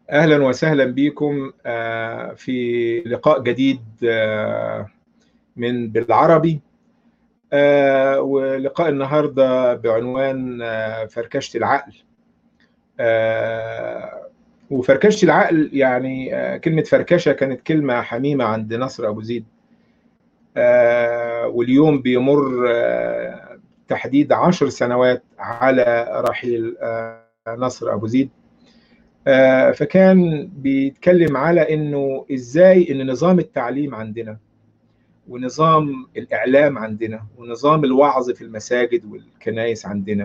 اهلا وسهلا بكم في لقاء جديد من بالعربي ولقاء النهارده بعنوان فركشه العقل وفركشه العقل يعني كلمه فركشه كانت كلمه حميمه عند نصر ابو زيد واليوم بيمر تحديد عشر سنوات على رحيل نصر ابو زيد فكان بيتكلم على انه ازاي ان نظام التعليم عندنا ونظام الاعلام عندنا ونظام الوعظ في المساجد والكنائس عندنا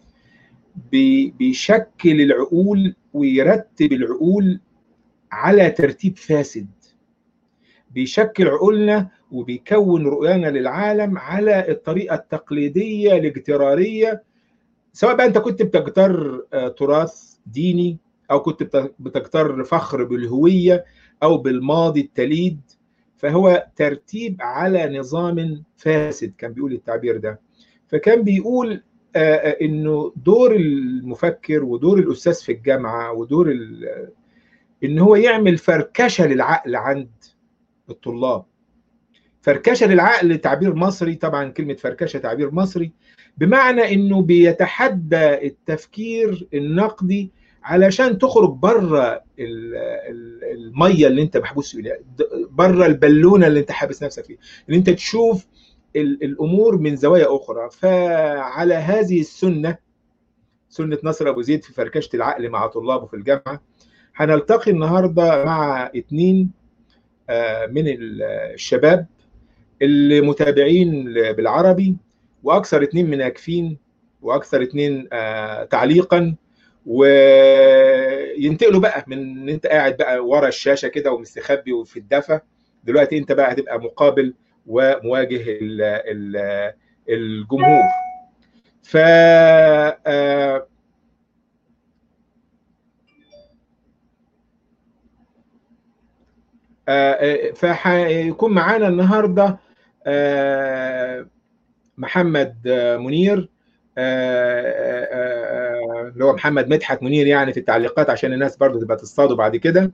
بيشكل العقول ويرتب العقول على ترتيب فاسد بيشكل عقولنا وبيكون رؤيانا للعالم على الطريقه التقليديه الاجتراريه سواء بقى انت كنت بتجتر تراث ديني او كنت بتجتر فخر بالهويه او بالماضي التليد فهو ترتيب على نظام فاسد كان بيقول التعبير ده فكان بيقول انه دور المفكر ودور الاستاذ في الجامعه ودور ان هو يعمل فركشه للعقل عند الطلاب فركشه للعقل تعبير مصري طبعا كلمه فركشه تعبير مصري بمعنى انه بيتحدى التفكير النقدي علشان تخرج بره الميه اللي انت محبوس فيها بره البالونه اللي انت حابس نفسك فيها ان انت تشوف الامور من زوايا اخرى فعلى هذه السنه سنه نصر ابو زيد في فركشه العقل مع طلابه في الجامعه هنلتقي النهارده مع اتنين من الشباب اللي متابعين بالعربي واكثر اتنين مناكفين واكثر اتنين تعليقا وينتقلوا بقى من ان انت قاعد بقى ورا الشاشه كده ومستخبي وفي الدفا دلوقتي انت بقى هتبقى مقابل ومواجه الجمهور ف فهيكون معانا النهارده محمد منير اللي هو محمد مدحت منير يعني في التعليقات عشان الناس برضو تبقى تصطاده بعد كده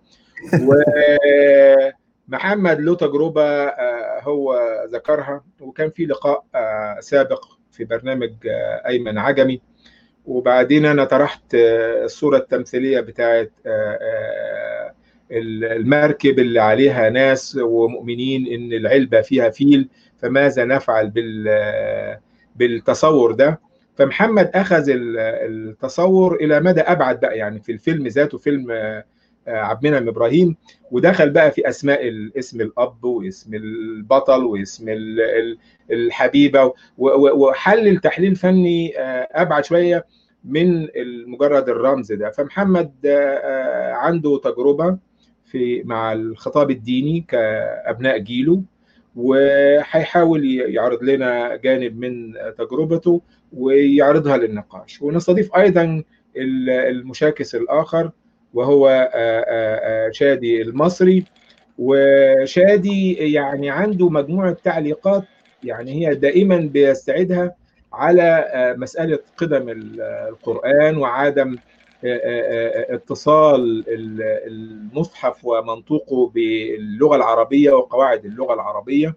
ومحمد له تجربه هو ذكرها وكان في لقاء سابق في برنامج ايمن عجمي وبعدين انا طرحت الصوره التمثيليه بتاعت المركب اللي عليها ناس ومؤمنين ان العلبه فيها فيل فماذا نفعل بال بالتصور ده فمحمد اخذ التصور الى مدى ابعد بقى يعني في الفيلم ذاته فيلم عبد المنعم ابراهيم ودخل بقى في اسماء اسم الاب واسم البطل واسم الحبيبه وحلل تحليل فني ابعد شويه من مجرد الرمز ده فمحمد عنده تجربه في مع الخطاب الديني كابناء جيله وهيحاول يعرض لنا جانب من تجربته ويعرضها للنقاش ونستضيف ايضا المشاكس الاخر وهو شادي المصري وشادي يعني عنده مجموعه تعليقات يعني هي دائما بيستعيدها على مساله قدم القران وعدم اتصال المصحف ومنطوقه باللغه العربيه وقواعد اللغه العربيه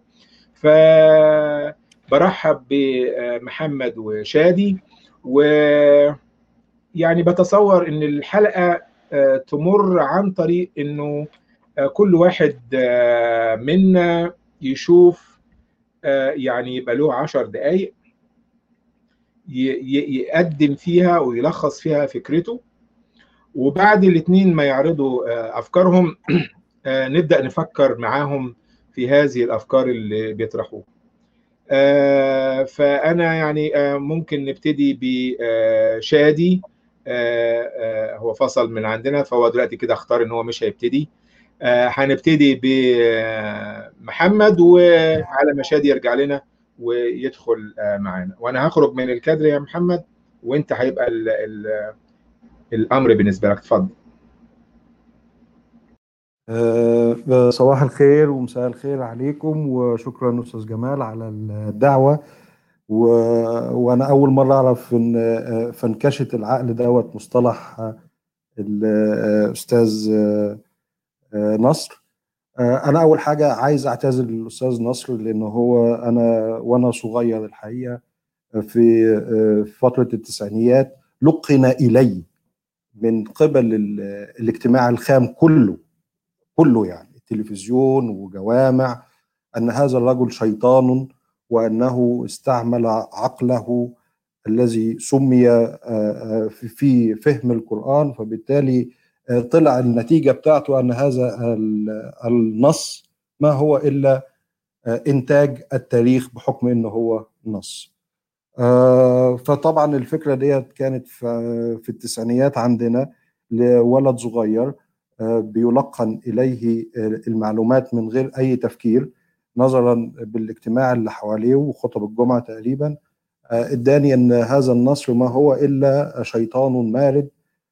فبرحب بمحمد وشادي و يعني بتصور ان الحلقه تمر عن طريق انه كل واحد منا يشوف يعني يبقى له عشر دقائق يقدم فيها ويلخص فيها فكرته وبعد الاثنين ما يعرضوا افكارهم نبدا نفكر معاهم في هذه الافكار اللي بيطرحوها فانا يعني ممكن نبتدي بشادي هو فصل من عندنا فهو دلوقتي كده اختار ان هو مش هيبتدي هنبتدي بمحمد وعلى ما شادي يرجع لنا ويدخل معانا وانا هخرج من الكادر يا محمد وانت هيبقى ال ال الامر بالنسبه لك اتفضل أه صباح الخير ومساء الخير عليكم وشكرا استاذ جمال على الدعوه و... وانا اول مره اعرف ان فنكشه العقل دوت مصطلح الاستاذ نصر انا اول حاجه عايز اعتذر للاستاذ نصر لان هو انا وانا صغير الحقيقه في فتره التسعينيات لقن الي من قبل الاجتماع الخام كله كله يعني التلفزيون وجوامع ان هذا الرجل شيطان وانه استعمل عقله الذي سمي في فهم القران فبالتالي طلع النتيجه بتاعته ان هذا النص ما هو الا انتاج التاريخ بحكم انه هو نص فطبعا الفكره ديت كانت في التسعينيات عندنا لولد صغير بيلقن اليه المعلومات من غير اي تفكير نظرا بالاجتماع اللي حواليه وخطب الجمعه تقريبا اداني ان هذا النصر ما هو الا شيطان مارد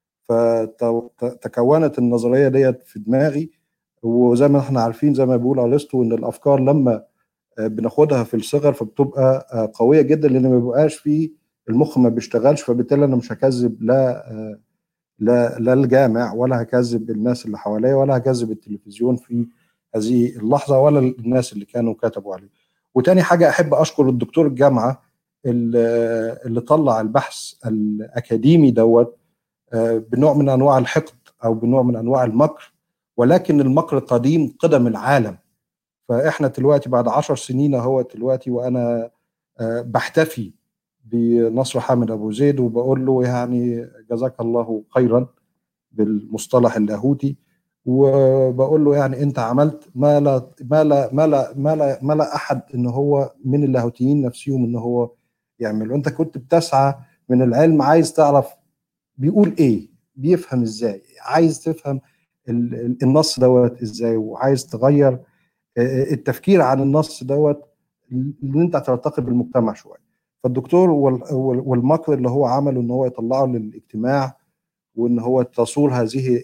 فتكونت النظريه ديت في دماغي وزي ما احنا عارفين زي ما بيقول ارسطو ان الافكار لما بناخدها في الصغر فبتبقى قويه جدا لان ما بيبقاش في المخ ما بيشتغلش فبالتالي انا مش هكذب لا لا لا الجامع ولا هكذب الناس اللي حواليا ولا هكذب التلفزيون في هذه اللحظه ولا الناس اللي كانوا كتبوا عليه. وتاني حاجه احب اشكر الدكتور الجامعه اللي طلع البحث الاكاديمي دوت بنوع من انواع الحقد او بنوع من انواع المكر ولكن المكر قديم قدم العالم فاحنا دلوقتي بعد عشر سنين اهو دلوقتي وانا بحتفي بنصر حامد ابو زيد وبقول له يعني جزاك الله خيرا بالمصطلح اللاهوتي وبقول له يعني انت عملت ما لا ما لا ما لا ما لا, ما لا احد ان هو من اللاهوتيين نفسهم ان هو يعمله انت كنت بتسعى من العلم عايز تعرف بيقول ايه بيفهم ازاي عايز تفهم النص دوت ازاي وعايز تغير التفكير عن النص دوت ان انت ترتقي بالمجتمع شويه فالدكتور والمكر اللي هو عمله ان هو يطلعه للاجتماع وان هو تصول هذه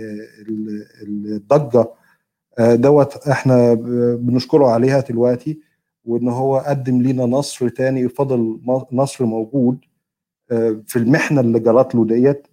الضجه دوت احنا بنشكره عليها دلوقتي وان هو قدم لينا نصر تاني فضل نصر موجود في المحنه اللي جرت له ديت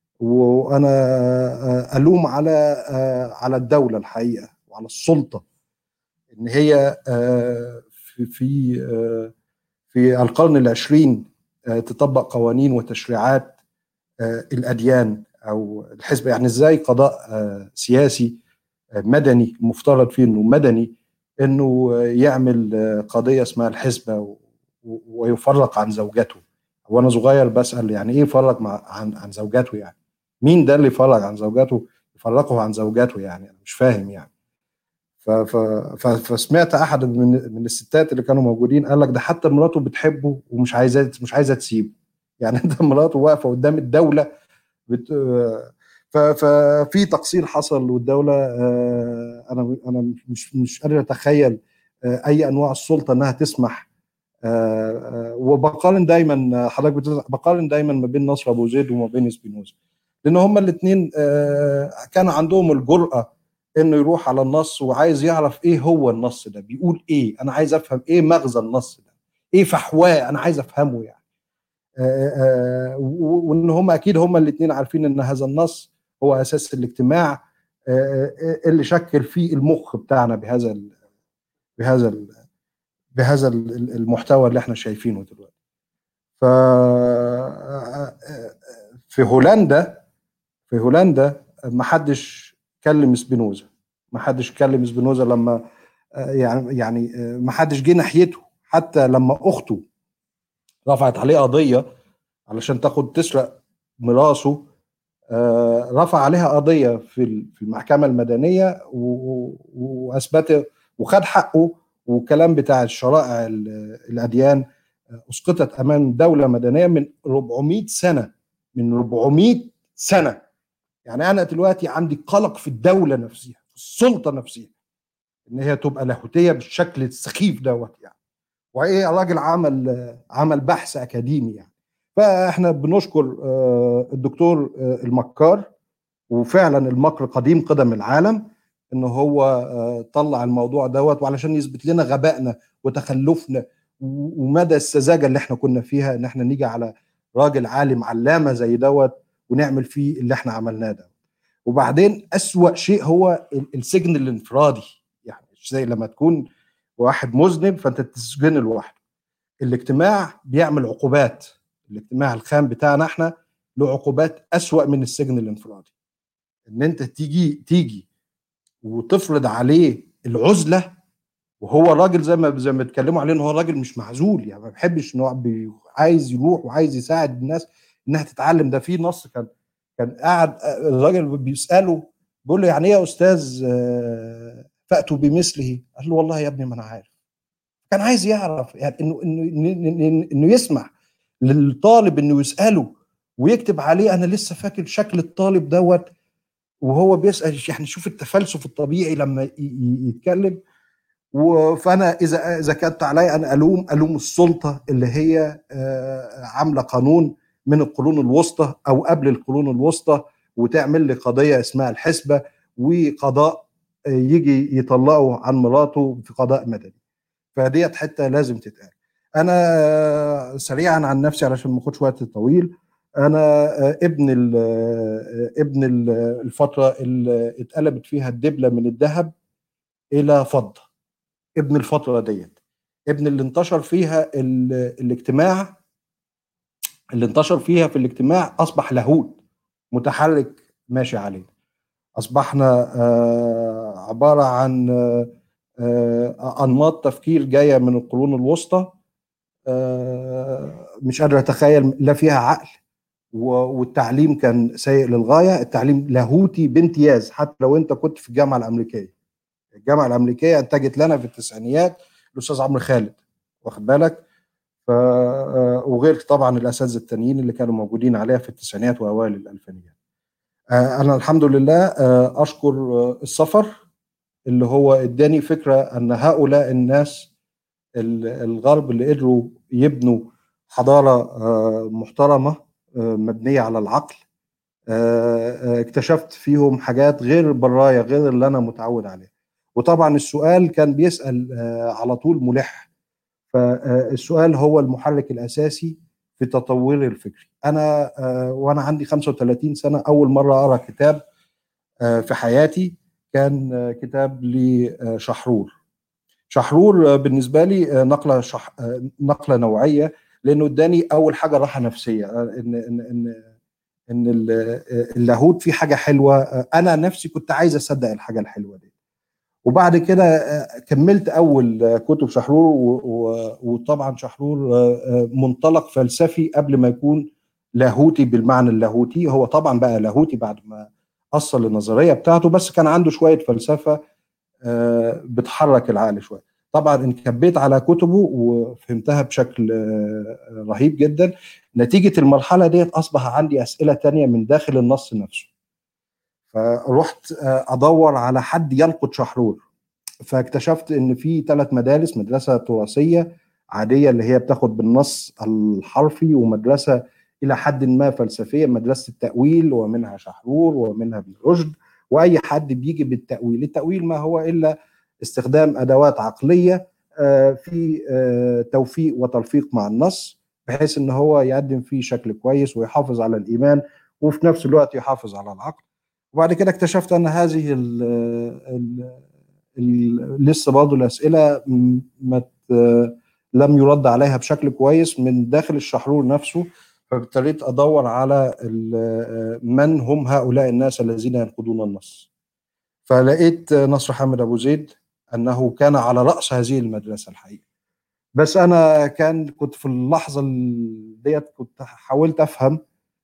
وانا الوم على على الدوله الحقيقه وعلى السلطه ان هي في في في القرن العشرين تطبق قوانين وتشريعات الاديان او الحزب يعني ازاي قضاء سياسي مدني المفترض فيه انه مدني انه يعمل قضيه اسمها الحزبه ويفرق عن زوجته وانا صغير بسال يعني ايه يفرق مع عن عن زوجته يعني مين ده اللي يفرق عن زوجته يفرقه عن زوجته يعني انا مش فاهم يعني ف ف ف فسمعت احد من من الستات اللي كانوا موجودين قال لك ده حتى مراته بتحبه ومش عايزاه مش عايزه تسيبه يعني انت مراته واقفه قدام الدوله بت... ففي تقصير حصل والدوله انا انا مش مش قادر اتخيل اي انواع السلطه انها تسمح وبقارن دايما حضرتك بقارن دايما ما بين نصر ابو زيد وما بين سبينوزا لان هما الاثنين كان عندهم الجرأه انه يروح على النص وعايز يعرف ايه هو النص ده بيقول ايه انا عايز افهم ايه مغزى النص ده ايه فحواه انا عايز افهمه يعني وان هم اكيد هم الاثنين عارفين ان هذا النص هو اساس الاجتماع اللي شكل فيه المخ بتاعنا بهذا ال بهذا ال بهذا المحتوى اللي احنا شايفينه دلوقتي ف في هولندا في هولندا ما حدش كلم سبينوزا ما حدش كلم سبينوزا لما يعني يعني ما حدش جه ناحيته حتى لما اخته رفعت عليه قضيه علشان تاخد تسرق ميراثه رفع عليها قضيه في في المحكمه المدنيه واثبت وخد حقه والكلام بتاع الشرائع الاديان اسقطت امام دوله مدنيه من 400 سنه من 400 سنه يعني انا دلوقتي عندي قلق في الدوله نفسها في السلطه نفسها ان هي تبقى لاهوتيه بالشكل السخيف دوت يعني وايه الراجل عمل عمل بحث اكاديمي يعني فاحنا بنشكر الدكتور المكار وفعلا المكر قديم قدم العالم ان هو طلع الموضوع دوت وعلشان يثبت لنا غبائنا وتخلفنا ومدى السذاجه اللي احنا كنا فيها ان احنا نيجي على راجل عالم علامه زي دوت ونعمل فيه اللي احنا عملناه ده وبعدين أسوأ شيء هو السجن الانفرادي يعني زي لما تكون واحد مذنب فانت تسجن لوحده الاجتماع بيعمل عقوبات الاجتماع الخام بتاعنا احنا له عقوبات أسوأ من السجن الانفرادي ان انت تيجي تيجي وتفرض عليه العزله وهو راجل زي ما زي ما بيتكلموا عليه ان هو راجل مش معزول يعني ما بيحبش ان هو عايز يروح وعايز يساعد الناس انها تتعلم ده في نص كان كان قاعد الراجل بيساله بيقول له يعني ايه يا استاذ فاتوا بمثله قال له والله يا ابني ما انا عارف كان عايز يعرف يعني انه انه انه يسمع للطالب انه يساله ويكتب عليه انا لسه فاكر شكل الطالب دوت وهو بيسال يعني شوف التفلسف الطبيعي لما يتكلم فانا اذا اذا كانت علي ان الوم الوم السلطه اللي هي عامله قانون من القرون الوسطى او قبل القرون الوسطى وتعمل لي قضيه اسمها الحسبه وقضاء يجي يطلقه عن مراته في قضاء مدني فديت حته لازم تتقال انا سريعا عن نفسي علشان ما اخدش وقت طويل انا ابن ال ابن ال الفتره اللي اتقلبت فيها الدبله من الذهب الى فضه ابن الفتره ديت ابن اللي انتشر فيها الاجتماع اللي انتشر فيها في الاجتماع اصبح لاهوت متحرك ماشي عليه اصبحنا عباره عن انماط تفكير جايه من القرون الوسطى مش قادر اتخيل لا فيها عقل والتعليم كان سيء للغايه التعليم لاهوتي بامتياز حتى لو انت كنت في الجامعه الامريكيه الجامعه الامريكيه انتجت لنا في التسعينيات الاستاذ عمرو خالد واخد بالك ف وغير طبعا الاساتذه التانيين اللي كانوا موجودين عليها في التسعينيات واوائل الالفينيات انا الحمد لله اشكر السفر اللي هو اداني فكره ان هؤلاء الناس الغرب اللي قدروا يبنوا حضاره محترمه مبنيه على العقل اكتشفت فيهم حاجات غير برايا غير اللي انا متعود عليها وطبعا السؤال كان بيسال على طول ملح فالسؤال هو المحرك الاساسي في تطوري الفكري انا وانا عندي 35 سنه اول مره اقرا كتاب في حياتي كان كتاب لشحرور شحرور بالنسبه لي نقله شح... نقله نوعيه لانه اداني اول حاجه راحه نفسيه ان ان ان ان اللاهوت فيه حاجه حلوه انا نفسي كنت عايز اصدق الحاجه الحلوه دي وبعد كده كملت اول كتب شحرور وطبعا شحرور منطلق فلسفي قبل ما يكون لاهوتي بالمعنى اللاهوتي هو طبعا بقى لاهوتي بعد ما اصل النظريه بتاعته بس كان عنده شويه فلسفه بتحرك العقل شويه طبعا انكبيت على كتبه وفهمتها بشكل رهيب جدا نتيجه المرحله ديت اصبح عندي اسئله تانية من داخل النص نفسه فرحت ادور على حد ينقد شحرور فاكتشفت ان في ثلاث مدارس مدرسه تراثيه عاديه اللي هي بتاخد بالنص الحرفي ومدرسه الى حد ما فلسفيه مدرسه التاويل ومنها شحرور ومنها ابن رشد واي حد بيجي بالتاويل التاويل ما هو الا استخدام ادوات عقليه في توفيق وتلفيق مع النص بحيث ان هو يقدم فيه شكل كويس ويحافظ على الايمان وفي نفس الوقت يحافظ على العقل وبعد كده اكتشفت ان هذه ال ال ال لسه برضه الاسئله ما لم يرد عليها بشكل كويس من داخل الشحرور نفسه فابتديت ادور على من هم هؤلاء الناس الذين ينقضون النص فلقيت نصر حامد ابو زيد انه كان على راس هذه المدرسه الحقيقه بس انا كان كنت في اللحظه ديت كنت حاولت افهم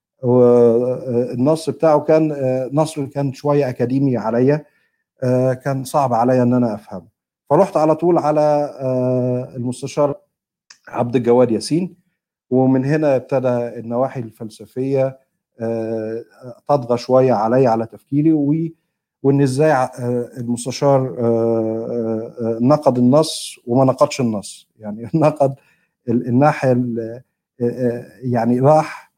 النص بتاعه كان نصر كان شويه اكاديمي عليا كان صعب عليا ان انا افهمه فرحت على طول على المستشار عبد الجواد ياسين ومن هنا ابتدى النواحي الفلسفيه تطغى شويه علي على تفكيري وان ازاي المستشار نقد النص وما نقدش النص يعني نقد الناحيه يعني راح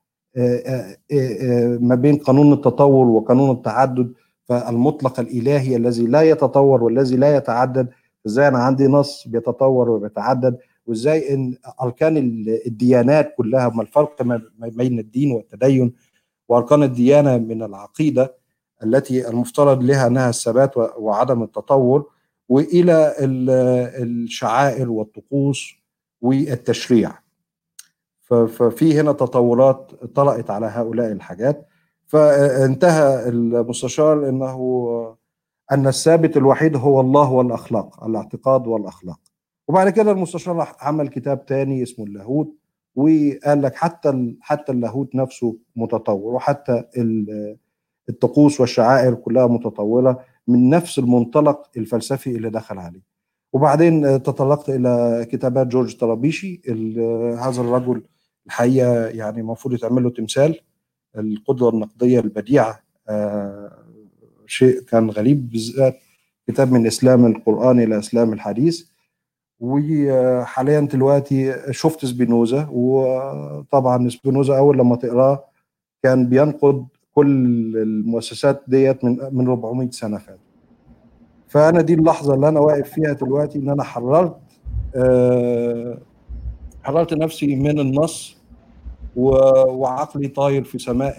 ما بين قانون التطور وقانون التعدد فالمطلق الالهي الذي لا يتطور والذي لا يتعدد ازاي انا عندي نص بيتطور وبيتعدد وازاي ان اركان الديانات كلها ما الفرق ما بين الدين والتدين واركان الديانه من العقيده التي المفترض لها انها الثبات وعدم التطور والى الشعائر والطقوس والتشريع ففي هنا تطورات طرأت على هؤلاء الحاجات فانتهى المستشار انه ان الثابت الوحيد هو الله والاخلاق الاعتقاد والاخلاق وبعد كده المستشار عمل كتاب تاني اسمه اللاهوت وقال لك حتى حتى اللاهوت نفسه متطور وحتى الطقوس والشعائر كلها متطوره من نفس المنطلق الفلسفي اللي دخل عليه وبعدين تطرقت الى كتابات جورج طرابيشي هذا الرجل الحقيقه يعني المفروض يتعمل له تمثال القدره النقديه البديعه شيء كان غريب بالذات كتاب من اسلام القران الى اسلام الحديث وحاليا دلوقتي شفت سبينوزا وطبعا سبينوزا اول لما تقراه كان بينقد كل المؤسسات ديت من من 400 سنه فاتوا فانا دي اللحظه اللي انا واقف فيها دلوقتي ان انا حررت أه حررت نفسي من النص وعقلي طاير في سماء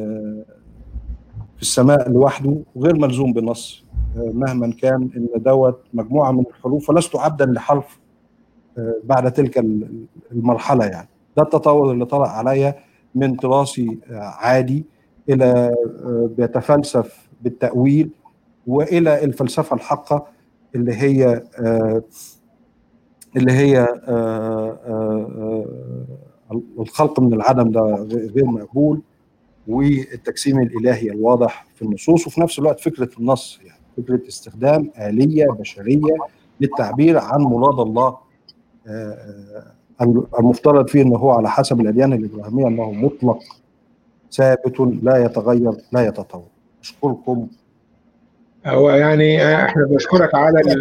في السماء لوحده غير ملزوم بنص مهما كان ان دوت مجموعه من الحروف فلست عبدا لحرف بعد تلك المرحله يعني ده التطور اللي طرأ عليا من تراثي عادي الى بيتفلسف بالتاويل والى الفلسفه الحقه اللي هي اللي هي الخلق من العدم ده غير مقبول والتجسيم الالهي الواضح في النصوص وفي نفس الوقت فكره النص يعني فكره استخدام اليه بشريه للتعبير عن مراد الله المفترض فيه انه هو على حسب الاديان الابراهيميه انه مطلق ثابت لا يتغير لا يتطور اشكركم هو يعني احنا بنشكرك على ال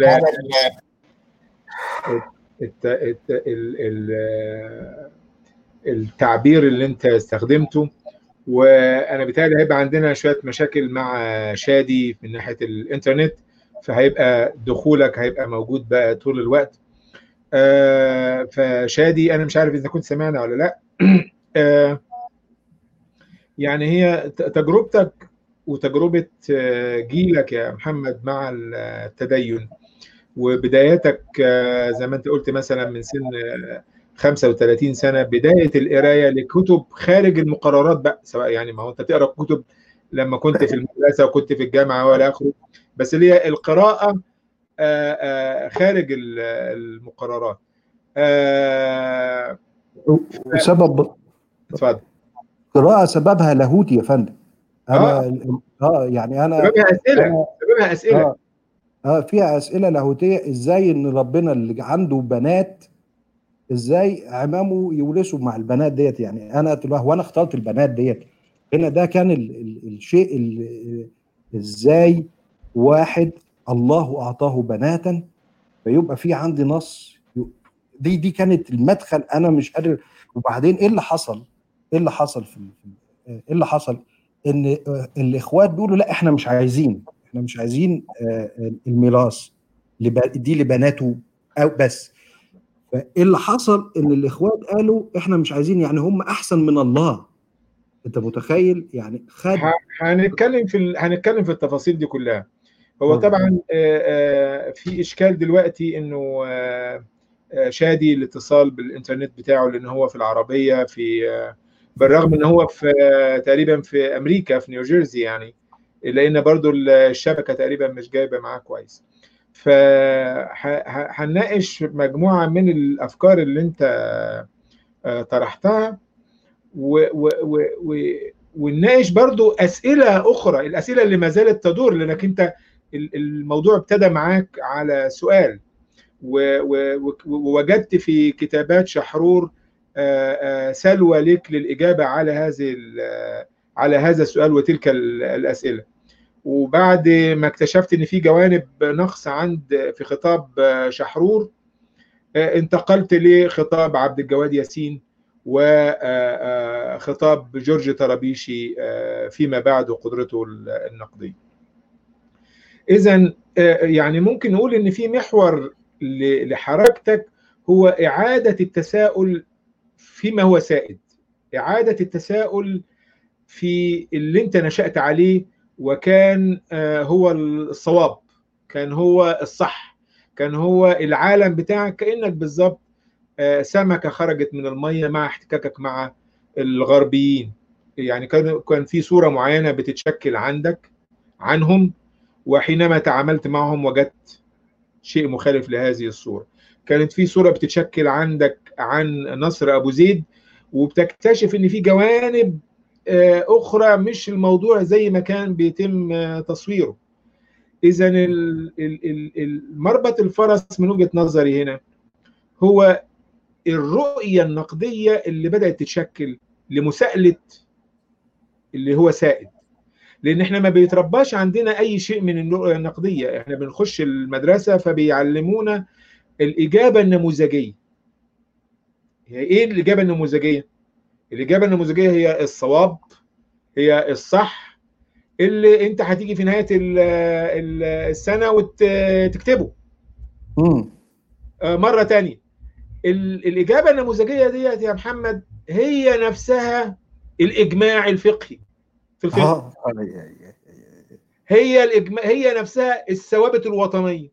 الت... الت... ال... ال... التعبير اللي انت استخدمته وانا بيتهيألي هيبقى عندنا شويه مشاكل مع شادي من ناحيه الانترنت فهيبقى دخولك هيبقى موجود بقى طول الوقت آه فشادي انا مش عارف اذا كنت سمعنا ولا لا آه يعني هي تجربتك وتجربه جيلك يا محمد مع التدين وبداياتك زي ما انت قلت مثلا من سن 35 سنه بدايه القرايه لكتب خارج المقررات بقى سواء يعني ما هو انت تقرا كتب لما كنت في المدرسه وكنت في الجامعه والى اخره بس اللي هي القراءه خارج المقررات سبب اتفضل قراءه سببها لاهوتي يا فندم انا اه, آه يعني انا سببها اسئله أنا سببها اسئله اه, آه فيها اسئله لاهوتيه ازاي ان ربنا اللي عنده بنات ازاي عمامه يورثوا مع البنات ديت يعني انا هو انا اخترت البنات ديت هنا ده كان ال ال الشيء ال ازاي واحد الله اعطاه بناتا فيبقى في عندي نص دي دي كانت المدخل انا مش قادر وبعدين ايه اللي حصل؟ ايه اللي حصل في ايه اللي حصل؟ ان الاخوات بيقولوا لا احنا مش عايزين احنا مش عايزين الميراث دي لبناته او بس فايه اللي حصل ان الاخوات قالوا احنا مش عايزين يعني هم احسن من الله انت متخيل يعني خد هنتكلم في ال... هنتكلم في التفاصيل دي كلها هو طبعا في اشكال دلوقتي انه شادي الاتصال بالانترنت بتاعه لان هو في العربيه في بالرغم ان هو في تقريبا في امريكا في نيوجيرسي يعني لان برضو الشبكه تقريبا مش جايبه معاه كويس فهنناقش مجموعه من الافكار اللي انت طرحتها ونناقش برضو اسئله اخرى الاسئله اللي ما زالت تدور لانك انت الموضوع ابتدى معاك على سؤال ووجدت في كتابات شحرور سلوى لك للاجابه على هذه على هذا السؤال وتلك الاسئله وبعد ما اكتشفت ان في جوانب نقص عند في خطاب شحرور انتقلت لخطاب عبد الجواد ياسين وخطاب جورج طرابيشي فيما بعد وقدرته النقديه. اذا يعني ممكن نقول ان في محور لحركتك هو اعاده التساؤل فيما هو سائد اعاده التساؤل في اللي انت نشأت عليه وكان هو الصواب كان هو الصح كان هو العالم بتاعك كأنك بالظبط سمكة خرجت من المية مع احتكاكك مع الغربيين يعني كان كان في صورة معينة بتتشكل عندك عنهم وحينما تعاملت معهم وجدت شيء مخالف لهذه الصورة كانت في صورة بتتشكل عندك عن نصر أبو زيد وبتكتشف ان في جوانب اخرى مش الموضوع زي ما كان بيتم تصويره اذا مربط الفرس من وجهه نظري هنا هو الرؤيه النقديه اللي بدات تتشكل لمساءله اللي هو سائد لان احنا ما بيترباش عندنا اي شيء من الرؤيه النقديه احنا بنخش المدرسه فبيعلمونا الاجابه النموذجيه هي ايه الاجابه النموذجيه الاجابه النموذجيه هي الصواب هي الصح اللي انت هتيجي في نهايه السنه وتكتبه مره تانية الاجابه النموذجيه ديت يا محمد هي نفسها الاجماع الفقهي في الفقه هي الاجماع هي نفسها الثوابت الوطنيه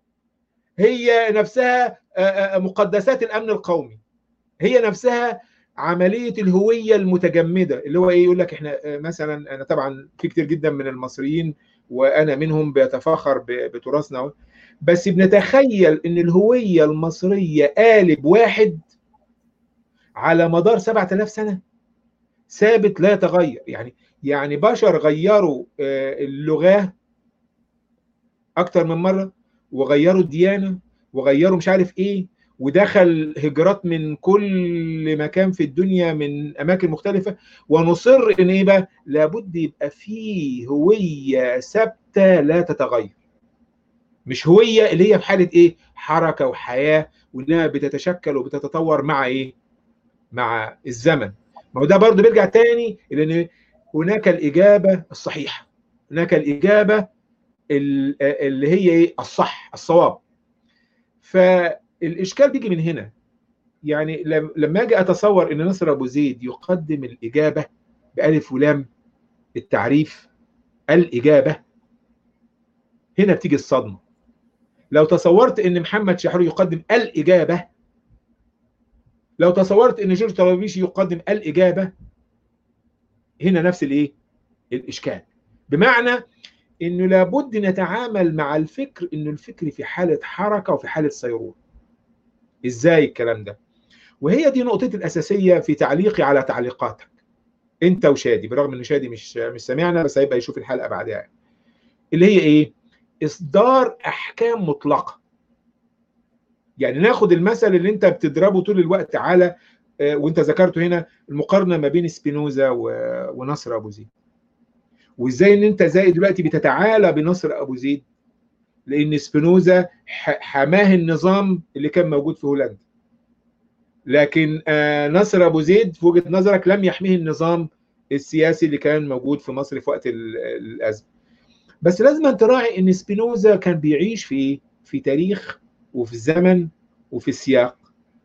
هي نفسها مقدسات الامن القومي هي نفسها عمليه الهويه المتجمده اللي هو ايه يقول لك احنا مثلا انا طبعا في كتير جدا من المصريين وانا منهم بيتفاخر بتراثنا بس بنتخيل ان الهويه المصريه قالب واحد على مدار 7000 سنه ثابت لا يتغير يعني يعني بشر غيروا اللغه اكتر من مره وغيروا الديانه وغيروا مش عارف ايه ودخل هجرات من كل مكان في الدنيا من اماكن مختلفه ونصر ان ايه بقى لابد يبقى فيه هويه ثابته لا تتغير مش هويه اللي هي في حاله ايه حركه وحياه وانها بتتشكل وبتتطور مع ايه مع الزمن ما هو ده برضه بيرجع تاني لان هناك الاجابه الصحيحه هناك الاجابه اللي هي ايه الصح الصواب فالاشكال بيجي من هنا يعني لما اجي اتصور ان نصر ابو زيد يقدم الاجابه بالف ولام التعريف الاجابه هنا بتيجي الصدمه لو تصورت ان محمد شحرور يقدم الاجابه لو تصورت ان جورج طرابيشي يقدم الاجابه هنا نفس الايه الاشكال بمعنى انه لابد نتعامل مع الفكر انه الفكر في حاله حركه وفي حاله سيرور ازاي الكلام ده وهي دي نقطتي الاساسيه في تعليقي على تعليقاتك انت وشادي برغم ان شادي مش مش سامعنا بس هيبقى يشوف الحلقه بعدها اللي هي ايه اصدار احكام مطلقه يعني ناخد المثل اللي انت بتضربه طول الوقت على وانت ذكرته هنا المقارنه ما بين سبينوزا ونصر ابو زيد وازاي ان انت زي دلوقتي بتتعالى بنصر ابو زيد لان سبينوزا حماه النظام اللي كان موجود في هولندا لكن نصر ابو زيد في وجهه نظرك لم يحميه النظام السياسي اللي كان موجود في مصر في وقت الازمه بس لازم أن تراعي ان سبينوزا كان بيعيش في في تاريخ وفي الزمن وفي السياق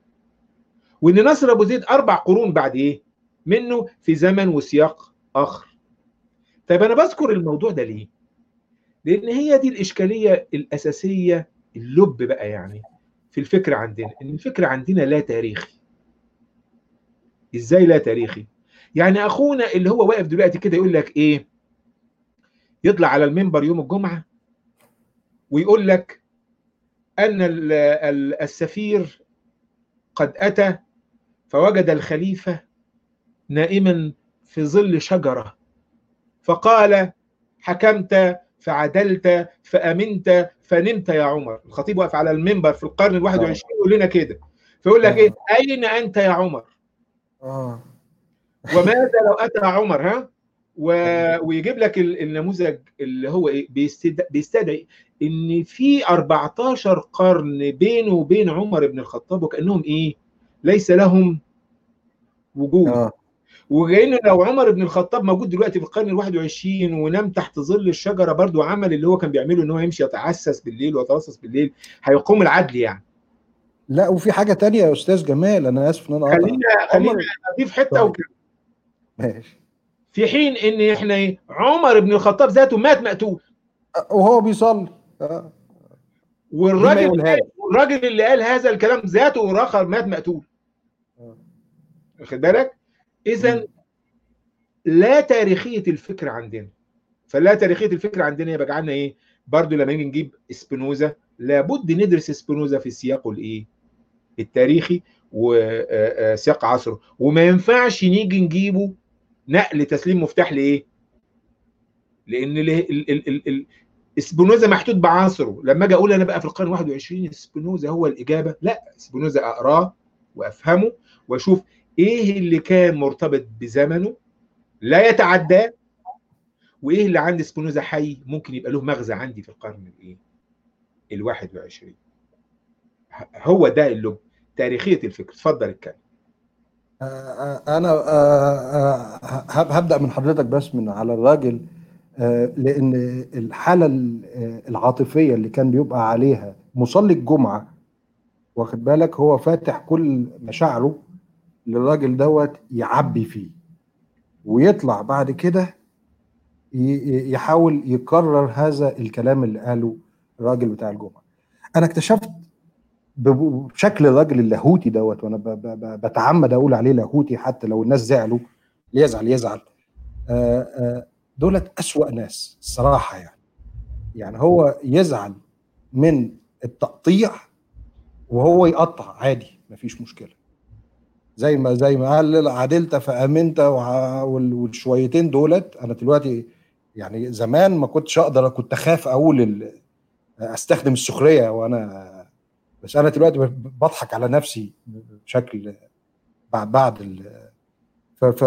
وان نصر ابو زيد اربع قرون بعد ايه منه في زمن وسياق اخر طيب انا بذكر الموضوع ده ليه لان هي دي الاشكاليه الاساسيه اللب بقى يعني في الفكر عندنا ان الفكر عندنا لا تاريخي ازاي لا تاريخي يعني اخونا اللي هو واقف دلوقتي كده يقول لك ايه يطلع على المنبر يوم الجمعه ويقول لك ان السفير قد اتى فوجد الخليفه نائما في ظل شجره فقال حكمت فعدلت فامنت فنمت يا عمر الخطيب واقف على المنبر في القرن ال 21 يقول لنا كده فيقول لك ايه اين انت يا عمر اه وماذا لو اتى عمر ها و... ويجيب لك النموذج اللي هو ايه بيستد... بيستدعي ان في 14 قرن بينه وبين عمر بن الخطاب وكانهم ايه ليس لهم وجود اه وكأنه لو عمر بن الخطاب موجود دلوقتي في القرن ال 21 ونام تحت ظل الشجره برضه عمل اللي هو كان بيعمله ان هو يمشي يتعسس بالليل ويترصص بالليل هيقوم العدل يعني لا وفي حاجه تانية يا استاذ جمال انا اسف ان انا خلينا خلينا اضيف حته طيب. وكده ماشي في حين ان احنا ايه عمر بن الخطاب ذاته مات مقتول وهو بيصلي آه. والراجل يقولها لك. الراجل اللي قال هذا الكلام ذاته رخر مات مقتول آه. واخد بالك اذا لا تاريخيه الفكر عندنا فلا تاريخيه الفكر عندنا يبقى جعلنا ايه برضو لما نيجي نجيب سبينوزا لابد ندرس سبينوزا في سياقه الايه التاريخي وسياق عصره وما ينفعش نيجي نجيبه نقل تسليم مفتاح لايه لان ال- ال- ال- ال- ال- سبينوزا محدود بعصره لما اجي اقول انا بقى في القرن 21 سبينوزا هو الاجابه لا سبينوزا اقراه وافهمه واشوف ايه اللي كان مرتبط بزمنه لا يتعداه وايه اللي عند سبينوزا حي ممكن يبقى له مغزى عندي في القرن الايه ال 21 ه- هو ده اللب تاريخيه الفكر اتفضل اتكلم آه، انا آه، آه، هب- هبدا من حضرتك بس من على الراجل آه، لان الحاله ال- آه، العاطفيه اللي كان بيبقى عليها مصلي الجمعه واخد بالك هو فاتح كل مشاعره للراجل دوت يعبي فيه ويطلع بعد كده ي- ي- يحاول يكرر هذا الكلام اللي قاله الراجل بتاع الجمعه انا اكتشفت ب- بشكل الراجل اللاهوتي دوت وانا ب- ب- ب- بتعمد اقول عليه لاهوتي حتى لو الناس زعلوا يزعل يزعل آه، آه، دولت اسوأ ناس الصراحه يعني يعني هو يزعل من التقطيع وهو يقطع عادي مفيش مشكله زي ما زي ما قال عدلت فامنت وع- وال- والشويتين دولت انا دلوقتي يعني زمان ما كنتش اقدر كنت اخاف اقول ال- استخدم السخريه وانا بس انا دلوقتي بضحك على نفسي بشكل بعد بعد ال ف ف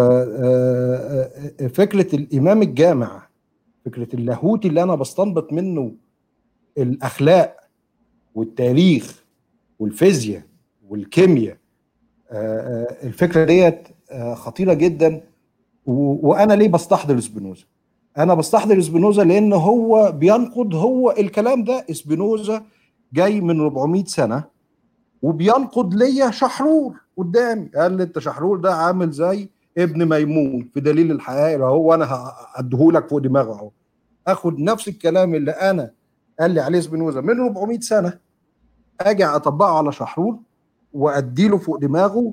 آه، آه، فكره الامام الجامع فكره اللاهوتي اللي انا بستنبط منه الاخلاق والتاريخ والفيزياء والكيمياء آه، آه، الفكره ديت آه، خطيره جدا و- وانا ليه بستحضر سبينوزا انا بستحضر سبينوزا لان هو بينقض هو الكلام ده سبينوزا جاي من 400 سنه وبينقض ليا شحرور قدامي قال لي انت شحرور ده عامل زي ابن ميمون في دليل الحقائق اهو وانا هديهولك فوق دماغه اهو اخد نفس الكلام اللي انا قال لي عليه سبينوزا من 400 سنه اجي اطبقه على شحرور واديله فوق دماغه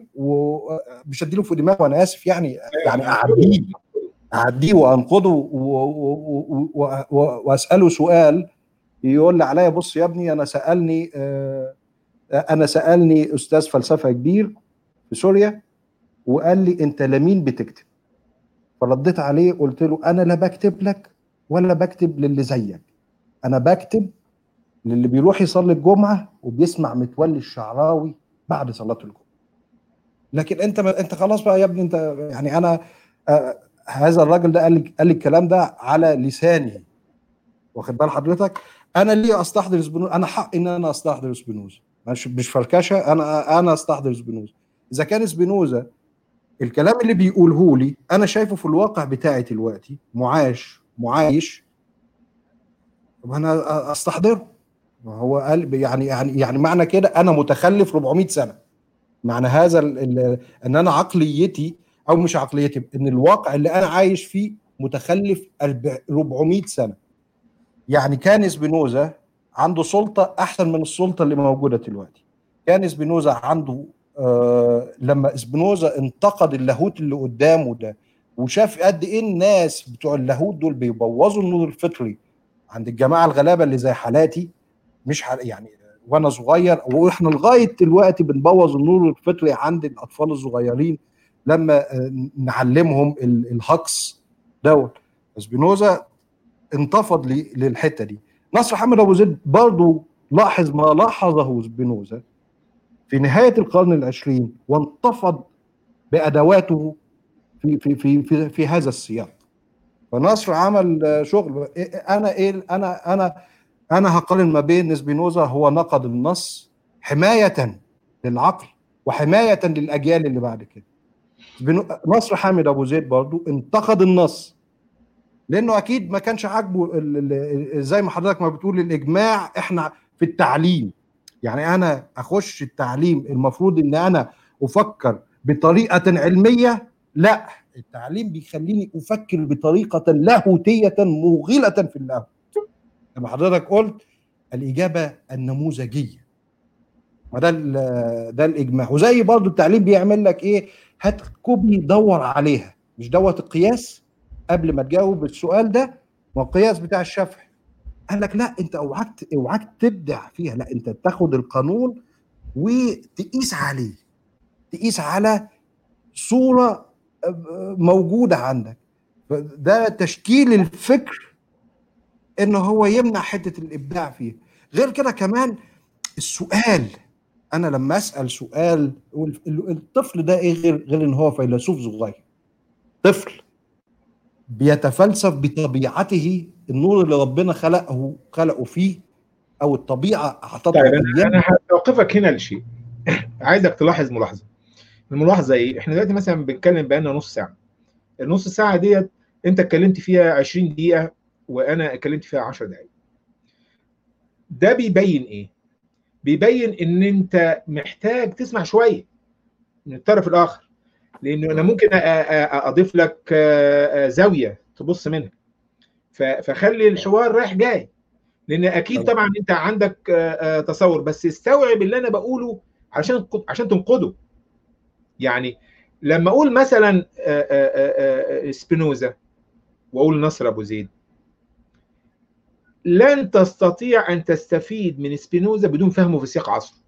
ومش اديله فوق دماغه انا اسف يعني يعني اعديه اعديه وانقضه و- و- و- و- و- واساله سؤال يقول لي عليا بص يا ابني انا سالني آه، انا سالني استاذ فلسفه كبير في سوريا وقال لي انت لمين بتكتب فرديت عليه قلت له انا لا بكتب لك ولا بكتب للي زيك انا بكتب للي بيروح يصلي الجمعه وبيسمع متولي الشعراوي بعد صلاه الجمعه لكن انت ما انت خلاص بقى يا ابني انت يعني انا آه هذا الراجل ده قال لي قال لي الكلام ده على لساني واخد بال حضرتك انا ليه استحضر سبينوزا انا حق ان انا استحضر سبينوزا مش مش فركشه انا انا استحضر سبينوزا اذا كان سبينوزا الكلام اللي بيقوله لي انا شايفه في الواقع بتاعي دلوقتي معاش معايش طب انا استحضره ما هو قال يعني يعني يعني معنى كده انا متخلف 400 سنه معنى هذا ال ال ان انا عقليتي او مش عقليتي ان الواقع اللي انا عايش فيه متخلف 400 سنه يعني كان سبينوزا عنده سلطه احسن من السلطه اللي موجوده دلوقتي كان سبينوزا عنده آه لما سبينوزا انتقد اللاهوت اللي قدامه ده وشاف قد ايه الناس بتوع اللاهوت دول بيبوظوا النور الفطري عند الجماعه الغلابه اللي زي حالاتي مش حال يعني وانا صغير واحنا لغايه دلوقتي بنبوظ النور الفطري عند الاطفال الصغيرين لما نعلمهم الهكس دوت سبينوزا انتفض للحته دي نصر حامد ابو زيد برضه لاحظ ما لاحظه سبينوزا في نهايه القرن العشرين وانتفض بادواته في في في في, في هذا السياق فنصر عمل شغل انا ايه انا انا انا هقارن ما بين سبينوزا هو نقد النص حمايه للعقل وحمايه للاجيال اللي بعد كده نصر حامد ابو زيد برضو انتقد النص لانه اكيد ما كانش عاجبه زي ما حضرتك ما بتقول الاجماع احنا في التعليم يعني انا اخش التعليم المفروض ان انا افكر بطريقه علميه لا التعليم بيخليني افكر بطريقه لاهوتيه موغله في اللاهوت لما حضرتك قلت الاجابه النموذجيه وده ده الاجماع وزي برضو التعليم بيعمل لك ايه هات كوبي دور عليها مش دوت القياس قبل ما تجاوب السؤال ده ما القياس بتاع الشفح قال لك لا انت اوعاك اوعاك تبدع فيها لا انت تاخد القانون وتقيس عليه تقيس على صوره موجوده عندك ده تشكيل الفكر ان هو يمنع حته الابداع فيه غير كده كمان السؤال انا لما اسال سؤال الطفل ده ايه غير غير ان هو فيلسوف صغير طفل بيتفلسف بطبيعته النور اللي ربنا خلقه خلقه فيه او الطبيعه اعطته طيب انا انا هوقفك هنا لشيء عايزك تلاحظ ملاحظه الملاحظه ايه احنا دلوقتي مثلا بنتكلم بقالنا نص ساعه النص ساعه ديت انت اتكلمت فيها 20 دقيقه وانا اتكلمت فيها 10 دقائق ده بيبين ايه بيبين ان انت محتاج تسمع شويه من الطرف الاخر لانه انا ممكن اضيف لك زاويه تبص منها فخلي الحوار رايح جاي لان اكيد طبعا انت عندك تصور بس استوعب اللي انا بقوله عشان عشان تنقده يعني لما اقول مثلا سبينوزا واقول نصر ابو زيد لن تستطيع ان تستفيد من سبينوزا بدون فهمه في سياق عصره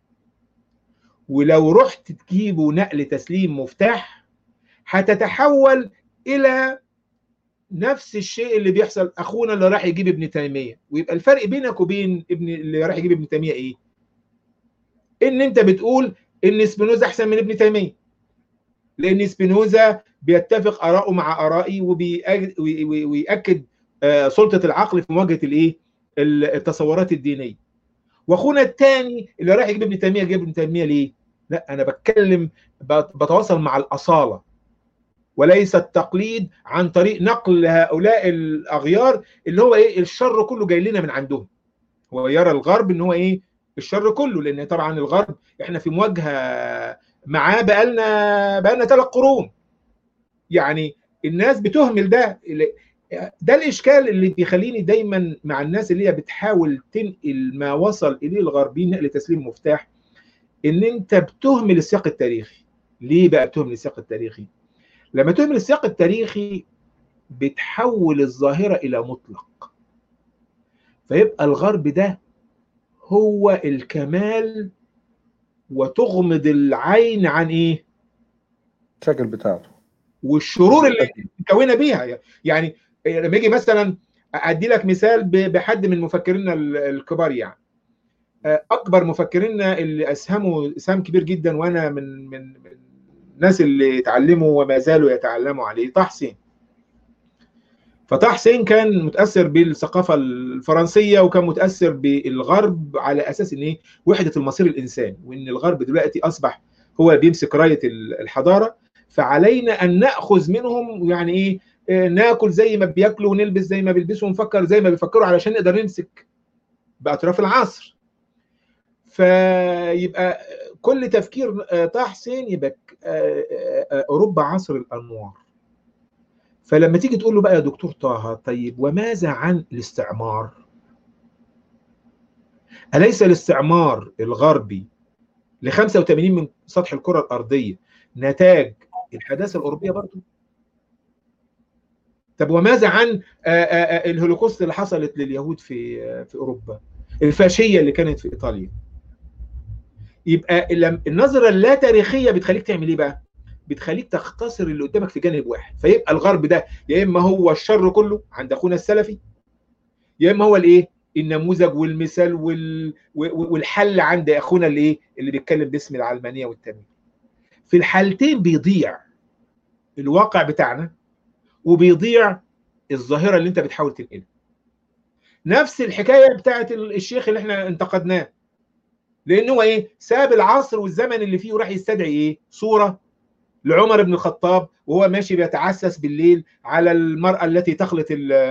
ولو رحت تجيبه نقل تسليم مفتاح هتتحول الى نفس الشيء اللي بيحصل اخونا اللي راح يجيب ابن تيميه ويبقى الفرق بينك وبين ابن اللي راح يجيب ابن تيميه ايه ان انت بتقول ان سبينوزا احسن من ابن تيميه لان سبينوزا بيتفق اراءه مع ارائي وبيأكد سلطه العقل في مواجهه الايه التصورات الدينيه واخونا الثاني اللي راح يجيب ابن تيميه جاب ابن تيميه ليه لا انا بتكلم بتواصل مع الاصاله وليس التقليد عن طريق نقل هؤلاء الاغيار اللي هو ايه الشر كله جاي لنا من عندهم هو يرى الغرب ان هو ايه الشر كله لان طبعا الغرب احنا في مواجهه معاه بقالنا بقالنا ثلاث قرون يعني الناس بتهمل ده ده الاشكال اللي بيخليني دايما مع الناس اللي هي بتحاول تنقل ما وصل اليه الغربيين نقل تسليم مفتاح ان انت بتهمل السياق التاريخي ليه بقى بتهمل السياق التاريخي لما تهمل السياق التاريخي بتحول الظاهره الى مطلق فيبقى الغرب ده هو الكمال وتغمض وتغمض عن ايه الشكل بتاعته والشرور اللي مكونه بيها يعني لما يجي مثلا ادي لك مثال بحد من مفكرينا الكبار يعني اكبر مفكرينا اللي اسهموا اسهام كبير جدا وانا من من من الناس اللي اتعلموا وما زالوا يتعلموا عليه طه حسين فطه حسين كان متاثر بالثقافه الفرنسيه وكان متاثر بالغرب على اساس ان ايه وحده المصير الانساني وان الغرب دلوقتي اصبح هو بيمسك رايه الحضاره فعلينا ان ناخذ منهم يعني ايه ناكل زي ما بياكلوا ونلبس زي ما بيلبسوا ونفكر زي ما بيفكروا علشان نقدر نمسك باطراف العصر فيبقى كل تفكير طه حسين يبقى اوروبا عصر الانوار فلما تيجي تقول له بقى يا دكتور طه طيب وماذا عن الاستعمار أليس الاستعمار الغربي ل 85 من سطح الكرة الأرضية نتاج الحداثة الأوروبية برضه طب وماذا عن الهولوكوست اللي حصلت لليهود في في اوروبا الفاشيه اللي كانت في ايطاليا يبقى النظره اللا تاريخيه بتخليك تعمل ايه بقى بتخليك تختصر اللي قدامك في جانب واحد فيبقى الغرب ده يا اما هو الشر كله عند اخونا السلفي يا اما هو الايه النموذج والمثال وال... والحل عند اخونا الايه اللي بيتكلم باسم العلمانيه والتنميه في الحالتين بيضيع الواقع بتاعنا وبيضيع الظاهره اللي انت بتحاول تنقلها نفس الحكايه بتاعت الشيخ اللي احنا انتقدناه لان هو ايه ساب العصر والزمن اللي فيه وراح يستدعي ايه صوره لعمر بن الخطاب وهو ماشي بيتعسس بالليل على المراه التي تخلط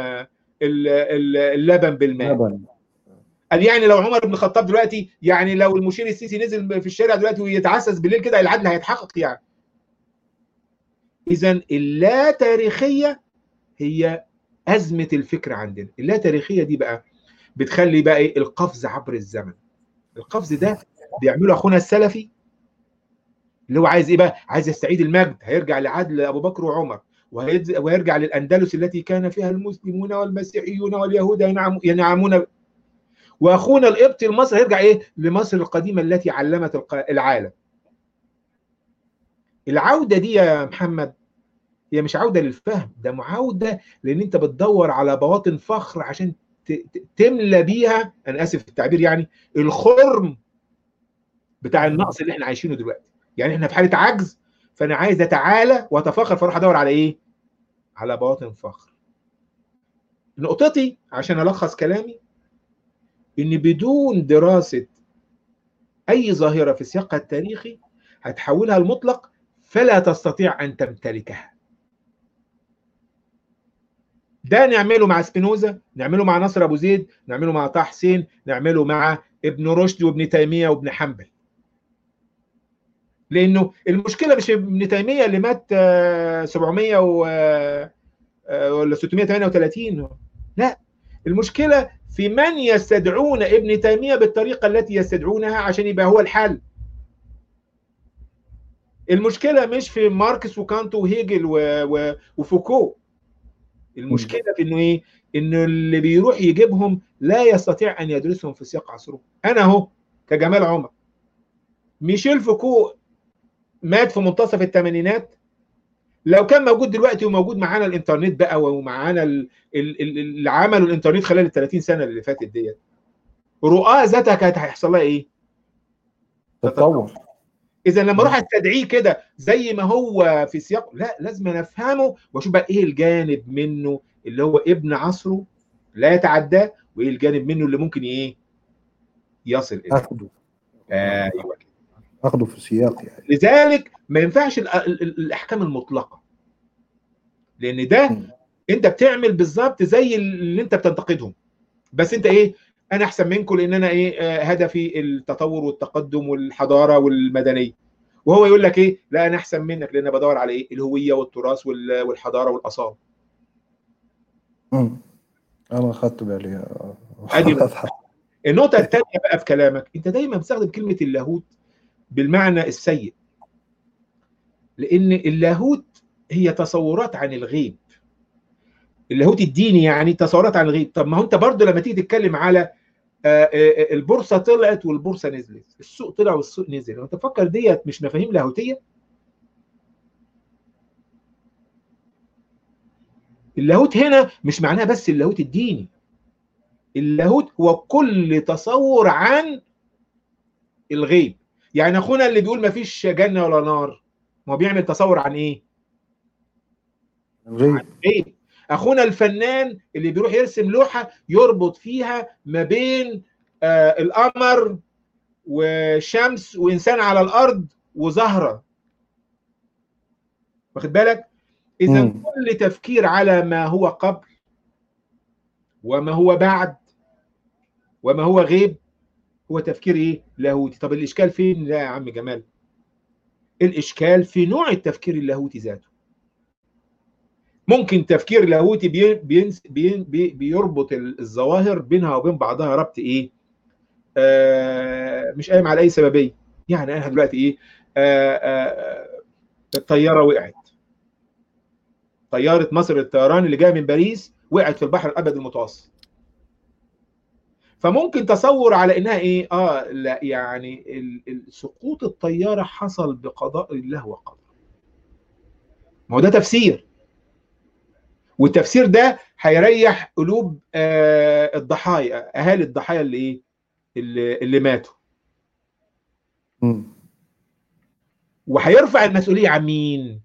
اللبن بالماء لبن. قال يعني لو عمر بن الخطاب دلوقتي يعني لو المشير السيسي نزل في الشارع دلوقتي ويتعسس بالليل كده العدل هيتحقق يعني اذا اللا تاريخيه هي ازمه الفكر عندنا اللا تاريخيه دي بقى بتخلي بقى ايه القفز عبر الزمن القفز ده بيعمله اخونا السلفي اللي هو عايز ايه بقى عايز يستعيد المجد هيرجع لعدل ابو بكر وعمر ويرجع للاندلس التي كان فيها المسلمون والمسيحيون واليهود ينعم ينعمون واخونا القبطي المصري هيرجع ايه لمصر القديمه التي علمت العالم العوده دي يا محمد هي مش عوده للفهم ده معاوده لان انت بتدور على بواطن فخر عشان تملى بيها انا اسف في التعبير يعني الخرم بتاع النقص اللي احنا عايشينه دلوقتي يعني احنا في حاله عجز فانا عايز اتعالى واتفاخر فاروح ادور على ايه على بواطن فخر نقطتي عشان الخص كلامي ان بدون دراسه اي ظاهره في سياقها التاريخي هتحولها المطلق فلا تستطيع ان تمتلكها ده نعمله مع سبينوزا نعمله مع نصر ابو زيد نعمله مع طه حسين نعمله مع ابن رشد وابن تيميه وابن حنبل لانه المشكله مش ابن تيميه اللي مات 700 و ولا 638 لا المشكله في من يستدعون ابن تيميه بالطريقه التي يستدعونها عشان يبقى هو الحل المشكله مش في ماركس وكانت وهيجل وفوكو المشكله في انه ايه انه اللي بيروح يجيبهم لا يستطيع ان يدرسهم في سياق عصره انا اهو كجمال عمر ميشيل فوكو مات في منتصف الثمانينات لو كان موجود دلوقتي وموجود معانا الانترنت بقى ومعانا اللي عملوا الانترنت خلال ال 30 سنه اللي فاتت ديت رؤاه ذاتها كانت هيحصل لها ايه؟ تطور اذا لما اروح استدعيه كده زي ما هو في سياق لا لازم افهمه واشوف بقى ايه الجانب منه اللي هو ابن عصره لا يتعداه وايه الجانب منه اللي ممكن ايه يصل اليه اخده ايوه كده اخده في سياق يعني لذلك ما ينفعش الاحكام المطلقه لان ده م. انت بتعمل بالظبط زي اللي انت بتنتقدهم بس انت ايه انا احسن منكم لان انا ايه آه هدفي التطور والتقدم والحضاره والمدنيه وهو يقول لك ايه لا انا احسن منك لان بدور على ايه الهويه والتراث والحضاره والاصاله امم انا خدت بالي ادي النقطه الثانيه بقى في كلامك انت دايما بتستخدم كلمه اللاهوت بالمعنى السيء لان اللاهوت هي تصورات عن الغيب اللاهوت الديني يعني تصورات عن الغيب طب ما هو انت برضه لما تيجي تتكلم على البورصه طلعت والبورصه نزلت السوق طلع والسوق نزل انت تفكر ديت مش مفاهيم لاهوتيه اللاهوت هنا مش معناها بس اللاهوت الديني اللاهوت هو كل تصور عن الغيب يعني اخونا اللي بيقول ما فيش جنه ولا نار ما هو بيعمل تصور عن ايه الغيب غيب اخونا الفنان اللي بيروح يرسم لوحه يربط فيها ما بين آه القمر وشمس وانسان على الارض وزهره واخد بالك اذا كل تفكير على ما هو قبل وما هو بعد وما هو غيب هو تفكير ايه لاهوتي طب الاشكال فين لا يا عم جمال الاشكال في نوع التفكير اللاهوتي ذاته ممكن تفكير لاهوتي بي بي بي بيربط الظواهر بينها وبين بعضها ربط ايه آه مش قايم على اي سببيه يعني انا دلوقتي ايه آه آه الطياره وقعت طياره مصر الطيران اللي جايه من باريس وقعت في البحر الابيض المتوسط فممكن تصور على انها ايه اه لا يعني سقوط الطياره حصل بقضاء الله وقدره ما هو ده تفسير والتفسير ده هيريح قلوب آه الضحايا اهالي الضحايا اللي ايه اللي, اللي ماتوا م. وهيرفع المسؤوليه عن مين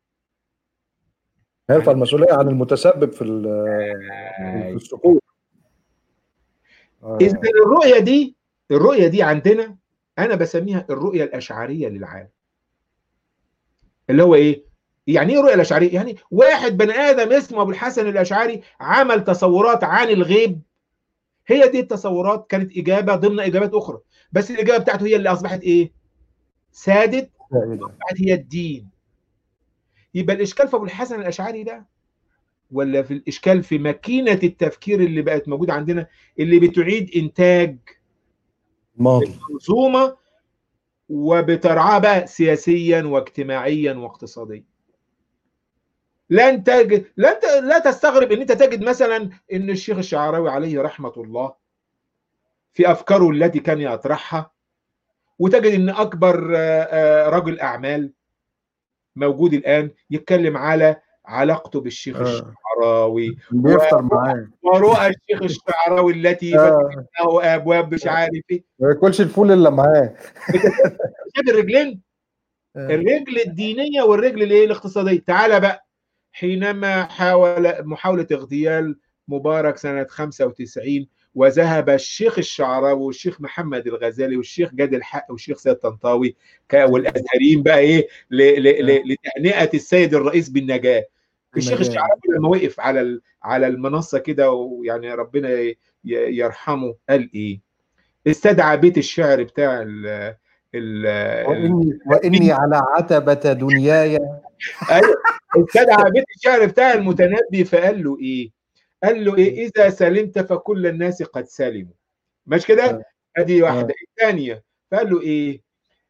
هيرفع المسؤوليه عن المتسبب في في السقوط آه. اذا الرؤيه دي الرؤيه دي عندنا انا بسميها الرؤيه الاشعريه للعالم اللي هو ايه يعني ايه الرؤيه الاشعريه يعني واحد بني ادم اسمه ابو الحسن الاشعري عمل تصورات عن الغيب هي دي التصورات كانت اجابه ضمن اجابات اخرى بس الاجابه بتاعته هي اللي اصبحت ايه سادت اصبحت هي الدين يبقى الاشكال في ابو الحسن الاشعري ده ولا في الاشكال في ماكينه التفكير اللي بقت موجوده عندنا اللي بتعيد انتاج ماضي المنظومه وبترعاه بقى سياسيا واجتماعيا واقتصاديا لن تجد لا انت لا تستغرب ان انت تجد مثلا ان الشيخ الشعراوي عليه رحمه الله في افكاره التي كان يطرحها وتجد ان اكبر رجل اعمال موجود الان يتكلم على علاقته بالشيخ آه. الشعراوي بيفطر معاه ورؤى الشيخ الشعراوي التي آه. فتحت له ابواب مش عارف ايه ما ياكلش الفول الا معاه شايف الرجلين الرجل الدينيه والرجل الايه الاقتصاديه تعالى بقى حينما حاول محاوله اغتيال مبارك سنه 95 وذهب الشيخ الشعراوي والشيخ محمد الغزالي والشيخ جاد الحق والشيخ سيد طنطاوي ك- والازهريين بقى ايه ل- ل- ل- لتهنئه السيد الرئيس بالنجاه الشيخ بالنجاة. الشعراوي لما وقف على ال- على المنصه كده ويعني ربنا ي- ي- يرحمه قال ايه استدعى بيت الشعر بتاع ال ال واني واني على عتبه دنياي ايوه استدعى بيت الشعر بتاع المتنبي فقال له ايه؟ قال له ايه؟ اذا سلمت فكل الناس قد سلموا مش كده؟ ادي واحده الثانيه فقال له ايه؟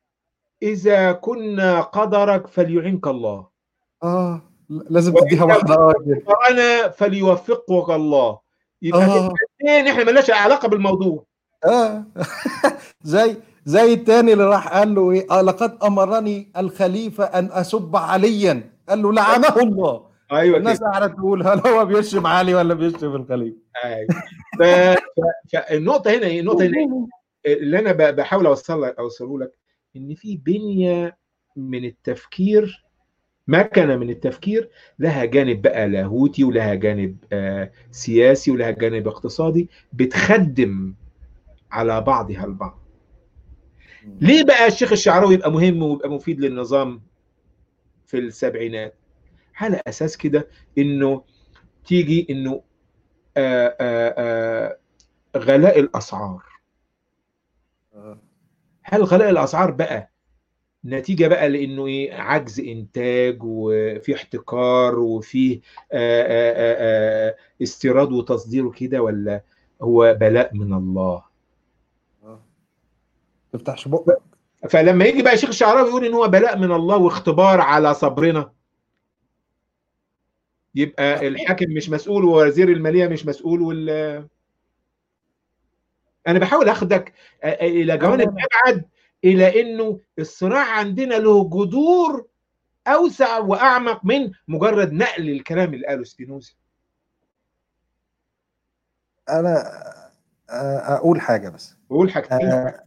اذا كنا قدرك فليعنك الله اه لازم تديها واحده اه كده. وانا فليوفقك الله يبقى اه الاثنين احنا مالناش علاقه بالموضوع اه زي زي التاني اللي راح قال له ايه آه لقد امرني الخليفه ان اسب عليا قال له لعنه الله ايوه الناس كده قاعده تقول هل هو بيشتم علي ولا بيشتم الخليفه ايوه ف... ف... فالنقطه هنا ايه؟ النقطه هنا إيه؟ اللي انا ب- بحاول اوصل لك اوصله لك ان في بنيه من التفكير مكنه من التفكير لها جانب بقى لاهوتي ولها جانب آه سياسي ولها جانب اقتصادي بتخدم على بعضها البعض ليه بقى الشيخ الشعراوي يبقى مهم ويبقى مفيد للنظام في السبعينات على اساس كده انه تيجي انه آه آه آه غلاء الاسعار آه. هل غلاء الاسعار بقى نتيجه بقى لانه ايه عجز انتاج وفي احتكار وفي آه، آه، آه، آه، استيراد وتصدير وكده ولا هو بلاء من الله آه. تفتحش بقك فلما يجي بقى شيخ الشعراوي يقول ان هو بلاء من الله واختبار على صبرنا يبقى الحاكم مش مسؤول ووزير الماليه مش مسؤول وال انا بحاول اخدك الى جوانب ابعد الى انه الصراع عندنا له جذور اوسع واعمق من مجرد نقل الكلام اللي قاله سبينوزا انا آه، اقول حاجه بس وقول حاجتين آه،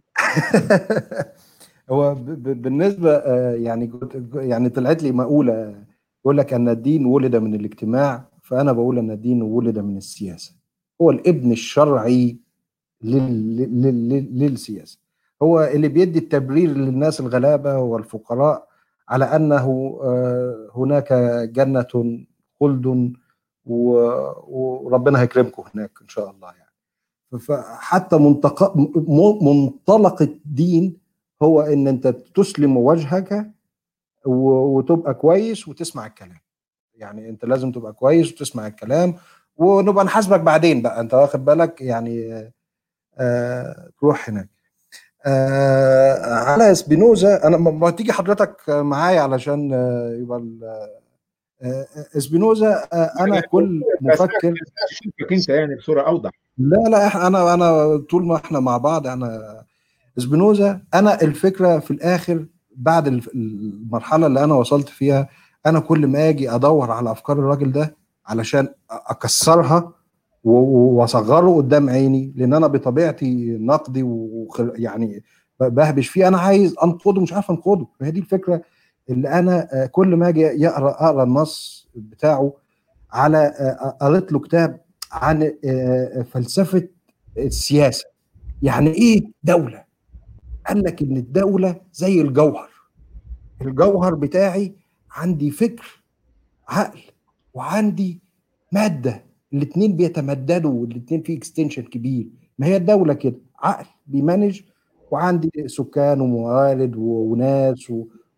هو ب- ب- بالنسبه آه، يعني جد- يعني طلعت لي مقوله يقول لك ان الدين ولد من الاجتماع فانا بقول ان الدين ولد من السياسه هو الابن الشرعي لل- لل- لل- للسياسه هو اللي بيدي التبرير للناس الغلابه والفقراء على انه آه، هناك جنه خلد و- وربنا هيكرمكم هناك ان شاء الله يعني فحتى منطق م- منطلق الدين هو ان انت تسلم وجهك و- وتبقى كويس وتسمع الكلام يعني انت لازم تبقى كويس وتسمع الكلام ونبقى نحاسبك بعدين بقى انت واخد بالك يعني آه، آه تروح هناك آه على سبينوزا انا ما ما تيجي حضرتك معايا علشان آه، يبقى ال- آه، آه، سبينوزا آه، انا كل مفكر شوفك انت يعني بصوره اوضح لا لا إح- انا انا طول ما احنا مع بعض انا سبينوزا انا الفكره في الاخر بعد الف- المرحله اللي انا وصلت فيها انا كل ما اجي ادور على افكار الراجل ده علشان أ- اكسرها و- و- واصغره قدام عيني لان انا بطبيعتي نقدي وخ- يعني ب- بهبش فيه انا عايز انقده مش عارف انقده فهي دي الفكره اللي انا آه، كل ما اجي يقرا اقرا النص بتاعه على آه، قريت له كتاب عن آه، فلسفه السياسه يعني ايه دوله قال لك ان الدوله زي الجوهر الجوهر بتاعي عندي فكر عقل وعندي ماده الاثنين بيتمددوا والاثنين في اكستنشن كبير ما هي الدوله كده عقل بيمانج وعندي سكان وموارد و- وناس و-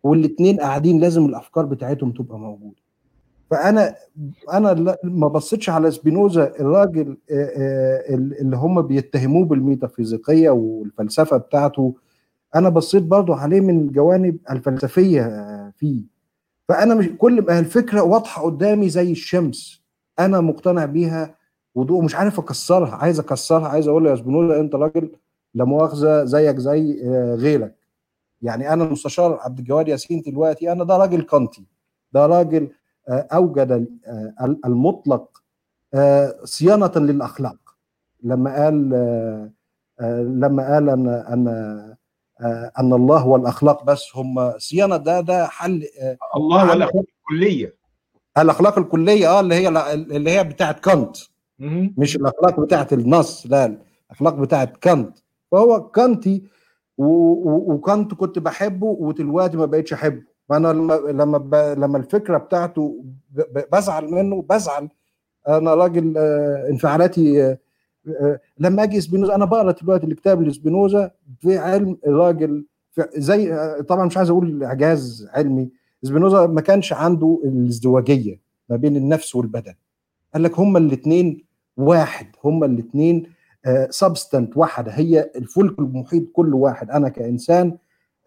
والاثنين قاعدين لازم الافكار بتاعتهم تبقى موجوده فانا انا ما بصيتش على سبينوزا الراجل اللي هم بيتهموه بالميتافيزيقيه والفلسفه بتاعته انا بصيت برضه عليه من الجوانب الفلسفيه فيه فانا مش كل ما الفكره واضحه قدامي زي الشمس انا مقتنع بيها وضوء مش عارف اكسرها عايز اكسرها عايز اقول له يا سبينوزا انت راجل لا مؤاخذه زيك زي غيرك يعني انا المستشار عبد الجواد ياسين دلوقتي انا ده راجل كانتي ده راجل اوجد المطلق صيانه للاخلاق لما قال لما قال ان ان ان الله والأخلاق بس هم صيانه ده ده حل الله والاخلاق الكليه الاخلاق الكليه اه اللي هي اللي هي بتاعت كانت مش الاخلاق بتاعت النص لا الاخلاق بتاعت كانت فهو كانتي وكانت كنت بحبه ودلوقتي ما بقتش احبه فانا لما لما ب... لما الفكره بتاعته ب... بزعل منه بزعل انا راجل انفعالاتي لما اجي سبينوزا انا بقرا دلوقتي الكتاب لسبينوزا في علم الراجل في زي طبعا مش عايز اقول اعجاز علمي سبينوزا ما كانش عنده الازدواجيه ما بين النفس والبدن قال لك هما الاثنين واحد هما الاثنين سبستنت واحده هي الفلك المحيط كل واحد انا كانسان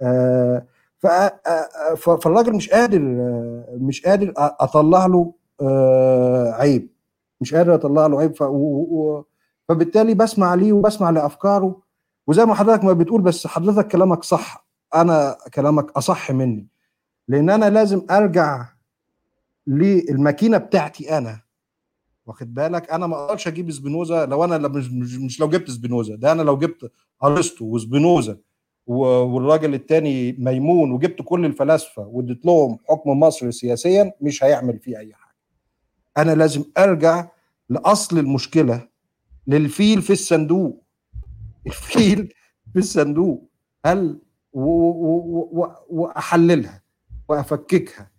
فالراجل مش قادر مش قادر اطلع له عيب مش قادر اطلع له عيب فبالتالي بسمع ليه وبسمع لافكاره وزي ما حضرتك ما بتقول بس حضرتك كلامك صح انا كلامك اصح مني لان انا لازم ارجع للماكينه بتاعتي انا واخد بالك انا ما اقدرش اجيب سبينوزا لو انا مش, مش, مش لو جبت سبينوزا ده انا لو جبت ارسطو وسبينوزا والراجل التاني ميمون وجبت كل الفلاسفه واديت لهم حكم مصر سياسيا مش هيعمل فيه اي حاجه انا لازم ارجع لاصل المشكله للفيل في الصندوق الفيل في الصندوق هل واحللها وافككها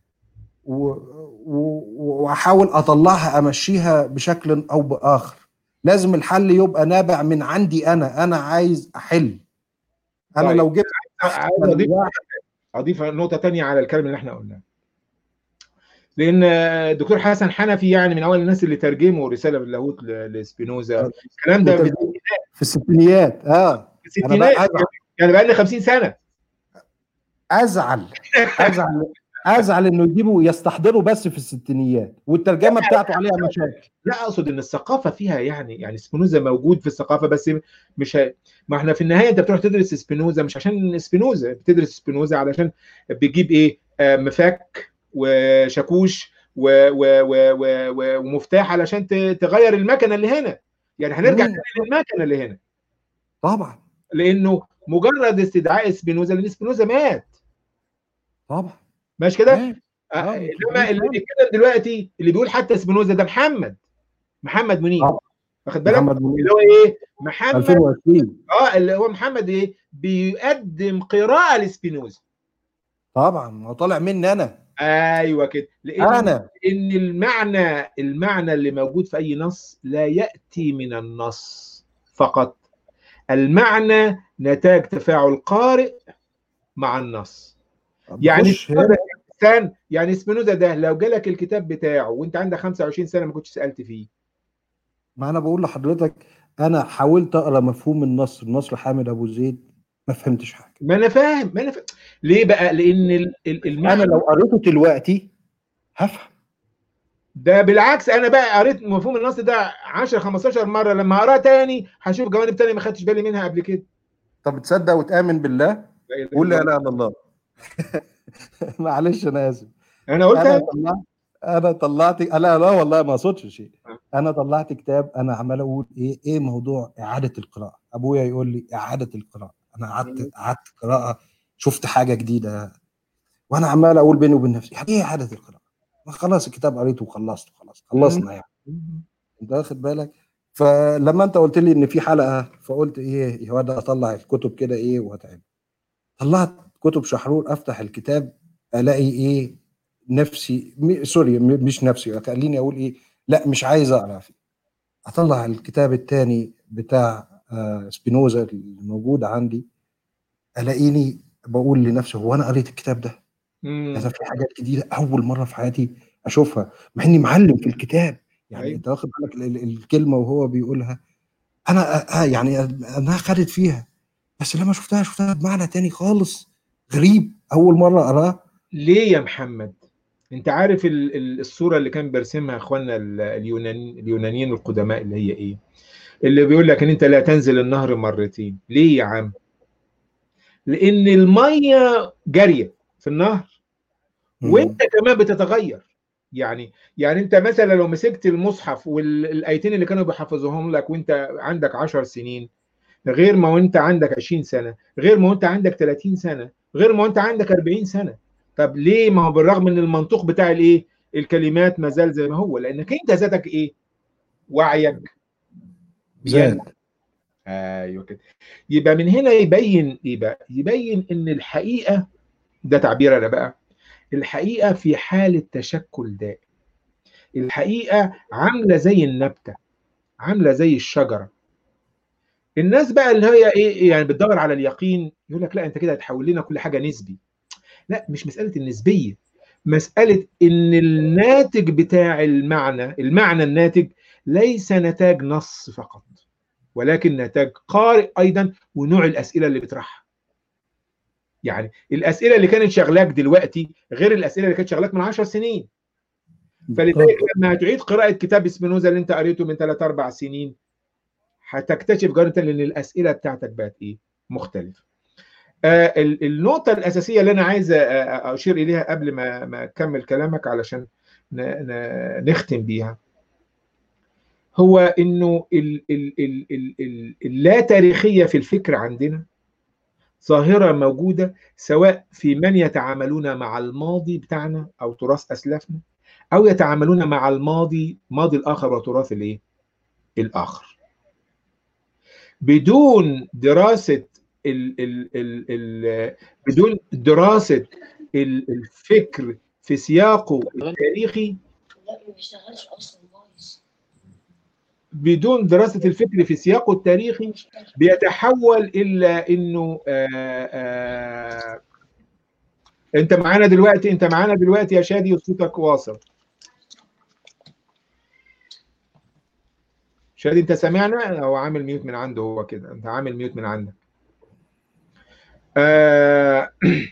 واحاول اطلعها امشيها بشكل او باخر لازم الحل يبقى نابع من عندي انا انا عايز احل انا طيب. لو جبت عايز اضيف اضيف نقطه تانية على الكلام اللي احنا قلناه لان الدكتور حسن حنفي يعني من اول الناس اللي ترجموا رساله باللاهوت لسبينوزا الكلام ده في في الستينيات اه في الستينات يعني بقى لنا 50 سنه ازعل ازعل ازعل انه يجيبوا يستحضروا بس في الستينيات والترجمه بتاعته عليها مشاكل لا اقصد ان الثقافه فيها يعني يعني سبينوزا موجود في الثقافه بس مش ه... ما احنا في النهايه انت بتروح تدرس سبينوزا مش عشان سبينوزا بتدرس سبينوزا علشان بتجيب ايه آه مفك وشاكوش و... و... و... و... ومفتاح علشان تغير المكنه اللي هنا يعني هنرجع للمكنه اللي هنا طبعا لانه مجرد استدعاء سبينوزا لان سبينوزا مات طبعا ماشي كده انما اللي بيتكلم دلوقتي اللي بيقول حتى سبينوزا ده محمد محمد منير واخد بالك اللي هو ايه محمد 2020 اه اللي هو محمد ايه بيقدم قراءه لسبينوزا طبعا هو طالع مني انا ايوه كده لان انا ان المعنى المعنى اللي موجود في اي نص لا ياتي من النص فقط المعنى نتاج تفاعل قارئ مع النص يعني الانسان يعني سبينوزا ده لو جالك الكتاب بتاعه وانت عندك 25 سنه ما كنتش سالت فيه ما انا بقول لحضرتك انا حاولت اقرا مفهوم النصر النصر حامد ابو زيد ما فهمتش حاجه ما انا فاهم ما انا فاهم ليه بقى لان المعنى انا لو قريته دلوقتي هفهم ده بالعكس انا بقى قريت مفهوم النص ده 10 15 مره لما اقراه تاني هشوف جوانب تانية ما خدتش بالي منها قبل كده طب تصدق وتامن بالله قول لا اله الا الله معلش انا اسف انا قلت انا طلعت انا طلعت لا لا والله ما اقصدش شيء انا طلعت كتاب انا عمال اقول ايه ايه موضوع اعاده القراءه ابويا يقول لي اعاده القراءه انا قعدت قعدت قراءه شفت حاجه جديده وانا عمال اقول بيني وبين نفسي يعني ايه اعاده القراءه ما خلاص الكتاب قريته وخلصته خلاص خلصنا يعني انت واخد بالك فلما انت قلت لي ان في حلقه فقلت ايه يا واد اطلع الكتب كده ايه واتعب طلعت كتب شحرور افتح الكتاب الاقي ايه نفسي م... سوري مش نفسي خليني اقول ايه لا مش عايز اقرا فيه اطلع الكتاب الثاني بتاع آه سبينوزا الموجود عندي الاقيني بقول لنفسي هو انا قريت الكتاب ده مم. كذا في حاجات جديده اول مره في حياتي اشوفها مع اني معلم في الكتاب يعني أيوة. انت واخد بالك ال- ال- الكلمه وهو بيقولها انا آه يعني انا خدت فيها بس لما شفتها شفتها بمعنى تاني خالص غريب اول مره اراه ليه يا محمد انت عارف ال- ال- الصوره اللي كان بيرسمها اخواننا ال- اليونان اليونانيين القدماء اللي هي ايه اللي بيقول لك ان انت لا تنزل النهر مرتين ليه يا عم لان الميه جاريه في النهر وانت كمان بتتغير يعني يعني انت مثلا لو مسكت المصحف والايتين اللي كانوا بيحفظوهم لك وانت عندك 10 سنين غير ما وانت عندك 20 سنه غير ما وانت عندك 30 سنه غير ما وانت عندك 40 سنه طب ليه ما هو بالرغم من المنطوق بتاع الايه الكلمات ما زال زي ما هو لانك انت ذاتك ايه وعيك زاد ايوه كده يبقى من هنا يبين ايه بقى يبين ان الحقيقه ده تعبير انا بقى الحقيقه في حاله تشكل دائم الحقيقه عامله زي النبته عامله زي الشجره الناس بقى اللي هي ايه يعني بتدور على اليقين يقول لك لا انت كده هتحول لنا كل حاجه نسبي لا مش مساله النسبيه مساله ان الناتج بتاع المعنى المعنى الناتج ليس نتاج نص فقط ولكن نتاج قارئ ايضا ونوع الاسئله اللي بيطرحها يعني الاسئله اللي كانت شغلاك دلوقتي غير الاسئله اللي كانت شغلاك من 10 سنين فلذلك لما هتعيد قراءه كتاب سبينوزا اللي انت قريته من 3 4 سنين هتكتشف جارة ان الاسئله بتاعتك بقت ايه مختلفه آه النقطه الاساسيه اللي انا عايز اشير اليها قبل ما ما اكمل كلامك علشان نختم بيها هو انه ال ال ال ال ال اللا تاريخيه في الفكر عندنا ظاهره موجوده سواء في من يتعاملون مع الماضي بتاعنا او تراث اسلافنا او يتعاملون مع الماضي ماضي الاخر وتراث الايه الاخر بدون دراسه ال ال ال ال بدون دراسه ال الفكر في سياقه التاريخي لا ما بيشتغلش اصلا بايظ بدون دراسه الفكر في سياقه التاريخي بيتحول الى انه آآ آآ انت معانا دلوقتي انت معانا دلوقتي يا شادي وصوتك واصل شادي انت سامعنا هو عامل ميوت من عنده هو كده انت عامل ميوت من عندك آه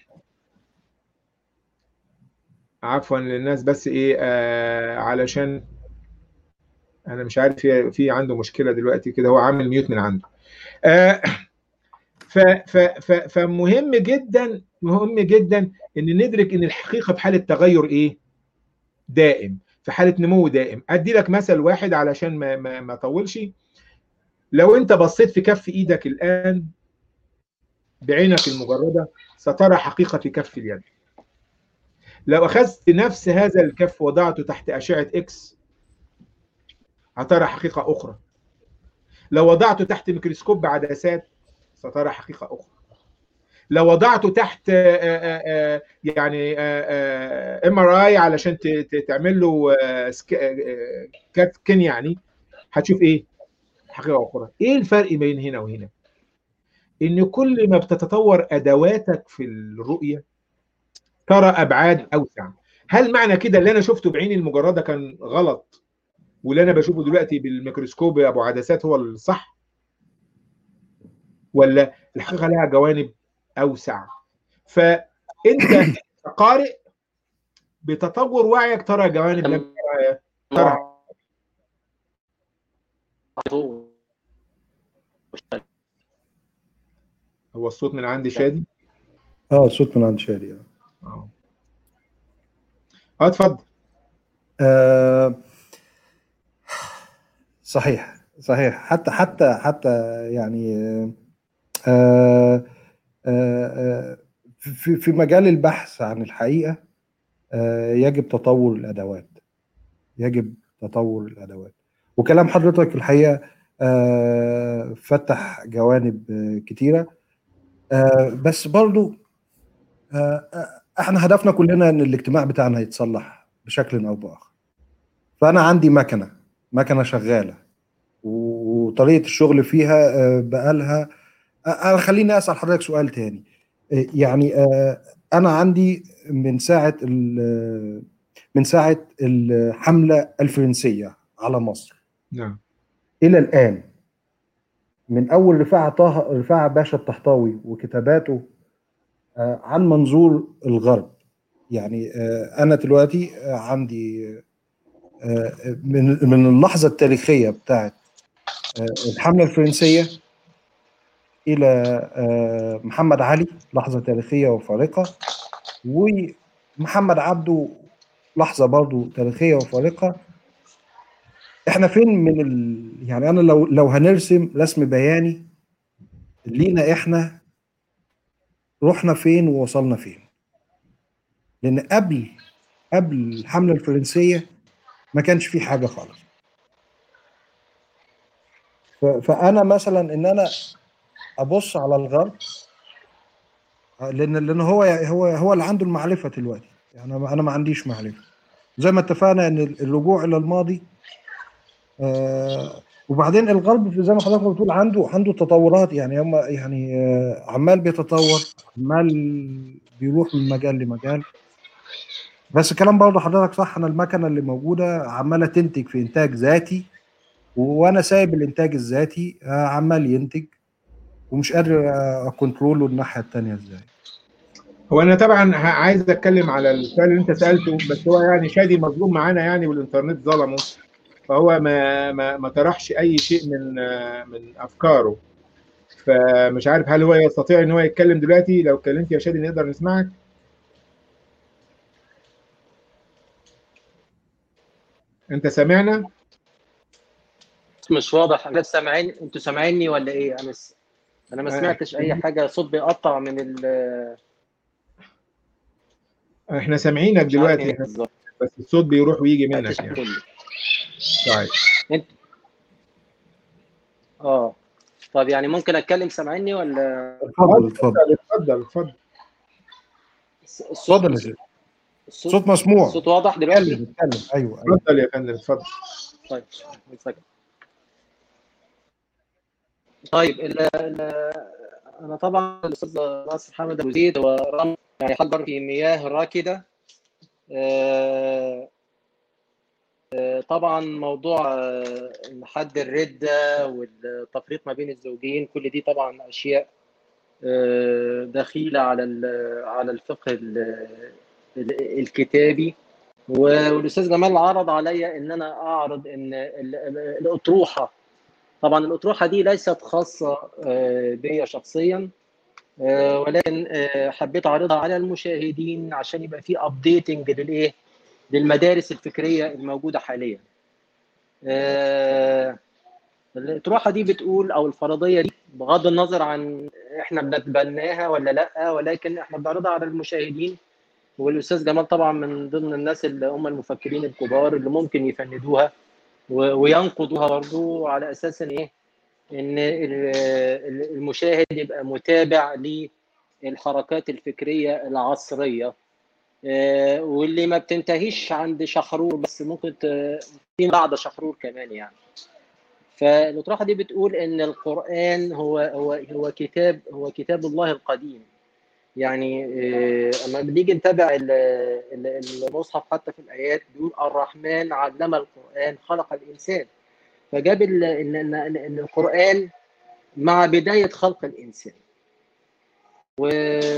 عفوا للناس بس ايه آه علشان انا مش عارف في في عنده مشكله دلوقتي كده هو عامل ميوت من عنده آه ف ف ف فمهم جدا مهم جدا ان ندرك ان الحقيقه في حاله تغير ايه دائم في حاله نمو دائم ادي لك مثل واحد علشان ما ما, ما اطولش لو انت بصيت في كف ايدك الان بعينك المجرده سترى حقيقه في كف اليد لو اخذت نفس هذا الكف وضعته تحت اشعه اكس هترى حقيقه اخرى لو وضعته تحت ميكروسكوب عدسات سترى حقيقه اخرى لو وضعته تحت يعني ام ار اي علشان تعمل له كات سكن يعني هتشوف ايه حقيقه اخرى ايه الفرق بين هنا وهنا ان كل ما بتتطور ادواتك في الرؤيه ترى ابعاد اوسع هل معنى كده اللي انا شفته بعيني المجرده كان غلط واللي انا بشوفه دلوقتي بالميكروسكوب ابو عدسات هو الصح ولا الحقيقه لها جوانب اوسع فانت كقارئ بتطور وعيك ترى جوانب لم ترى هو الصوت من عندي شادي اه الصوت من عند شادي اه اه اه اتفضل آه صحيح صحيح حتى حتى حتى يعني آه آه في في مجال البحث عن الحقيقه آه يجب تطور الادوات يجب تطور الادوات وكلام حضرتك الحقيقه آه فتح جوانب كتيره آه بس برضو آه احنا هدفنا كلنا ان الاجتماع بتاعنا يتصلح بشكل او باخر فانا عندي مكنه مكنه شغاله وطريقه الشغل فيها بقالها انا خليني اسال حضرتك سؤال تاني يعني آه، انا عندي من ساعه ال- من ساعه الحمله الفرنسيه على مصر نعم الى الان من اول رفاعه طه رفاعه باشا الطحطاوي وكتاباته آه، عن منظور الغرب يعني آه، انا دلوقتي آه، عندي آه، من من اللحظه التاريخيه بتاعت آه، الحمله الفرنسيه الى آه، محمد علي لحظه تاريخيه وفارقه ومحمد عبده لحظه برضو تاريخيه وفارقه احنا فين من ال... يعني انا لو لو هنرسم رسم بياني لينا احنا رحنا فين ووصلنا فين لان قبل قبل الحمله الفرنسيه ما كانش في حاجه خالص ف... فانا مثلا ان انا ابص على الغرب لان لان هو هو هو اللي عنده المعرفه دلوقتي يعني انا انا ما عنديش معرفه زي ما اتفقنا ان الرجوع الى الماضي آه وبعدين الغرب في- زي ما حضرتك بتقول عنده عنده تطورات يعني هم يعني آه عمال بيتطور عمال بيروح من مجال لمجال بس الكلام برضه حضرتك صح انا المكنه اللي موجوده عماله تنتج في انتاج ذاتي وانا سايب الانتاج الذاتي آه عمال ينتج ومش قادر آه، اكنتروله الناحيه الثانيه ازاي هو انا طبعا ه- عايز اتكلم على السؤال اللي انت سالته بس هو يعني شادي مظلوم معانا يعني والانترنت ظلمه فهو ما ما ما طرحش اي شيء من آه، من افكاره فمش عارف هل هو يستطيع ان هو يتكلم دلوقتي لو اتكلمت يا شادي نقدر نسمعك انت سامعنا مش واضح انا سامعين انتوا سامعيني ولا ايه انا س... انا ما آه. سمعتش اي حاجه صوت بيقطع من ال احنا سامعينك مش عارف دلوقتي إيه بالظبط بس الصوت بيروح ويجي منك مفيش يعني كله. طيب انت اه طب يعني ممكن اتكلم سامعيني ولا اتفضل اتفضل اتفضل اتفضل الص- الصوت اتفضل يا شيخ الصوت صوت مسموع الصوت واضح دلوقتي اتكلم اتكلم ايوه ايوه اتفضل يا فندم اتفضل طيب اتفضل. طيب ال ال انا طبعا الاستاذ ناصر حامد ابو زيد هو رمز يعني حجر في مياه راكده آه، آه، طبعا موضوع آه، حد الردة والتفريق ما بين الزوجين كل دي طبعا أشياء آه، دخيلة على ال- على الفقه ال- ال- الكتابي والأستاذ جمال عرض عليا إن أنا أعرض إن ال- ال- الأطروحة طبعا الأطروحة دي ليست خاصة آه، بيا شخصيا آه، ولكن آه، حبيت أعرضها على المشاهدين عشان يبقى في أبديتنج للإيه للمدارس الفكريه الموجوده حاليا. آه، الأطروحة دي بتقول أو الفرضية دي بغض النظر عن إحنا بنتبناها ولا لأ ولكن إحنا بنعرضها على المشاهدين والأستاذ جمال طبعا من ضمن الناس اللي هم المفكرين الكبار اللي ممكن يفندوها و- وينقضوها برضو على أساس إن إيه؟ إن ال- ال- المشاهد يبقى متابع للحركات الفكرية العصرية آه، واللي ما بتنتهيش عند شخرور بس ممكن ت- في بعد شخرور كمان يعني فالأطروحة دي بتقول إن القرآن هو هو هو كتاب هو كتاب الله القديم يعني آه، أما بنيجي نتابع ال- ال- المصحف حتى في الآيات بيقول الرحمن علم القرآن خلق الإنسان فجاب ال- إن إن إن القرآن مع بداية خلق الإنسان و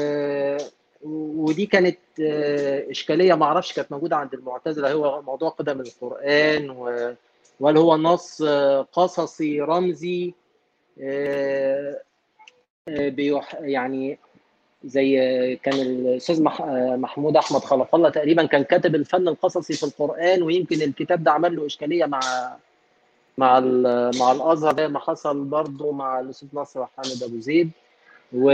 ودي كانت آه، اشكاليه ما اعرفش كانت موجوده عند المعتزله هو موضوع قدم القران و- وهل هو نص آه، قصصي رمزي آه، آه، بيح يعني زي آه، كان الاستاذ مح- آه، محمود احمد خلق الله تقريبا كان كاتب الفن القصصي في القران ويمكن الكتاب ده عمل له اشكاليه مع مع ال- مع الازهر زي ما حصل برضه مع الاستاذ ناصر حامد ابو زيد و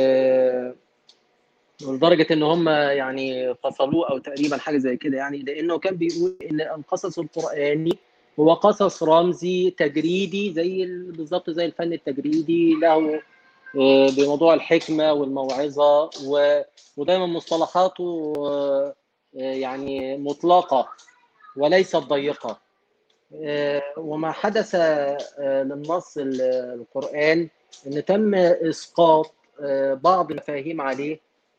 لدرجه ان هم يعني فصلوه او تقريبا حاجه زي كده يعني لانه كان بيقول ان القصص القراني هو قصص رمزي تجريدي زي ال- بالظبط زي الفن التجريدي له آه، بموضوع الحكمه والموعظه و- ودايما مصطلحاته آه، آه، يعني مطلقه وليست ضيقه آه، وما حدث آه، للنص ال- القرآن ان تم اسقاط آه، بعض المفاهيم عليه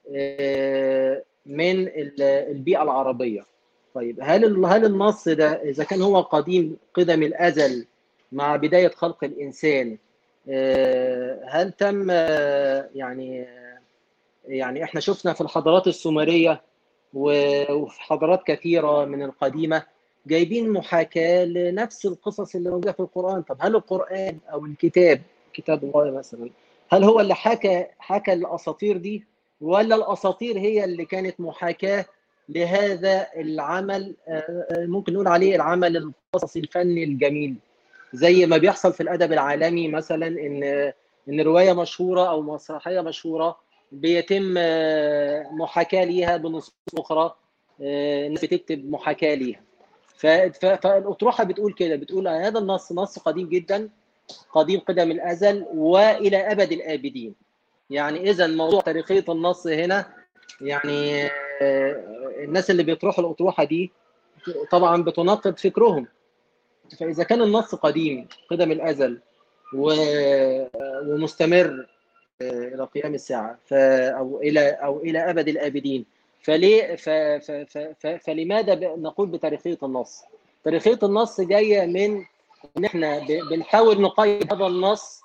آه، من ال- البيئة العربية طيب هل ال- هل النص ده إذا كان هو قديم قدم الأزل مع بداية خلق الإنسان آه، هل تم آه، يعني يعني احنا شفنا في الحضارات السومرية و- وفي حضارات كثيرة من القديمة جايبين محاكاة لنفس القصص اللي موجودة في القرآن طب هل القرآن أو الكتاب كتاب الله مثلا هل هو اللي حكى حكى الأساطير دي ولا الأساطير هي اللي كانت محاكاة لهذا العمل آه، آه، ممكن نقول عليه العمل القصصي الفني الجميل زي ما بيحصل في الأدب العالمي مثلا إن إن رواية مشهورة أو مسرحية مشهورة بيتم آه، محاكاة ليها بنصوص أخرى آه، الناس بتكتب محاكاة ليها ف- ف- فالأطروحة بتقول كده بتقول هذا النص نص قديم جدا قديم قدم الأزل وإلى أبد الآبدين يعني إذا موضوع تاريخية النص هنا يعني آه، الناس اللي بيطرحوا الأطروحة دي طبعا بتناقض فكرهم فإذا كان النص قديم قدم الأزل و- ومستمر آه، إلى قيام الساعة ف أو إلى أو إلى أبد الآبدين فليه ف ف ف ف فلماذا ب- نقول بتاريخية النص؟ تاريخية النص جاية من إن إحنا ب- بنحاول نقيد هذا النص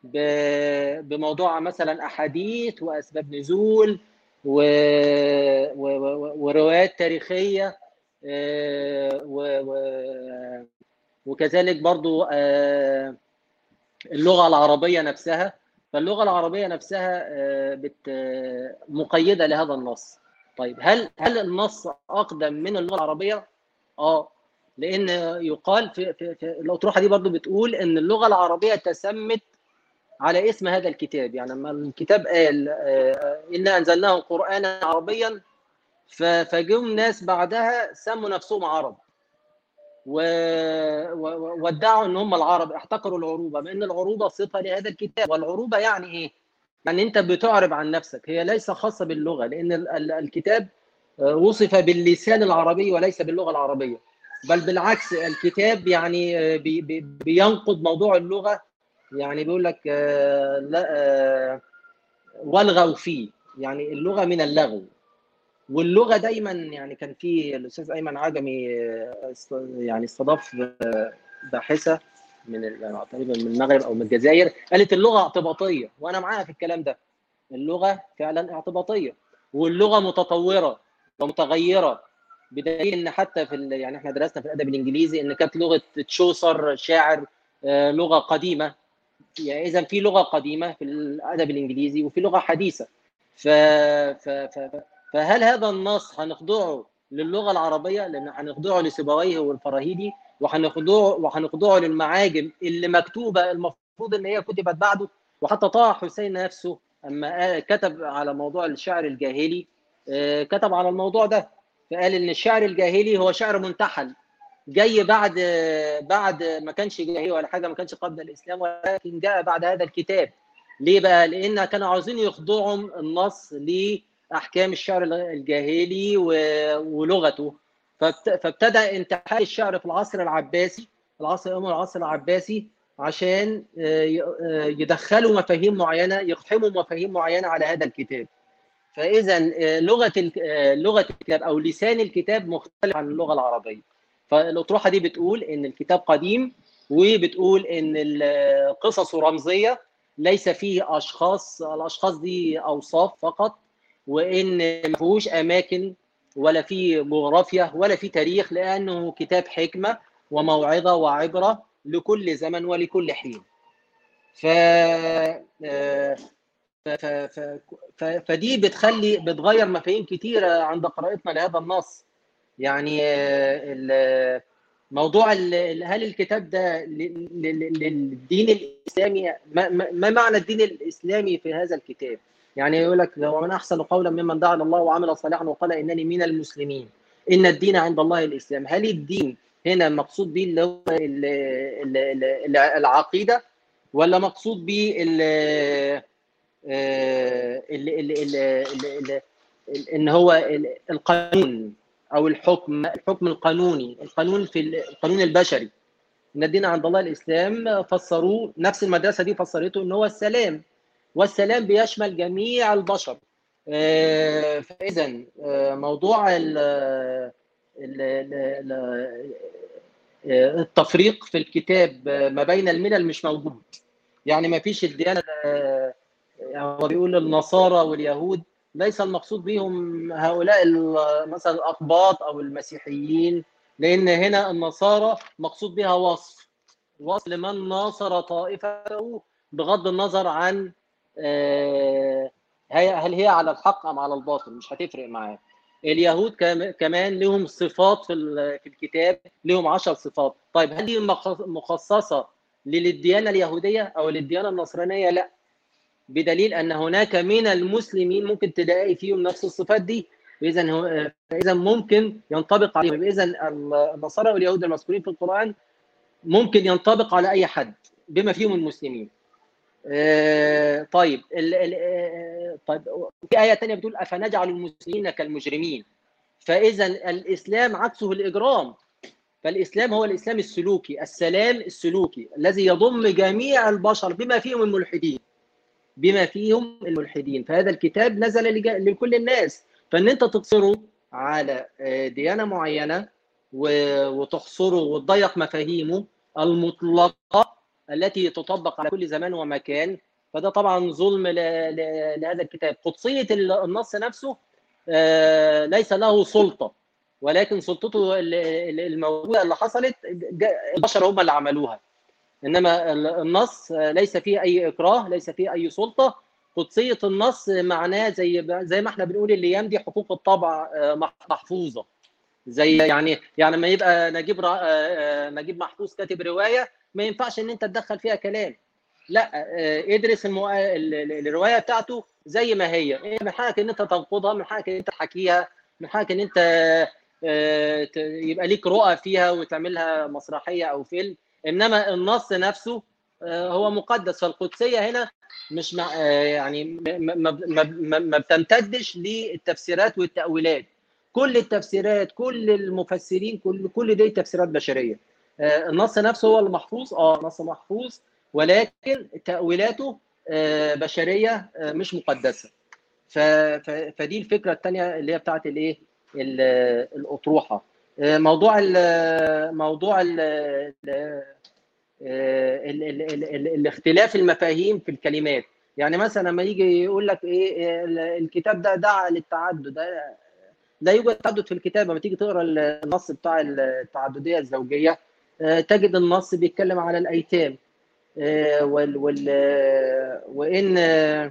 ب- بموضوع مثلا أحاديث وأسباب نزول و... و... و... وروايات تاريخية آه، و... و... وكذلك برضو آه، اللغة العربية نفسها فاللغة العربية نفسها آه، بت آه، مقيدة لهذا النص طيب هل هل النص أقدم من اللغة العربية؟ اه لأن يقال في, في, في الأطروحة دي برضو بتقول إن اللغة العربية تسمت على اسم هذا الكتاب يعني لما الكتاب قال آه، إنا أنزلناه قرآنا عربيا ف- فجم ناس بعدها سموا نفسهم عرب و... و... وادعوا ان هم العرب احتقروا العروبه بان العروبه صفه لهذا الكتاب والعروبه يعني ايه؟ يعني انت بتعرب عن نفسك هي ليس خاصه باللغه لان ال... ال- الكتاب آه، وصف باللسان العربي وليس باللغه العربيه بل بالعكس الكتاب يعني آه، بي... بي... بينقض موضوع اللغه يعني بيقول لك آه، لا آه، والغوا فيه يعني اللغه من اللغو واللغه دايما يعني كان في الاستاذ ايمن عجمي آه، است- يعني استضاف آه، باحثه من ال- تقريبا من المغرب او من الجزائر قالت اللغه اعتباطيه وانا معاها في الكلام ده اللغه فعلا اعتباطيه واللغه متطوره ومتغيره بدليل ان حتى في ال- يعني احنا درسنا في الادب الانجليزي ان كانت لغه تشوسر شاعر آه، لغه قديمه يعني اذا في لغه قديمه في الادب الانجليزي وفي لغه حديثه ف... ف... ف... فهل هذا النص هنخضعه للغه العربيه لان هنخضعه لسيبويه والفراهيدي وهنخضعه وهنخضعه للمعاجم اللي مكتوبه المفروض ان هي كتبت بعده وحتى طه حسين نفسه اما قال- كتب على موضوع الشعر الجاهلي آه، كتب على الموضوع ده فقال ان الشعر الجاهلي هو شعر منتحل جاي بعد بعد ما كانش جاهلي ولا حاجه ما كانش قبل الاسلام ولكن جاء بعد هذا الكتاب ليه بقى؟ لان كانوا عاوزين يخضعهم النص لاحكام الشعر الجاهلي و- ولغته فابت- فابتدى انتحال الشعر في العصر العباسي العصر الاموي العصر العباسي عشان آه، ي- آه، يدخلوا مفاهيم معينه يقحموا مفاهيم معينه على هذا الكتاب فاذا آه، لغه ال- آه، لغه الكتاب او لسان الكتاب مختلف عن اللغه العربيه فالاطروحه دي بتقول ان الكتاب قديم وبتقول ان القصص رمزيه ليس فيه اشخاص الاشخاص دي اوصاف فقط وان ما فيهوش اماكن ولا في جغرافيا ولا في تاريخ لانه كتاب حكمه وموعظه وعبره لكل زمن ولكل حين ف آه، ف... ف... ف... ف... فدي بتخلي بتغير مفاهيم كتيره عند قراءتنا لهذا النص يعني آه، ال- موضوع ال- هل الكتاب ده ل- ل- للدين الاسلامي ما, ما ما معنى الدين الاسلامي في هذا الكتاب؟ يعني يقول لك ومن احسن قولا ممن دعا الى الله وعمل صالحا وقال انني من المسلمين ان الدين عند الله الاسلام هل الدين هنا مقصود به اللي هو ال- ال- ال- ال- العقيده ولا مقصود به ال- آه، ال- ال- ال- ال- ال- ال- ان هو ال- القانون او الحكم الحكم القانوني القانون في ال- القانون البشري ان الدين عند الله الاسلام فسروه نفس المدرسه دي فسرته ان هو السلام والسلام بيشمل جميع البشر آه، فاذا آه، موضوع ال- ال- ال- ال- آه، التفريق في الكتاب آه، ما بين الملل مش موجود يعني ما فيش الديانه آه، هو بيقول النصارى واليهود ليس المقصود بهم هؤلاء ال- مثلا الاقباط او المسيحيين لان هنا النصارى مقصود بها وصف وصف لمن ناصر طائفته بغض النظر عن آه، هي- هل هي على الحق ام على الباطل مش هتفرق معاه اليهود كم- كمان لهم صفات في ال- في الكتاب لهم عشر صفات طيب هل دي مخ- مخصصه للديانه اليهوديه او للديانه النصرانيه لا بدليل ان هناك من المسلمين ممكن تلاقي فيهم نفس الصفات دي اذا هو اذا ممكن ينطبق عليهم اذا النصارى واليهود المذكورين في القران ممكن ينطبق على اي حد بما فيهم المسلمين آه، طيب ال ال آه، طيب في ايه ثانيه بتقول افنجعل المسلمين كالمجرمين فاذا الاسلام عكسه الاجرام فالاسلام هو الاسلام السلوكي السلام السلوكي الذي يضم جميع البشر بما فيهم الملحدين بما فيهم الملحدين فهذا الكتاب نزل لج- لكل الناس فان انت تقصره على آه، ديانه معينه و- وتحصره وتضيق مفاهيمه المطلقه التي تطبق على كل زمان ومكان فده طبعا ظلم ل- ل- لهذا الكتاب قدسيه ال- النص نفسه آه، ليس له سلطه ولكن سلطته ال- ال- الموجوده اللي حصلت جا- البشر هم اللي عملوها انما ال- النص ليس فيه اي اكراه ليس فيه اي سلطه قدسيه النص معناه زي زي ما احنا بنقول الايام دي حقوق الطبع آه، مح- محفوظه زي يعني يعني لما يبقى نجيب را- آه، آه، نجيب محفوظ كاتب روايه ما ينفعش ان انت تدخل فيها كلام لا آه، ادرس المو... ال- ال- الروايه بتاعته زي ما هي إيه، من حقك ان انت تنقضها من حقك ان انت تحكيها من حقك ان انت آه، ت- يبقى ليك رؤى فيها وتعملها مسرحيه او فيلم انما النص نفسه آه، هو مقدس فالقدسيه هنا مش مع آه، يعني ما- ما ما- ما- ما بتمتدش للتفسيرات والتاويلات كل التفسيرات كل المفسرين كل كل دي تفسيرات بشريه آه، النص نفسه هو المحفوظ اه نص محفوظ ولكن تاويلاته آه، بشريه آه، مش مقدسه ف- ف- فدي الفكره الثانيه اللي هي بتاعت الايه ال- الاطروحه آه، موضوع ال موضوع ال ال ال ال ال الاختلاف المفاهيم في الكلمات يعني مثلا لما يجي يقول لك ايه ال- الكتاب ده دعا للتعدد ده لا يوجد تعدد في الكتاب لما تيجي تقرا النص بتاع التعدديه الزوجيه آه، تجد النص بيتكلم على الايتام آه، وال وال آه، وان آه،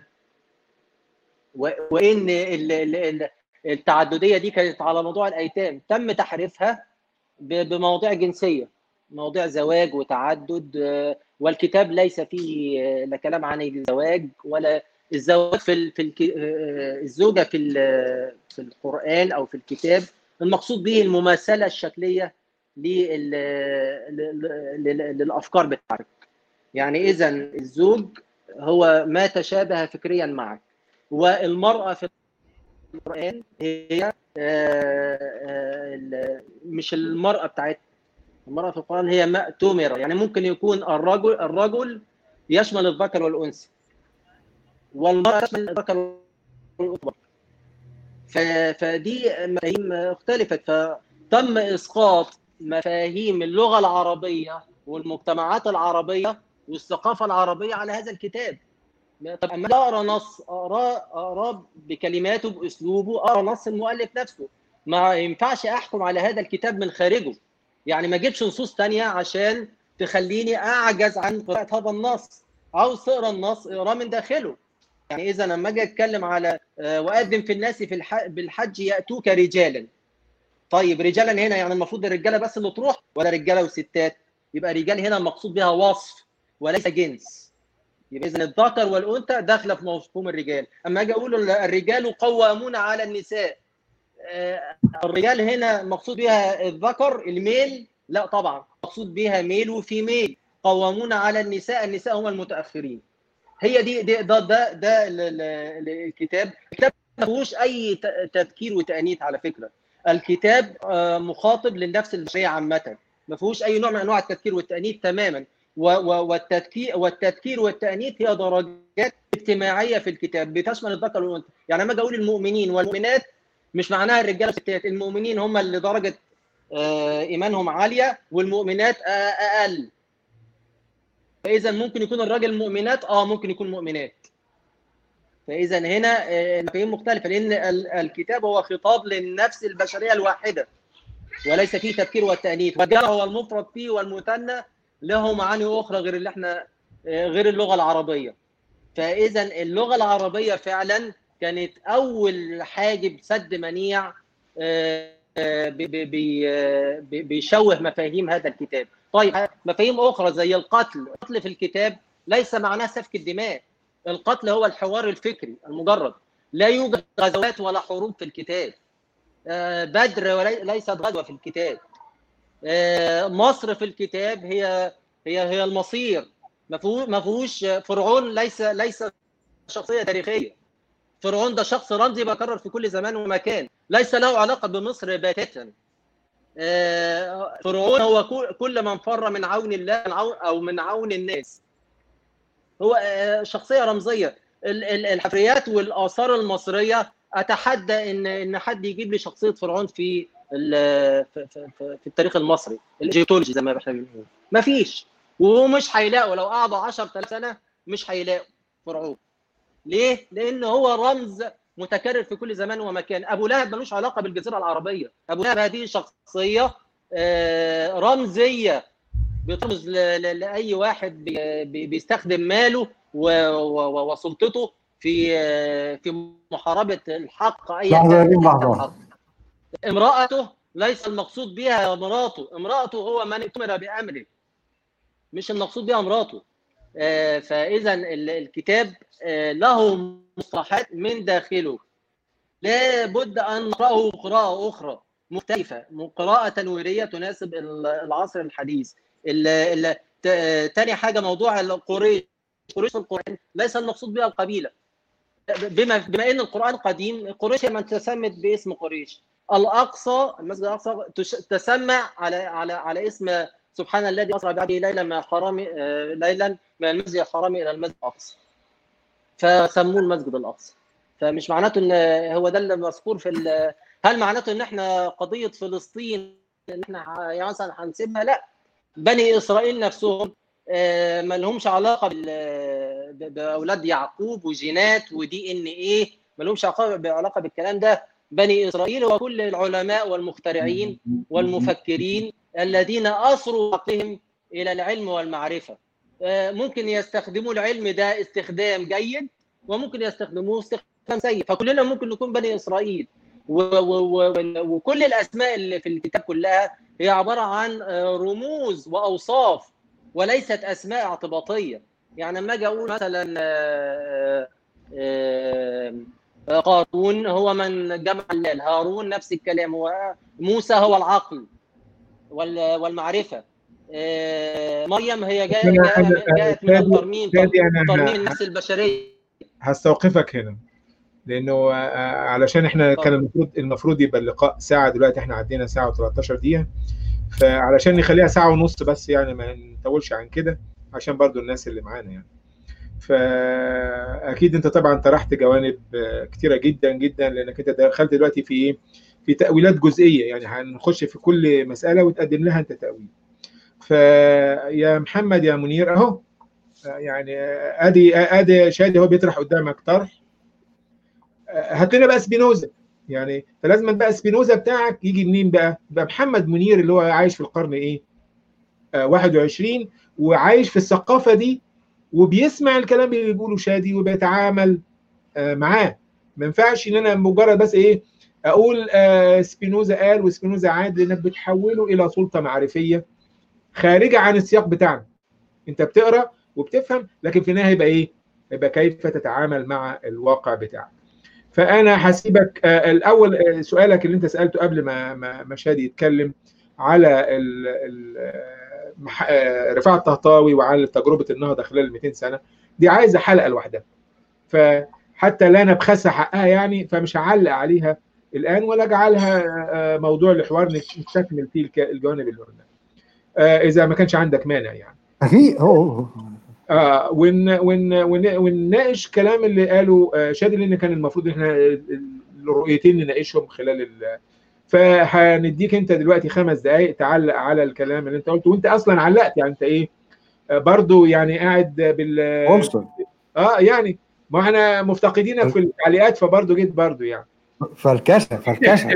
و- وان ال- ال- ال- التعدديه دي كانت على موضوع الايتام تم تحريفها ب- بمواضيع جنسيه مواضيع زواج وتعدد آه، والكتاب ليس فيه آه، لا كلام عن الزواج ولا الزواج في ال- في الك- آه، الزوجه في ال- في القران او في الكتاب المقصود به المماثله الشكليه لل- لل- لل- للافكار بتاعتك يعني اذا الزوج هو ما تشابه فكريا معك والمراه في القران هي آه، آه، ال- مش المراه بتاعتنا المراه في القران هي مأتمره يعني ممكن يكون الرجل الرجل يشمل الذكر والانثى والمراه تشمل الذكر والانثى ف- فدي مفاهيم اختلفت فتم اسقاط مفاهيم اللغه العربيه والمجتمعات العربيه والثقافه العربيه على هذا الكتاب طب اما أجي اقرا نص اقراه اقراه بكلماته باسلوبه اقرا نص المؤلف نفسه ما ينفعش احكم على هذا الكتاب من خارجه يعني ما اجيبش نصوص تانية عشان تخليني اعجز عن قراءه هذا النص عاوز تقرا النص اقراه من داخله يعني اذا لما اجي اتكلم على آه، واقدم في الناس في الح... بالحج ياتوك رجالا طيب رجالا هنا يعني المفروض الرجاله بس اللي تروح ولا رجاله وستات يبقى رجال هنا المقصود بها وصف وليس جنس يبقى اذا الذكر والانثى داخله في مفهوم الرجال اما اجي اقول الرجال قوامون على النساء آه، الرجال هنا مقصود بها الذكر الميل لا طبعا مقصود بها ميل وفيميل قوامون على النساء النساء هم المتاخرين هي دي, دي ده ده ده ال- ال- ال- الكتاب الكتاب ما فيهوش اي ت- تفكير وتانيث على فكره الكتاب آه، مخاطب للنفس البشريه عامه ما فيهوش اي نوع من انواع التفكير والتانيث تماما و- و- والتذكير والتذكير والتانيث هي درجات اجتماعيه في الكتاب بتشمل الذكر والانثى يعني لما اجي اقول المؤمنين والمؤمنات مش معناها الرجاله والستات المؤمنين هم اللي درجه آه، ايمانهم عاليه والمؤمنات آه، اقل فاذا ممكن يكون الراجل مؤمنات اه ممكن يكون مؤمنات فاذا هنا آه، المفاهيم مختلفه لان ال- الكتاب هو خطاب للنفس البشريه الواحده وليس فيه تفكير والتانيث والجمع هو المفرد فيه والمثنى له معاني اخرى غير اللي احنا آه، غير اللغه العربيه فاذا اللغه العربيه فعلا كانت اول حاجب سد منيع آه، آه، بي- بي- بي- آه، بي- بيشوه مفاهيم هذا الكتاب طيب مفاهيم اخرى زي القتل القتل في الكتاب ليس معناه سفك الدماء القتل هو الحوار الفكري المجرد لا يوجد غزوات ولا حروب في الكتاب آه، بدر ولي- ليست غزوه في الكتاب آه، مصر في الكتاب هي هي هي المصير ما فيهو- ما فيهوش فرعون ليس ليس شخصيه تاريخيه فرعون ده شخص رمزي بكرر في كل زمان ومكان ليس له علاقه بمصر باتاتا آه، فرعون هو كو- كل من فر من عون الله من عون- او من عون الناس هو آه، شخصيه رمزيه ال- ال- الحفريات والاثار المصريه اتحدى ان ان حد يجيب لي شخصيه فرعون في ال- في, في, في, في التاريخ المصري الايجيبتولوجي زي ما احنا بنقول مفيش ومش هيلاقوا لو قعدوا 10000 سنه مش هيلاقوا فرعون ليه؟ لان هو رمز متكرر في كل زمان ومكان ابو لهب ملوش علاقه بالجزيره العربيه ابو لهب هذه شخصيه آه، رمزيه بترمز ل- ل- لاي واحد بي- بي- بيستخدم ماله و- و- وسلطته في آه، في محاربه الحق اي لحظة يا ريم، لحظة. الحق امراته ليس المقصود بها مراته امراته هو من ائتمر بامره مش المقصود بها مراته آه، فاذا ال- الكتاب آه، له مصطلحات من داخله لا بد ان نقراه قراءه اخرى مختلفه قراءه تنويريه تناسب ال- العصر الحديث ال- ال- ت- تاني حاجه موضوع القريش قريش في القران ليس المقصود بها القبيله بما بما ان القران قديم قريش هي من تسمت باسم قريش الاقصى المسجد الاقصى تش- تسمى على على على اسم سبحان الذي اسرى بعبده ليلا من الحرام آه، ليلا من المسجد الحرام الى المسجد الاقصى فسموه المسجد الاقصى فمش معناته ان هو ده اللي مذكور في ال- هل معناته ان احنا قضيه فلسطين ان احنا ه- يعني مثلا هنسيبها لا بني اسرائيل نفسهم آه، ما لهمش علاقه بال- ب- باولاد يعقوب وجينات ودي ان ايه ما لهمش علاقه علاقه بالكلام ده بني اسرائيل وكل العلماء والمخترعين والمفكرين الذين اسروا عقلهم الى العلم والمعرفه آه، ممكن يستخدموا العلم ده استخدام جيد وممكن يستخدموه استخدام سيء فكلنا ممكن نكون بني اسرائيل و- و- و- وكل الاسماء اللي في الكتاب كلها هي عباره عن آه، رموز واوصاف وليست اسماء اعتباطيه يعني لما اجي اقول مثلا آه، آه، آه، قارون هو من جمع الليل هارون نفس الكلام هو موسى هو العقل وال- والمعرفه آه، مريم هي جاء- أنا- جاء- أنا- جاءت من فادي- الترميم فادي أنا ترميم ه- النفس البشريه هستوقفك هنا لانه آه، علشان احنا كان المفروض المفروض يبقى اللقاء ساعه دلوقتي احنا عدينا ساعه و13 دقيقه فعلشان نخليها ساعه ونص بس يعني ما نطولش عن كده عشان برضو الناس اللي معانا يعني فاكيد انت طبعا طرحت جوانب آه، كتيره جدا جدا لانك انت دخلت دلوقتي في ايه في تاويلات جزئيه يعني هنخش في كل مساله وتقدم لها انت تاويل فيا محمد يا منير اهو آه، يعني آه، ادي آه، ادي شادي هو بيطرح قدامك طرح آه، هات لنا بقى سبينوزا يعني فلازم بقى سبينوزا بتاعك يجي منين بقى؟ يبقى محمد منير اللي هو عايش في القرن ايه؟ آه 21 وعايش في الثقافه دي وبيسمع الكلام اللي بيقوله شادي وبيتعامل آه معاه ما ينفعش ان انا مجرد بس ايه اقول آه سبينوزا قال وسبينوزا عاد لانك بتحوله الى سلطه معرفيه خارجه عن السياق بتاعنا انت بتقرا وبتفهم لكن في النهايه يبقى ايه؟ يبقى كيف تتعامل مع الواقع بتاعك فانا هسيبك آه، الاول آه، سؤالك اللي انت سالته قبل ما ما ما شادي يتكلم على ال ال آه، مح- آه، رفاعة الطهطاوي وعلى تجربه النهضه خلال ال 200 سنه دي عايزه حلقه لوحدها فحتى لا نبخسها حقها يعني فمش هعلق عليها الان ولا اجعلها آه، موضوع لحوار نستكمل فيه الك- الجوانب اللي قلناها آه، اذا ما كانش عندك مانع يعني اكيد هو هو- اه ون ون ون ونناقش كلام اللي قاله آه، شادي لان كان المفروض ان احنا الرؤيتين نناقشهم خلال ال فهنديك انت دلوقتي خمس دقائق تعلق على الكلام اللي انت قلته وانت اصلا علقت يعني انت ايه آه، برضو يعني قاعد بال عنصر اه يعني ما احنا مفتقدينك في التعليقات فبرضو جيت برضو يعني فركشه فركشه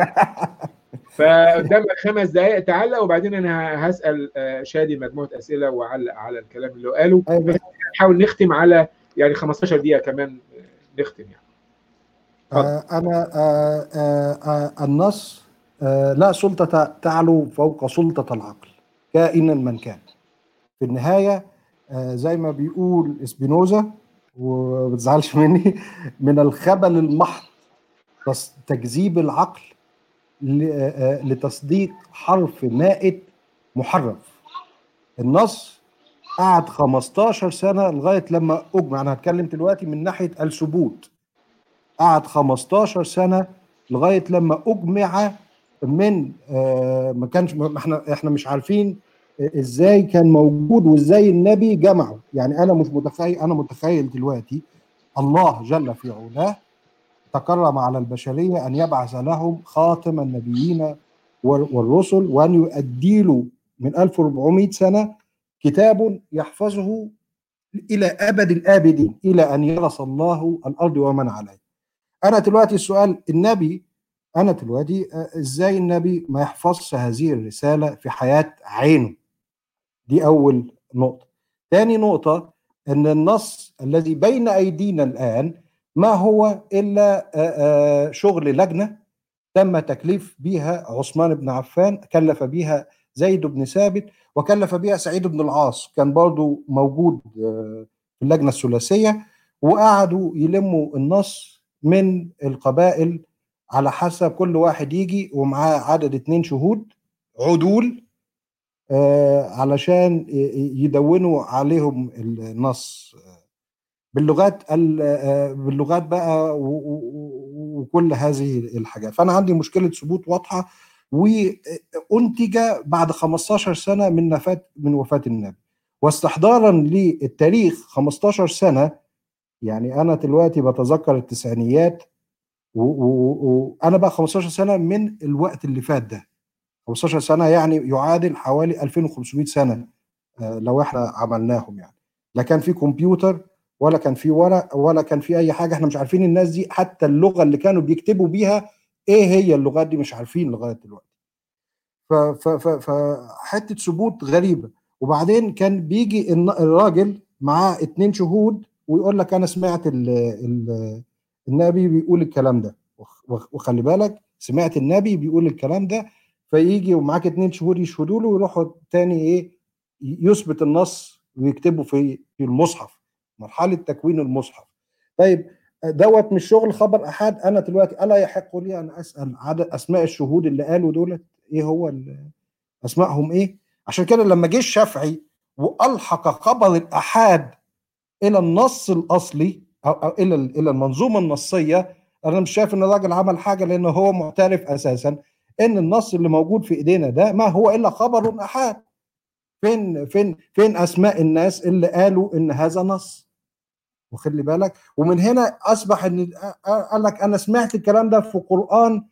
فقدامك خمس دقائق تعلق وبعدين انا هسال آه، شادي مجموعه اسئله واعلق على الكلام اللي قاله أيوة. نحاول نختم على يعني 15 دقيقه كمان آه، نختم يعني آه، أنا آه، آه، آه، النص آه، لا سلطة تعلو فوق سلطة العقل كائنا من كان في النهاية آه، زي ما بيقول اسبينوزا وما تزعلش مني من الخبل المحض تص- تكذيب العقل ل- آه، آه، لتصديق حرف مائت محرف النص قعد 15 سنة لغاية لما أجمع أنا هتكلم دلوقتي من ناحية الثبوت قعد 15 سنه لغايه لما اجمع من آه، ما كانش ما احنا احنا مش عارفين ازاي كان موجود وازاي النبي جمعه يعني انا مش متخيل انا متخيل دلوقتي الله جل في علاه تكرم على البشريه ان يبعث لهم خاتم النبيين وال- والرسل وان يؤدي له من 1400 سنه كتاب يحفظه الى ابد الابدين الى ان يرث الله الارض ومن عليها انا دلوقتي السؤال النبي انا دلوقتي آه، ازاي النبي ما يحفظش هذه الرساله في حياه عينه دي اول نقطه ثاني نقطه ان النص الذي بين ايدينا الان ما هو الا آه، آه، شغل لجنه تم تكليف بها عثمان بن عفان كلف بها زيد بن ثابت وكلف بها سعيد بن العاص كان برضو موجود آه، في اللجنه الثلاثيه وقعدوا يلموا النص من القبائل على حسب كل واحد يجي ومعاه عدد اتنين شهود عدول آه، علشان ي- ي- يدونوا عليهم النص آه، باللغات ال- آه، باللغات بقى و- و- و- وكل هذه الحاجات فانا عندي مشكله ثبوت واضحه وانتج بعد 15 سنه من وفاه من وفاه النبي واستحضارا للتاريخ 15 سنه يعني انا دلوقتي بتذكر التسعينيات وانا بقى 15 سنه من الوقت اللي فات ده 15 سنه يعني يعادل حوالي 2500 سنه آه، لو احنا عملناهم يعني لا كان في كمبيوتر ولا كان في ورق ولا كان في اي حاجه احنا مش عارفين الناس دي حتى اللغه اللي كانوا بيكتبوا بيها ايه هي اللغات دي مش عارفين لغايه دلوقتي ف- ف- ف- فحته ثبوت غريبه وبعدين كان بيجي الن- الراجل معاه اتنين شهود ويقول لك انا سمعت ال ال النبي بيقول الكلام ده وخ- وخ- وخلي بالك سمعت النبي بيقول الكلام ده فيجي ومعاك اتنين شهود يشهدوا له ويروحوا تاني ايه يثبت النص ويكتبوا في في المصحف مرحله تكوين المصحف طيب دوت مش شغل خبر احد انا دلوقتي الا يحق لي ان اسال عدد اسماء الشهود اللي قالوا دولت ايه هو ال- اسمائهم ايه عشان كده لما جه الشافعي والحق خبر الاحاد الى النص الاصلي او, أو الى ال- الى المنظومه النصيه انا مش شايف ان الراجل عمل حاجه لان هو معترف اساسا ان النص اللي موجود في ايدينا ده ما هو الا خبر احاد فين فين فين اسماء الناس اللي قالوا ان هذا نص واخد لي بالك ومن هنا اصبح ان قال لك انا سمعت الكلام ده في قران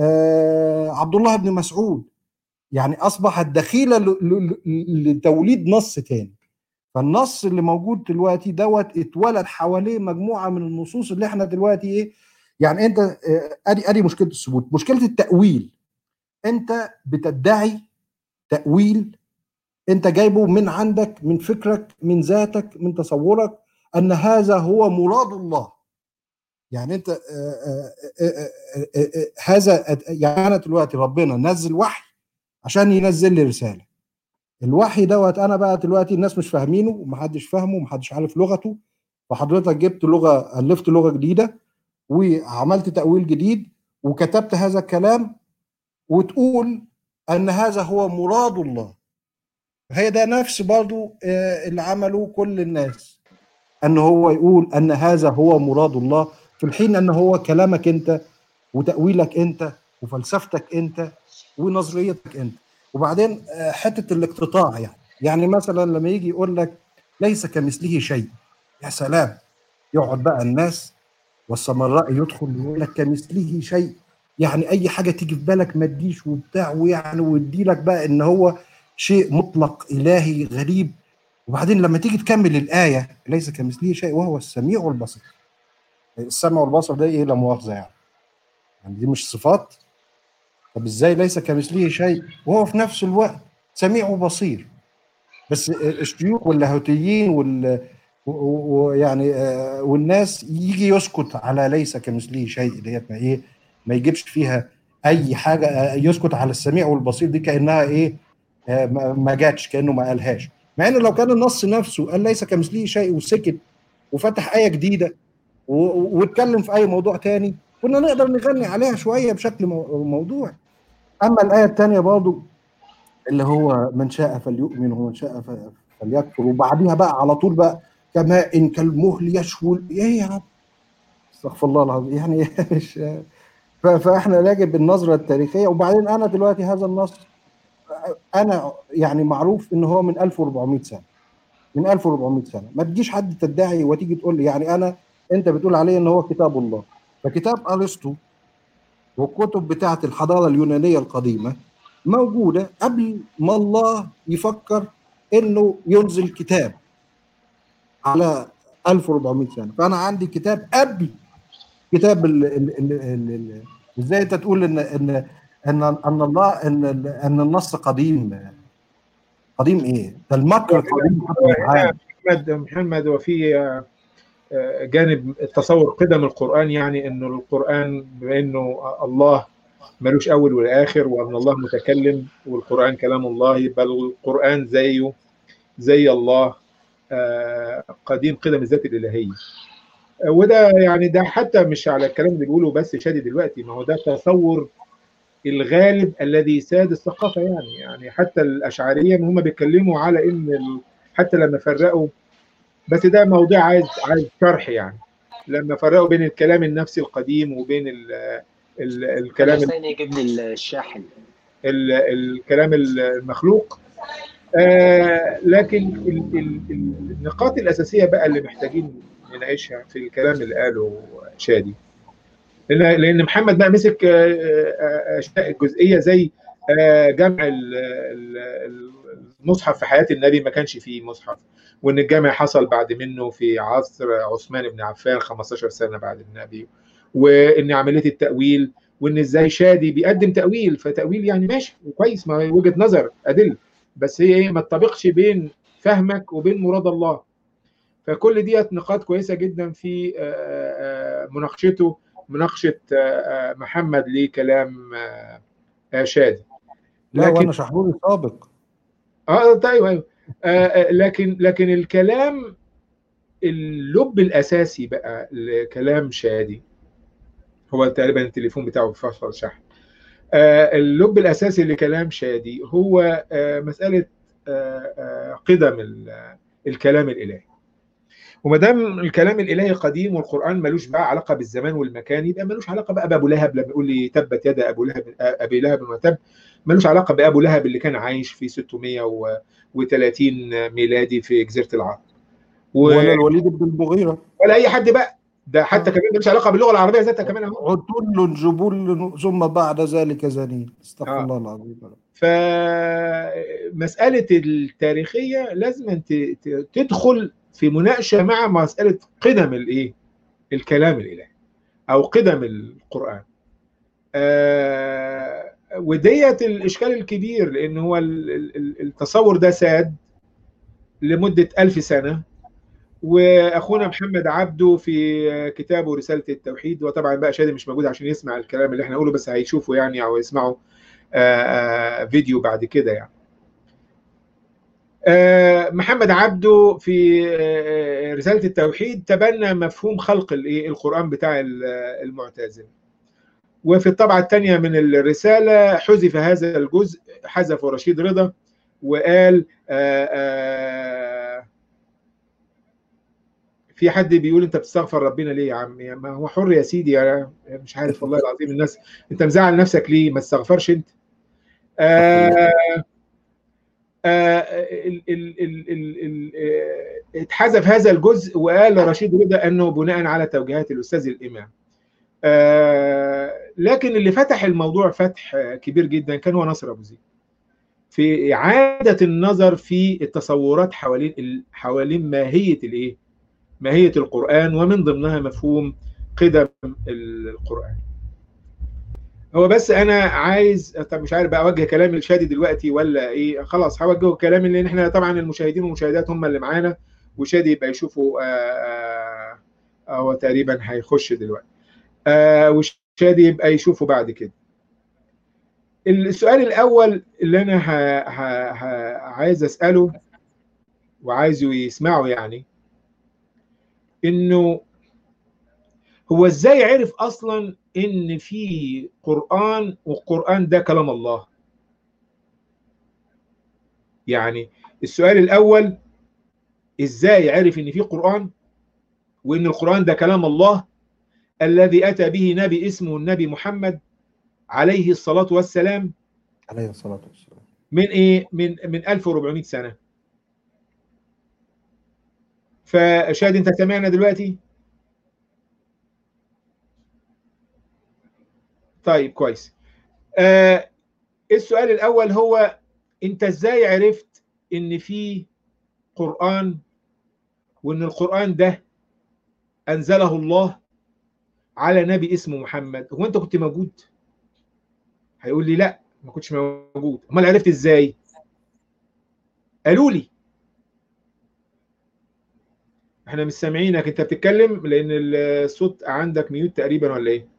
آه عبد الله بن مسعود يعني اصبحت دخيله ل- ل- ل- لتوليد نص تاني فالنص اللي موجود دلوقتي دوت اتولد حواليه مجموعه من النصوص اللي احنا دلوقتي ايه يعني انت آه، ادي ادي مشكله الثبوت مشكله التاويل انت بتدعي تاويل انت جايبه من عندك من فكرك من ذاتك من تصورك ان هذا هو مراد الله يعني انت آه، آه، آه، آه، آه، آه، هذا يعني انا دلوقتي ربنا نزل وحي عشان ينزل لي رساله الوحي دوت انا بقى دلوقتي الناس مش فاهمينه ومحدش فاهمه ومحدش عارف لغته فحضرتك جبت لغه الفت لغه جديده وعملت تاويل جديد وكتبت هذا الكلام وتقول ان هذا هو مراد الله هي ده نفس برضو آه، اللي عمله كل الناس ان هو يقول ان هذا هو مراد الله في الحين ان هو كلامك انت وتأويلك انت وفلسفتك انت ونظريتك انت وبعدين آه، حته الاقتطاع يعني يعني مثلا لما يجي يقول لك ليس كمثله شيء يا سلام يقعد بقى الناس والسمراء يدخل يقول لك كمثله شيء يعني اي حاجه تيجي في بالك ما تجيش وبتاع ويعني ويدي لك بقى ان هو شيء مطلق الهي غريب وبعدين لما تيجي تكمل الايه ليس كمثله شيء وهو السميع والبصير السمع والبصر ده ايه لا مؤاخذه يعني يعني دي مش صفات طب ازاي ليس كمثله شيء وهو في نفس الوقت سميع وبصير بس الشيوخ واللاهوتيين وال ويعني آه، والناس يجي يسكت على ليس كمثله شيء ديت ما ايه ما يجيبش فيها اي حاجه آه، يسكت على السميع والبصير دي كانها ايه آه، ما ما جاتش كانه ما قالهاش مع ان لو كان النص نفسه قال ليس كمثله شيء وسكت وفتح ايه جديده و- و- واتكلم في اي موضوع تاني كنا نقدر نغني عليها شويه بشكل مو- موضوعي اما الايه الثانيه برضو اللي هو من شاء فليؤمن ومن شاء ف- فليكفر وبعديها بقى على طول بقى كماء كالمهل يشوي ايه يا رب استغفر الله العظيم يعني مش ف- فاحنا يجب النظره التاريخيه وبعدين انا دلوقتي هذا النص انا يعني معروف ان هو من 1400 سنه من 1400 سنه ما تجيش حد تدعي وتيجي تقول لي يعني انا انت بتقول عليه ان هو كتاب الله فكتاب ارسطو والكتب بتاعه الحضاره اليونانيه القديمه موجوده قبل ما الله يفكر انه ينزل كتاب على 1400 سنه فانا عندي كتاب قبل كتاب ال ال ال ال ال ازاي انت تقول ان ان ان ان الله ان ال- ان النص قديم قديم ايه؟ ده المكر القديم حتى العالم محمد محمد وفي آه، آه، جانب تصور قدم القرآن يعني انه القرآن بانه الله ملوش اول ولا اخر وان الله متكلم والقرآن كلام الله بل القرآن زيه زي الله آه، قديم قدم الذات الالهيه آه، وده يعني ده حتى مش على الكلام اللي بيقوله بس شادي دلوقتي ما هو ده تصور الغالب الذي ساد الثقافه يعني يعني حتى الاشعريه هم بيتكلموا على ان ال- حتى لما فرقوا بس ده موضوع عايز عايز شرح يعني لما فرقوا بين الكلام النفسي القديم وبين ال ال الكلام كلام يجيب لي الشاحن ال- الكلام المخلوق آه لكن ال- ال- ال- النقاط الاساسيه بقى اللي محتاجين نناقشها في الكلام اللي قاله شادي لان لان محمد بقى مسك آه، آه، اشياء جزئيه زي آه، جمع ال- ال- المصحف في حياه النبي ما كانش فيه مصحف وان الجمع حصل بعد منه في عصر عثمان بن عفان 15 سنه بعد النبي وان عمليه التاويل وان ازاي شادي بيقدم تاويل فتاويل يعني ماشي كويس ما هي وجهه نظر ادله بس هي ايه ما تطابقش بين فهمك وبين مراد الله فكل ديت نقاط كويسه جدا في آه، آه، مناقشته مناقشه آه، آه، محمد لكلام آه، آه، شادي لا لكن وانا شحروري سابق اه طيب ايوه آه، آه، لكن لكن الكلام اللب الاساسي بقى لكلام شادي هو تقريبا التليفون بتاعه فصل شحن آه، اللب الاساسي لكلام شادي هو آه، مساله آه، آه، قدم ال- الكلام الالهي وما دام الكلام الالهي قديم والقران ملوش بقى علاقه بالزمان والمكان يبقى ملوش علاقه بقى بابو لهب لما يقول لي تبت يد ابو لهب ابي لهب وتب ملوش علاقه بابو لهب اللي كان عايش في 630 ميلادي في جزيره العرب و... ولا الوليد بن المغيره ولا اي حد بقى ده حتى كمان ملوش علاقه باللغه العربيه ذاتها كمان اهو عتل جبل ثم بعد ذلك زنين استغفر آه. الله العظيم فمسألة التاريخية لازم ت- ت- تدخل في مناقشة مع مسألة قدم الإيه؟ الكلام الإلهي أو قدم القرآن. آه وديت الإشكال الكبير لأن هو ال- ال- ال- التصور ده ساد لمدة ألف سنة واخونا محمد عبده في كتابه رساله التوحيد وطبعا بقى شادي مش موجود عشان يسمع الكلام اللي احنا نقوله بس هيشوفه يعني او يسمعه آه، آه، فيديو بعد كده يعني آه، محمد عبده في آه، رساله التوحيد تبنى مفهوم خلق الايه القران بتاع ال- المعتزله وفي الطبعه الثانيه من الرساله حذف هذا الجزء حذفه رشيد رضا وقال آه، آه، في حد بيقول انت بتستغفر ربنا ليه يا عم يا ما هو حر يا سيدي انا مش عارف والله العظيم الناس انت مزعل نفسك ليه ما تستغفرش انت آه آه، ال- ال- ال- ال- ال- آه، اتحذف هذا الجزء وقال رشيد رضا انه بناء على توجيهات الاستاذ الامام آه، لكن اللي فتح الموضوع فتح آه، كبير جدا كان هو ناصر ابو زيد في اعاده النظر في التصورات حوالين ال- حوالين ماهيه الايه ماهيه القران ومن ضمنها مفهوم قدم القران هو بس انا عايز طب مش عارف بقى اوجه كلامي لشادي دلوقتي ولا ايه خلاص هوجهه كلامي لان احنا طبعا المشاهدين والمشاهدات هم اللي معانا وشادي يبقى يشوفه آه، آه، آه، هو تقريبا هيخش دلوقتي آه، وشادي يبقى يشوفه بعد كده السؤال الاول اللي انا ه... ه... ه... عايز اساله وعايزه يسمعه يعني انه هو ازاي عرف اصلا ان في قران والقران ده كلام الله يعني السؤال الاول ازاي عرف ان في قران وان القران ده كلام الله الذي اتى به نبي اسمه النبي محمد عليه الصلاه والسلام عليه الصلاه والسلام من ايه من من 1400 سنه فشاد انت سامعنا دلوقتي طيب كويس آه السؤال الاول هو انت ازاي عرفت ان في قران وان القران ده انزله الله على نبي اسمه محمد هو انت كنت موجود هيقول لي لا ما كنتش موجود امال عرفت ازاي قالوا لي احنا مش سامعينك انت بتتكلم لان الصوت عندك ميوت تقريبا ولا ايه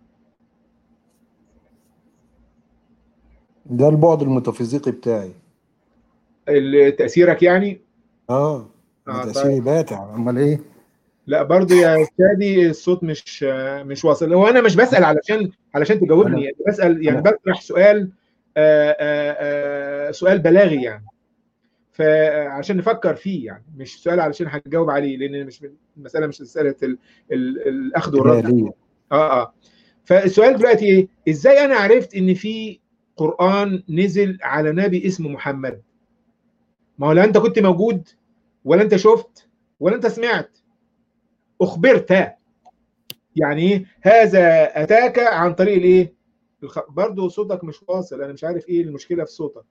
ده البعد الميتافيزيقي بتاعي ال- تاثيرك يعني اه آه، آه طيب. تأثيري باتع امال ايه لا برضو يا استاذي الصوت مش مش واصل هو انا مش بسال علشان علشان تجاوبني يعني بسال يعني أنا- بطرح سؤال آآ آآ سؤال بلاغي يعني فعشان نفكر فيه يعني مش سؤال علشان هتجاوب عليه لان مش المساله مش مساله ال- ال- الاخذ والرد ليه اه اه فالسؤال دلوقتي ايه ازاي انا عرفت ان في قران نزل على نبي اسمه محمد ما هو لا انت كنت موجود ولا انت شفت ولا انت سمعت اخبرت يعني ايه هذا اتاك عن طريق الايه الخ... برضه صوتك مش واصل انا مش عارف ايه المشكله في صوتك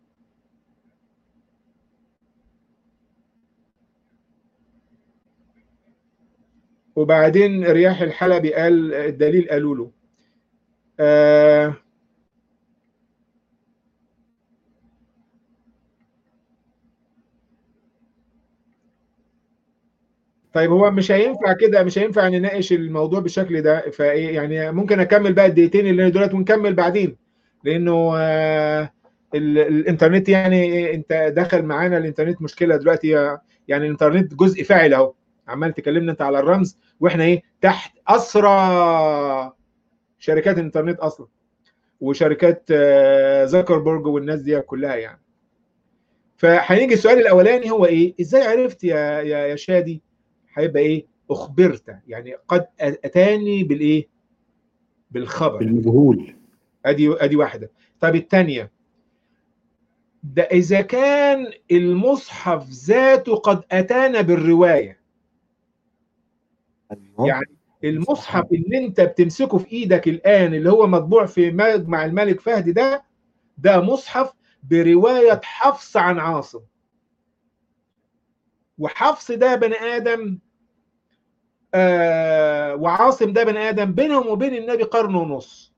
وبعدين رياح الحلبي قال الدليل قالوا له آه طيب هو مش هينفع كده مش هينفع نناقش الموضوع بالشكل ده فايه يعني ممكن اكمل بقى الدقيقتين اللي دولت ونكمل بعدين لانه آه ال- الانترنت يعني إيه، انت دخل معانا الانترنت مشكله دلوقتي يعني الانترنت جزء فاعل اهو عمال تكلمنا انت على الرمز واحنا ايه تحت اسرى شركات الانترنت اصلا وشركات آه، زكربرج والناس دي كلها يعني فهنيجي السؤال الاولاني هو ايه ازاي عرفت يا يا يا شادي هيبقى ايه اخبرت يعني قد اتاني بالايه بالخبر بالمجهول ادي ادي واحده طب الثانيه ده اذا كان المصحف ذاته قد اتانا بالروايه أيوة. يعني المصحف اللي انت بتمسكه في ايدك الان اللي هو مطبوع في مجمع الملك فهد ده ده مصحف بروايه حفص عن عاصم وحفص ده بني ادم آه وعاصم ده بني ادم بينهم وبين النبي قرن ونص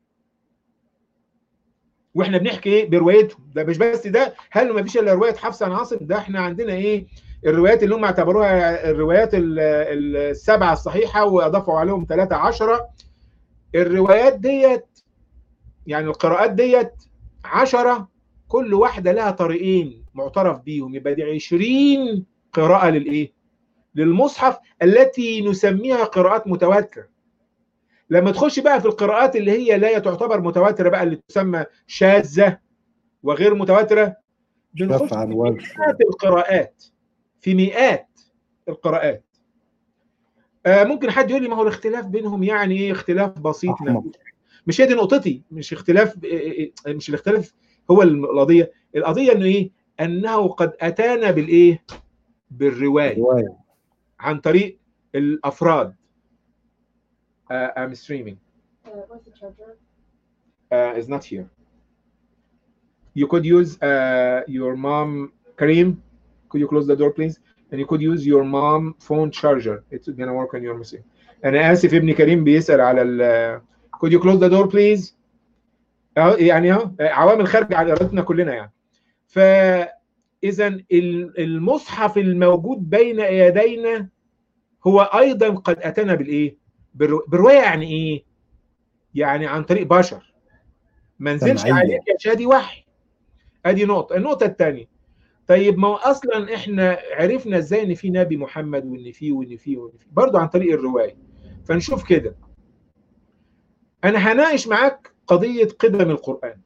واحنا بنحكي ايه بروايتهم ده مش بس ده هل ما فيش الا روايه حفص عن عاصم ده احنا عندنا ايه الروايات اللي هم اعتبروها الروايات ال- ال- السبعه الصحيحه واضافوا عليهم 13 الروايات ديت يعني القراءات ديت 10 كل واحده لها طريقين معترف بيهم يبقى دي 20 قراءه للايه للمصحف التي نسميها قراءات متواتره لما تخش بقى في القراءات اللي هي لا تعتبر متواتره بقى اللي تسمى شاذه وغير متواتره بنخش شاف عن في ورش مئات القراءات في مئات القراءات آه ممكن حد يقول لي ما هو الاختلاف بينهم يعني ايه اختلاف بسيط أحمق. مش هي دي نقطتي مش اختلاف إيه إيه مش الاختلاف هو القضيه القضيه انه ايه انه قد اتانا بالايه بالروايه روايه عن طريق الافراد uh, I'm streaming Uh, what's the charger? uh, is not here you could use uh, your mom Kareem could you close the door please and you could use your mom phone charger it's gonna work on your machine انا اسف ابني كريم بيسال على ال could you close the door please أهو يعني اهو عوامل خارجه عن ارادتنا كلنا يعني فاذا ال- المصحف الموجود بين يدينا هو ايضا قد اتانا بالايه بالرو- بالروايه يعني ايه يعني عن طريق بشر ما نزلش سمعية. عليك يا شادي وحي ادي نقطه النقطه الثانيه طيب ما هو اصلا احنا عرفنا ازاي ان في نبي محمد وان في وان في وان في برضه عن طريق الروايه فنشوف كده انا هناقش معاك قضيه قدم القران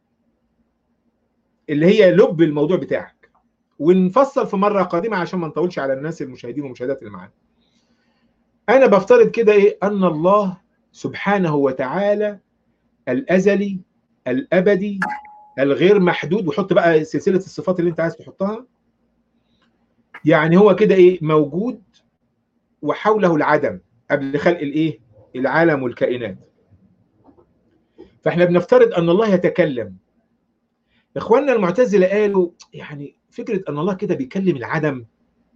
اللي هي لب الموضوع بتاعك ونفصل في مره قادمه عشان ما نطولش على الناس المشاهدين والمشاهدات اللي معانا انا بفترض كده ايه ان الله سبحانه وتعالى الازلي الابدي الغير محدود وحط بقى سلسله الصفات اللي انت عايز تحطها يعني هو كده ايه موجود وحوله العدم قبل خلق الايه العالم والكائنات فاحنا بنفترض ان الله يتكلم اخواننا المعتزله قالوا يعني فكره ان الله كده بيكلم العدم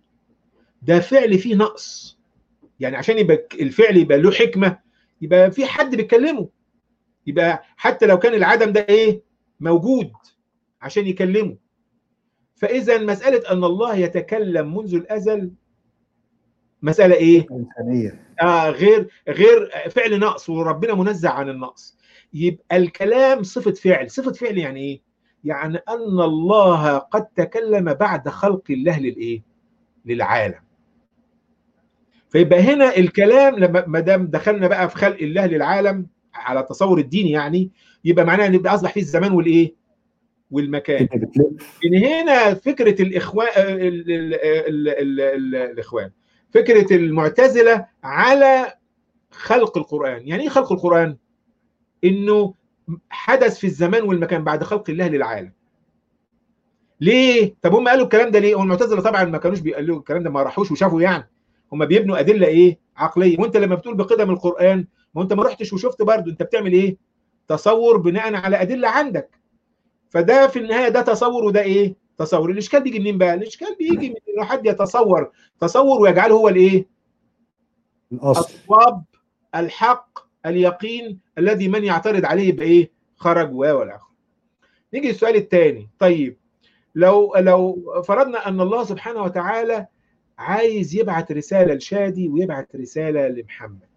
ده فعل فيه نقص يعني عشان يبقى الفعل يبقى له حكمه يبقى في حد بيتكلمه يبقى حتى لو كان العدم ده ايه موجود عشان يكلمه فاذا مساله ان الله يتكلم منذ الازل مساله ايه انسانيه آه غير غير فعل نقص وربنا منزه عن النقص يبقى الكلام صفه فعل صفه فعل يعني ايه يعني ان الله قد تكلم بعد خلق الله للايه للعالم فيبقى هنا الكلام لما ما دام دخلنا بقى في خلق الله للعالم على التصور الديني يعني يبقى معناها ان يبقى اصبح فيه الزمان والايه والمكان انت بتلف من هنا فكره الاخوان ال- ال- ال- ال- ال- الاخوان فكره المعتزله على خلق القران يعني ايه خلق القران انه حدث في الزمان والمكان بعد خلق الله للعالم ليه طب هم قالوا الكلام ده ليه هو المعتزله طبعا ما كانوش بيقولوا الكلام ده ما راحوش وشافوا يعني هم بيبنوا ادله ايه عقليه وانت لما بتقول بقدم القران ما انت ما رحتش وشفت برضه انت بتعمل ايه تصور بناء على ادله عندك فده في النهايه ده تصور وده ايه تصور الاشكال بيجي منين بقى الاشكال بيجي من انه حد يتصور تصور ويجعله هو الايه الاصل الصواب الحق اليقين الذي من يعترض عليه يبقى ايه خرج و ولا اخر نيجي السؤال الثاني طيب لو لو فرضنا ان الله سبحانه وتعالى عايز يبعت رساله لشادي ويبعت رساله لمحمد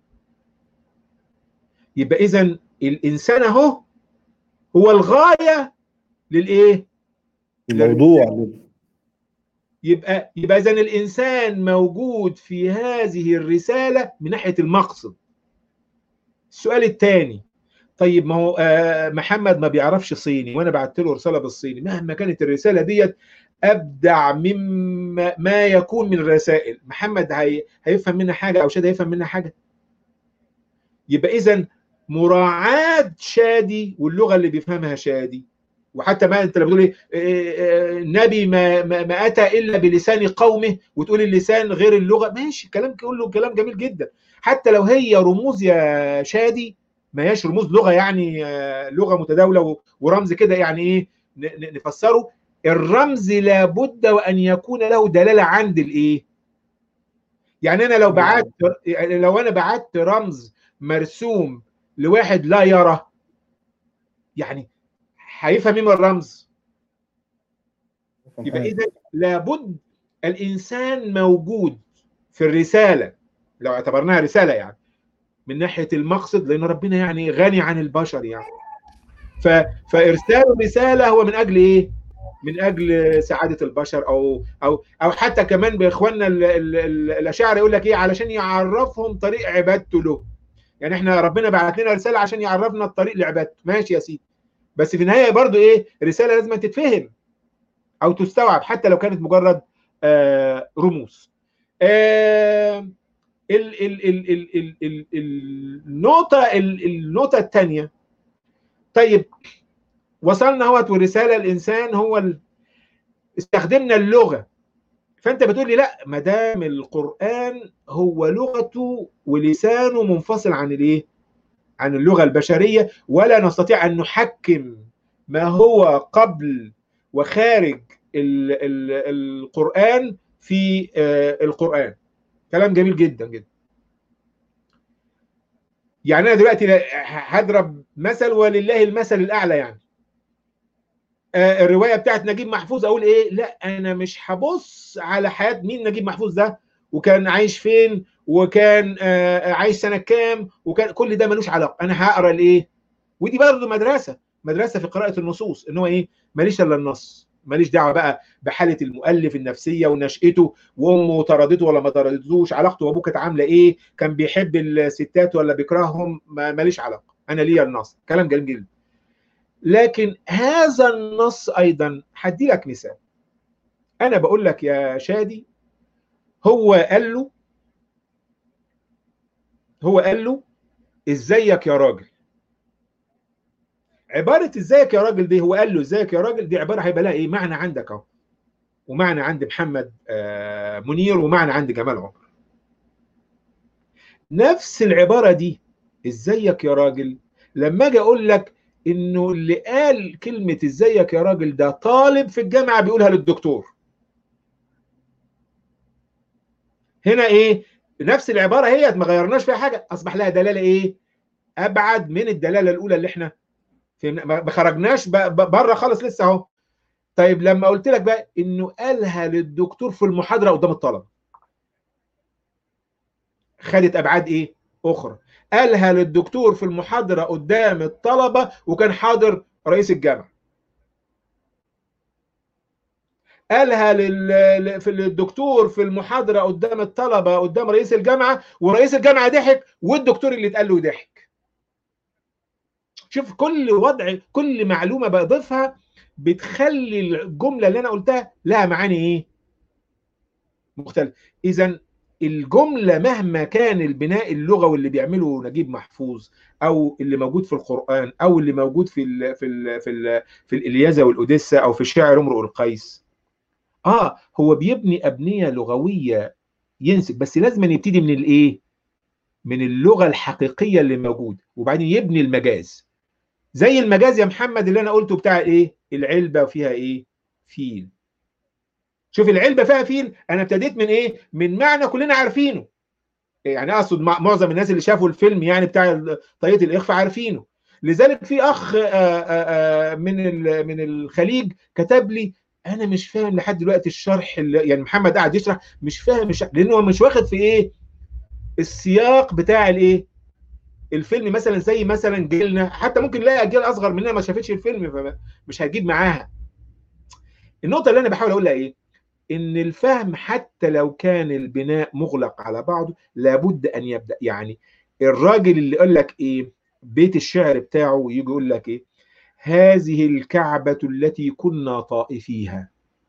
يبقى اذا الانسان اهو هو الغايه للايه الموضوع يبقى يبقى اذا الانسان موجود في هذه الرساله من ناحيه المقصد السؤال الثاني طيب ما هو آه محمد ما بيعرفش صيني وانا بعت له رساله بالصيني مهما كانت الرساله ديت ابدع مما ما يكون من الرسائل محمد هي هيفهم منها حاجه او شادي هيفهم منها حاجه يبقى اذا مراعاه شادي واللغه اللي بيفهمها شادي وحتى ما انت لما بتقول ايه آه، آه، نبي ما, ما, ما اتى الا بلسان قومه وتقول اللسان غير اللغه ماشي كلام كله كلام جميل جدا حتى لو هي رموز يا شادي ما هياش رموز لغه يعني آه، لغه متداوله و- ورمز كده يعني ايه ن- ن- نفسره الرمز لابد وان يكون له دلاله عند الايه يعني انا لو بعت يعني لو انا بعت رمز مرسوم لواحد لا يرى يعني هيفهم ايه من الرمز يبقى اذا لابد الانسان موجود في الرساله لو اعتبرناها رساله يعني من ناحيه المقصد لان ربنا يعني غني عن البشر يعني ف... فارسال الرساله هو من اجل ايه؟ من اجل سعاده البشر او او او حتى كمان باخواننا ال- ال- ال- الاشاعره يقول لك ايه علشان يعرفهم طريق عبادته له يعني احنا ربنا بعت لنا رساله عشان يعرفنا الطريق لعبادته ماشي يا سيدي بس في النهايه برضو ايه رساله لازم تتفهم او تستوعب حتى لو كانت مجرد آه رموز آه ال ال ال ال ال ال النقطه ال- النقطه الثانيه طيب وصلنا اهوت والرساله الانسان هو ال استخدمنا اللغه فانت بتقول لي لا ما دام القران هو لغته ولسانه منفصل عن الايه عن اللغه البشريه ولا نستطيع ان نحكم ما هو قبل وخارج ال ال القران في آه، القران كلام جميل جدا جدا يعني انا دلوقتي لا- هضرب مثل ولله المثل الاعلى يعني آه، الروايه بتاعت نجيب محفوظ اقول ايه لا انا مش هبص على حياه مين نجيب محفوظ ده وكان عايش فين وكان آه، عايش سنه كام وكان كل ده ملوش علاقه انا هقرا الايه ودي برضه مدرسه مدرسه في قراءه النصوص ان هو ايه ماليش الا النص ماليش دعوه بقى بحاله المؤلف النفسيه ونشأته وامه طردته ولا ما طردتوش علاقته بابوه كانت عامله ايه كان بيحب الستات ولا بيكرههم ما- ماليش علاقه انا ليا النص كلام جميل جدا لكن هذا النص ايضا هدي لك مثال انا بقول لك يا شادي هو قال له هو قال له ازيك يا راجل عباره ازيك يا راجل دي هو قال له ازيك يا راجل دي عباره هيبقى لها ايه معنى عندك اهو ومعنى عند محمد آه، منير ومعنى عند جمال عمر نفس العباره دي ازيك يا راجل لما اجي اقول لك انه اللي قال كلمه ازيك يا راجل ده طالب في الجامعه بيقولها للدكتور هنا ايه نفس العباره هي ما غيرناش فيها حاجه اصبح لها دلاله ايه ابعد من الدلاله الاولى اللي احنا فهمنا ما ما خرجناش ب- ب- بره خالص لسه اهو طيب لما قلت لك بقى انه قالها للدكتور في المحاضره قدام الطلبه خدت ابعاد ايه اخرى قالها للدكتور في المحاضره قدام الطلبه وكان حاضر رئيس الجامعه قالها لل... في للدكتور في المحاضره قدام الطلبه قدام رئيس الجامعه ورئيس الجامعه ضحك والدكتور اللي اتقال له ضحك شوف كل وضع كل معلومه بضيفها بتخلي الجمله اللي انا قلتها لها معاني ايه مختلف اذا الجمله مهما كان البناء اللغوي اللي بيعمله نجيب محفوظ او اللي موجود في القران او اللي موجود في ال في ال في ال في الالياذه والاوديسا او في شعر امرؤ القيس اه هو بيبني ابنيه لغويه ينسب بس لازم يبتدي من الايه من اللغه الحقيقيه اللي موجود وبعدين يبني المجاز زي المجاز يا محمد اللي انا قلته بتاع ايه العلبه فيها ايه فيل شوف العلبه فيها فيل انا ابتديت من ايه من معنى كلنا عارفينه يعني اقصد مع- معظم الناس اللي شافوا الفيلم يعني بتاع ال- طريقه الاخفاء عارفينه لذلك في اخ آه، آه، آه، من ال- من الخليج كتب لي انا مش فاهم لحد دلوقتي الشرح اللي يعني محمد قاعد يشرح مش فاهم الشرح لانه هو مش واخد في ايه السياق بتاع الايه الفيلم مثلا زي مثلا جيلنا حتى ممكن نلاقي اجيال اصغر مننا ما شافتش الفيلم فمش هتجيب معاها النقطه اللي انا بحاول اقولها ايه ان الفهم حتى لو كان البناء مغلق على بعضه لابد ان يبدا يعني الراجل اللي يقول لك ايه بيت الشعر بتاعه يجي يقول لك ايه هذه الكعبة التي كنا طائفيها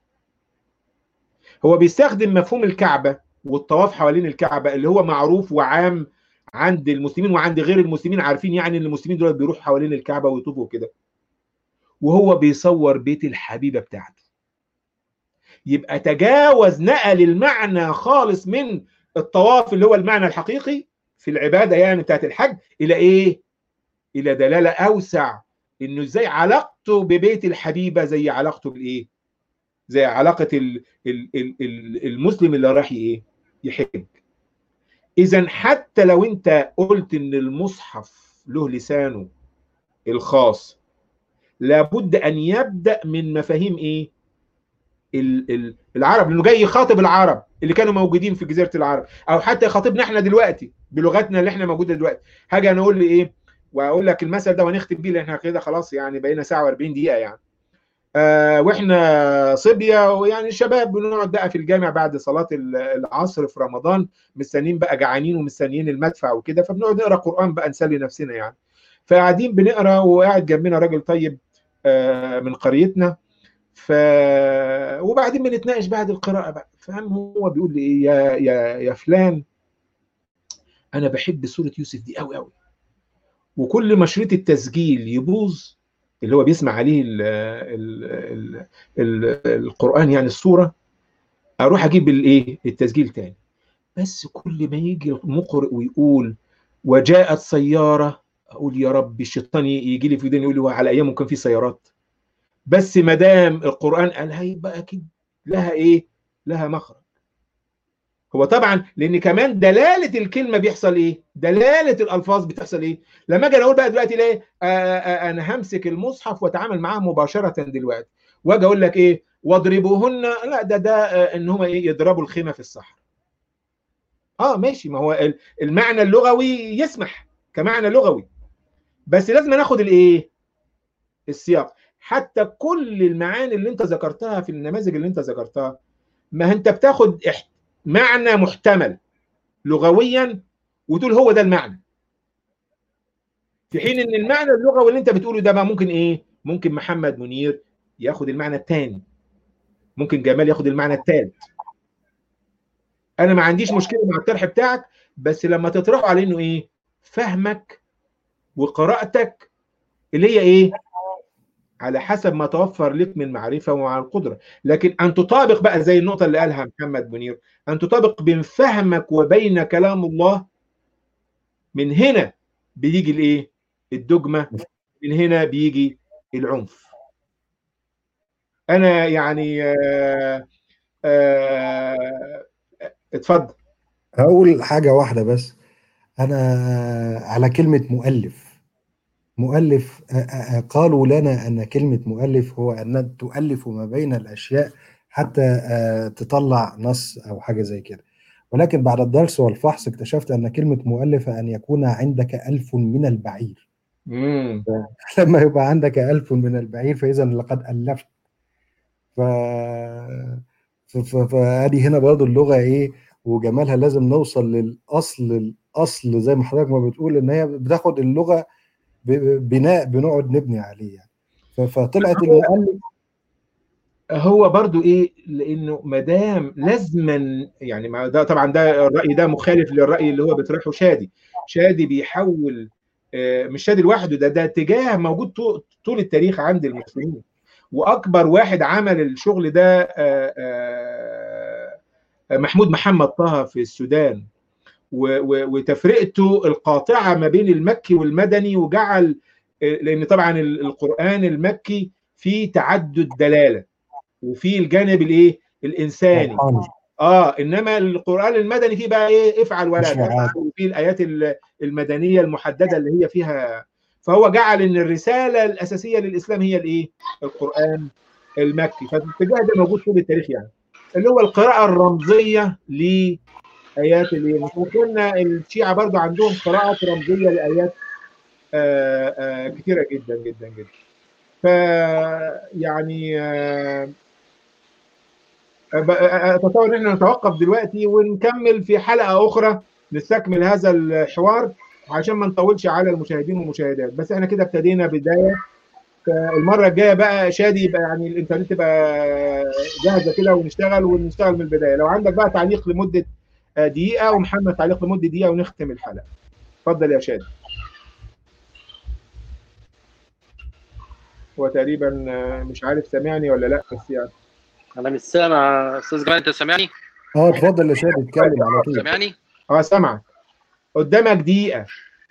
هو بيستخدم مفهوم الكعبة والطواف حوالين الكعبة اللي هو معروف وعام عند المسلمين وعند غير المسلمين عارفين يعني ان المسلمين دول بيروحوا حوالين الكعبة ويطوفوا كده وهو بيصور بيت الحبيبة بتاعته يبقى تجاوز نقل المعنى خالص من الطواف اللي هو المعنى الحقيقي في العبادة يعني بتاعت الحج إلى إيه؟ إلى دلالة أوسع إنه إزاي علاقته ببيت الحبيبة زي علاقته بالإيه؟ زي علاقة ال ال ال ال المسلم اللي راح إيه؟ يحج. إذا حتى لو أنت قلت إن المصحف له لسانه الخاص لابد أن يبدأ من مفاهيم إيه؟ ال- ال- العرب لانه جاي يخاطب العرب اللي كانوا موجودين في جزيره العرب او حتى يخاطبنا احنا دلوقتي بلغتنا اللي احنا موجوده دلوقتي هاجي انا اقول لي ايه واقول لك المثل ده ونختم بيه لان احنا كده خلاص يعني بقينا ساعه و40 دقيقه يعني آه واحنا صبيه ويعني شباب بنقعد بقى في الجامع بعد صلاه ال- العصر في رمضان مستنيين بقى جعانين ومستنيين المدفع وكده فبنقعد نقرا قران بقى نسلي نفسنا يعني فقاعدين بنقرا وقاعد جنبنا راجل طيب آه من قريتنا ف وبعدين بنتناقش بعد القراءه بقى فهم هو بيقول لي ايه يا يا يا فلان انا بحب سوره يوسف دي قوي قوي وكل ما شريط التسجيل يبوظ اللي هو بيسمع عليه ال ال ال ال القرآن يعني الصورة أروح أجيب الإيه التسجيل تاني بس كل ما يجي المقرئ ويقول وجاءت سيارة أقول يا رب الشيطان يجي لي في وداني يقول لي على أيامه كان في سيارات بس ما دام القرآن قال هيبقى أكيد لها إيه لها مخرج هو طبعا لان كمان دلاله الكلمه بيحصل ايه؟ دلاله الالفاظ بتحصل ايه؟ لما اجي اقول بقى دلوقتي ليه؟ آه آه انا همسك المصحف واتعامل معاه مباشره دلوقتي واجي اقول لك ايه؟ واضربوهن لا ده ده آه ان هم ايه يضربوا الخيمه في الصحراء. اه ماشي ما هو المعنى اللغوي يسمح كمعنى لغوي بس لازم ناخد الايه؟ السياق حتى كل المعاني اللي انت ذكرتها في النماذج اللي انت ذكرتها ما انت بتاخد احت... معنى محتمل لغويا وتقول هو ده المعنى في حين ان المعنى اللغوي اللي انت بتقوله ده بقى ممكن ايه ممكن محمد منير ياخد المعنى الثاني ممكن جمال ياخد المعنى الثالث انا ما عنديش مشكله مع الطرح بتاعك بس لما تطرحه على انه ايه فهمك وقراءتك اللي هي ايه على حسب ما توفر لك من معرفة ومع القدرة لكن أن تطابق بقى زي النقطة اللي قالها محمد منير أن تطابق بين فهمك وبين كلام الله من هنا بيجي الإيه الدجمة من هنا بيجي العنف أنا يعني آه آه اتفضل هقول حاجة واحدة بس أنا على كلمة مؤلف مؤلف قالوا لنا أن كلمة مؤلف هو أن تؤلف ما بين الأشياء حتى تطلع نص أو حاجة زي كده ولكن بعد الدرس والفحص اكتشفت أن كلمة مؤلف أن يكون عندك ألف من البعير مم. لما يبقى عندك ألف من البعير فإذا لقد ألفت ف... فهذه هنا برضو اللغة إيه وجمالها لازم نوصل للأصل الأصل زي ما حضرتك ما بتقول إن هي بتاخد اللغة بناء بنقعد نبني عليه يعني فطلعت المؤلف هو برضو ايه لانه ما دام لازما يعني مع ده طبعا ده الراي ده مخالف للراي اللي هو بيطرحه شادي شادي بيحول مش شادي لوحده ده ده اتجاه موجود طول التاريخ عند المسلمين واكبر واحد عمل الشغل ده محمود محمد طه في السودان وتفرقته القاطعه ما بين المكي والمدني وجعل لان طبعا القران المكي فيه تعدد دلاله وفيه الجانب الايه الانساني اه انما القران المدني فيه بقى ايه افعل ولا تفعل وفيه الايات المدنيه المحدده اللي هي فيها فهو جعل ان الرساله الاساسيه للاسلام هي الايه القران المكي فالاتجاه ده موجود طول التاريخ يعني اللي هو القراءه الرمزيه ل ايات الايه وقلنا الشيعه برضو عندهم قراءات رمزيه لايات آآ آآ كثيره جدا جدا جدا ف يعني اتصور ان احنا نتوقف دلوقتي ونكمل في حلقه اخرى نستكمل هذا الحوار عشان ما نطولش على المشاهدين والمشاهدات بس احنا كده ابتدينا بدايه المره الجايه بقى شادي يبقى يعني الانترنت تبقى جاهزه كده ونشتغل ونشتغل من البدايه لو عندك بقى تعليق لمده دقيقه ومحمد تعليق لمده دقيقه ونختم الحلقه اتفضل يا شادي هو تقريبا مش عارف سامعني ولا لا بس يعني انا مش سامع استاذ جمال انت سامعني؟ اه اتفضل يا شادي اتكلم على طول سامعني؟ اه سامعك قدامك دقيقه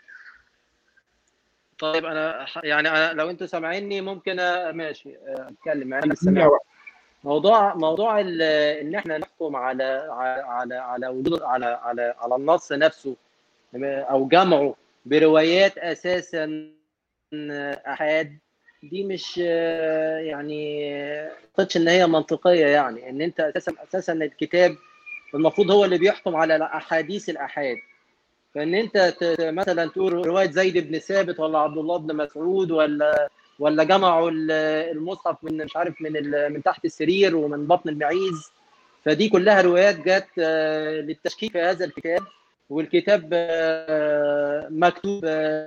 طيب انا يعني أنا لو انتوا سامعيني ممكن ماشي اتكلم انا سامع موضوع موضوع ان احنا نحكم على على على وجود على على على النص نفسه او جمعه بروايات اساسا احاد دي مش يعني اعتقدش ان هي منطقيه يعني ان انت اساسا اساسا الكتاب المفروض هو اللي بيحكم على احاديث الاحاد فان انت مثلا تقول روايه زيد بن ثابت ولا عبد الله بن مسعود ولا ولا جمعوا المصحف من مش عارف من من تحت السرير ومن بطن المعيز فدي كلها روايات جت للتشكيك في هذا الكتاب والكتاب مكتوب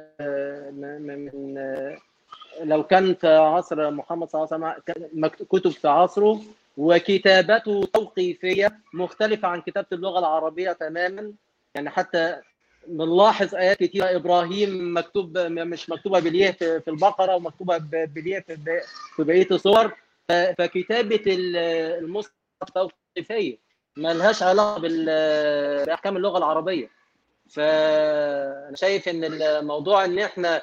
من لو كان في عصر محمد صلى الله عليه وسلم كتب في عصره وكتابته توقيفيه مختلفه عن كتابه اللغه العربيه تماما يعني حتى بنلاحظ ايات كتيره ابراهيم مكتوب مش مكتوبه بالياء في في البقره ومكتوبه ب- بالياء في ب- في بقيه الصور ف- فكتابه ال- المصحف توقيفيه ما لهاش علاقه بال- باحكام اللغه العربيه فانا شايف ان الموضوع ان احنا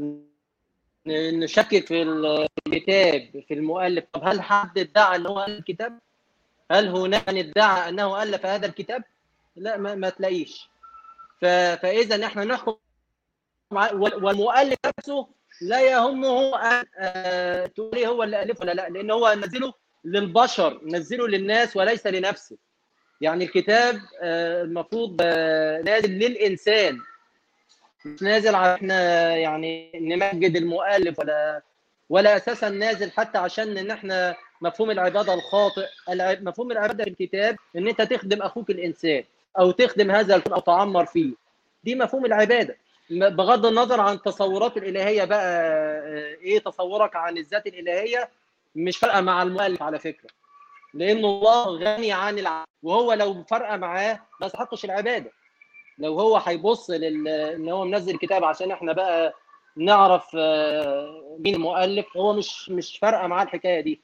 ن- نشكك في الكتاب في المؤلف طب هل حد ادعى ان هو الف الكتاب؟ هل هناك من ادعى انه الف هذا الكتاب؟ لا ما, ما تلاقيش ف- فاذا احنا نحكم مع- وال- والمؤلف نفسه لا يهمه ان آه، تقول لي هو اللي الفه ولا لا لان هو نزله للبشر نزله للناس وليس لنفسه يعني الكتاب آه، المفروض آه، نازل للانسان مش نازل على احنا يعني نمجد المؤلف ولا ولا اساسا نازل حتى عشان ان احنا مفهوم العباده الخاطئ الع- مفهوم العباده في الكتاب ان انت تخدم اخوك الانسان او تخدم هذا الكون او تعمر فيه دي مفهوم العباده م- بغض النظر عن التصورات الالهيه بقى آه، ايه تصورك عن الذات الالهيه مش فارقه مع المؤلف على فكره لان الله غني عن العبد وهو لو فارقه معاه ما يستحقش العباده لو هو هيبص لل ان هو منزل كتاب عشان احنا بقى نعرف آه، مين المؤلف هو مش مش فارقه معاه الحكايه دي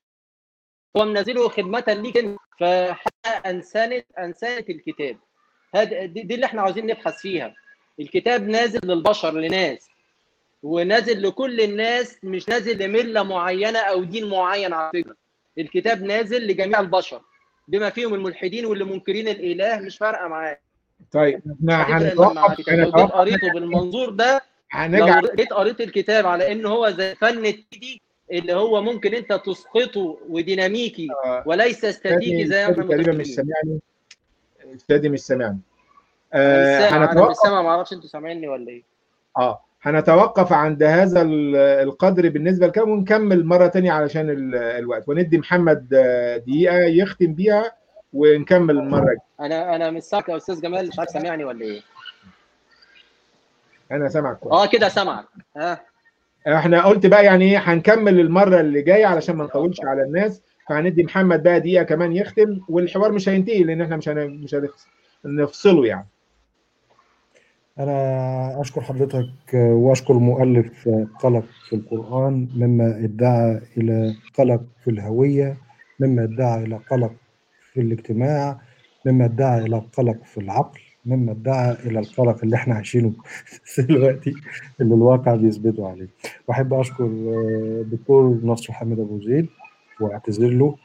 هو منزله خدمه ليك انت فحتى انسانه انسانه الكتاب هذا دي, دي اللي احنا عاوزين نبحث فيها الكتاب نازل للبشر لناس ونازل لكل الناس مش نازل لمله معينه او دين معين على فكره الكتاب نازل لجميع البشر بما فيهم الملحدين واللي منكرين الاله مش فارقه معاه طيب احنا هتفرق لما هنتوقف الكتاب لو جيت هنتوقف قريته بالمنظور ده لو هنجعل جيت قريت الكتاب على ان هو زي فن التيدي اللي هو ممكن انت تسقطه وديناميكي آه، وليس استاتيكي زي ما احنا استاذي تقريبا مش متخيلين سامعني استاذي مش سامعني انا مش آه سامع انا مش هنتوقف سامع ما اعرفش انتوا سامعيني ولا ايه اه هنتوقف عند هذا ال- القدر بالنسبه لكم ونكمل مره تانية علشان ال- الوقت وندي محمد آه، دقيقه يختم بيها ونكمل المره الجايه انا انا مش سامعك يا استاذ جمال مش عارف سامعني ولا ايه انا سامعك كويس اه كده سامعك ها احنا قلت بقى يعني ايه هنكمل المره اللي جايه علشان ما نطولش على الناس فهندي محمد بقى دقيقه كمان يختم والحوار مش هينتهي لان احنا مش هن... مش هنفص- هنفصله يعني أنا أشكر حضرتك وأشكر مؤلف قلق في القرآن مما ادعى إلى قلق في الهوية مما ادعى إلى قلق في الاجتماع مما ادعى إلى قلق في العقل مما ادعى إلى القلق اللي احنا عايشينه دلوقتي اللي الواقع بيثبته عليه وأحب أشكر دكتور نصر حامد أبو زيد وأعتذر له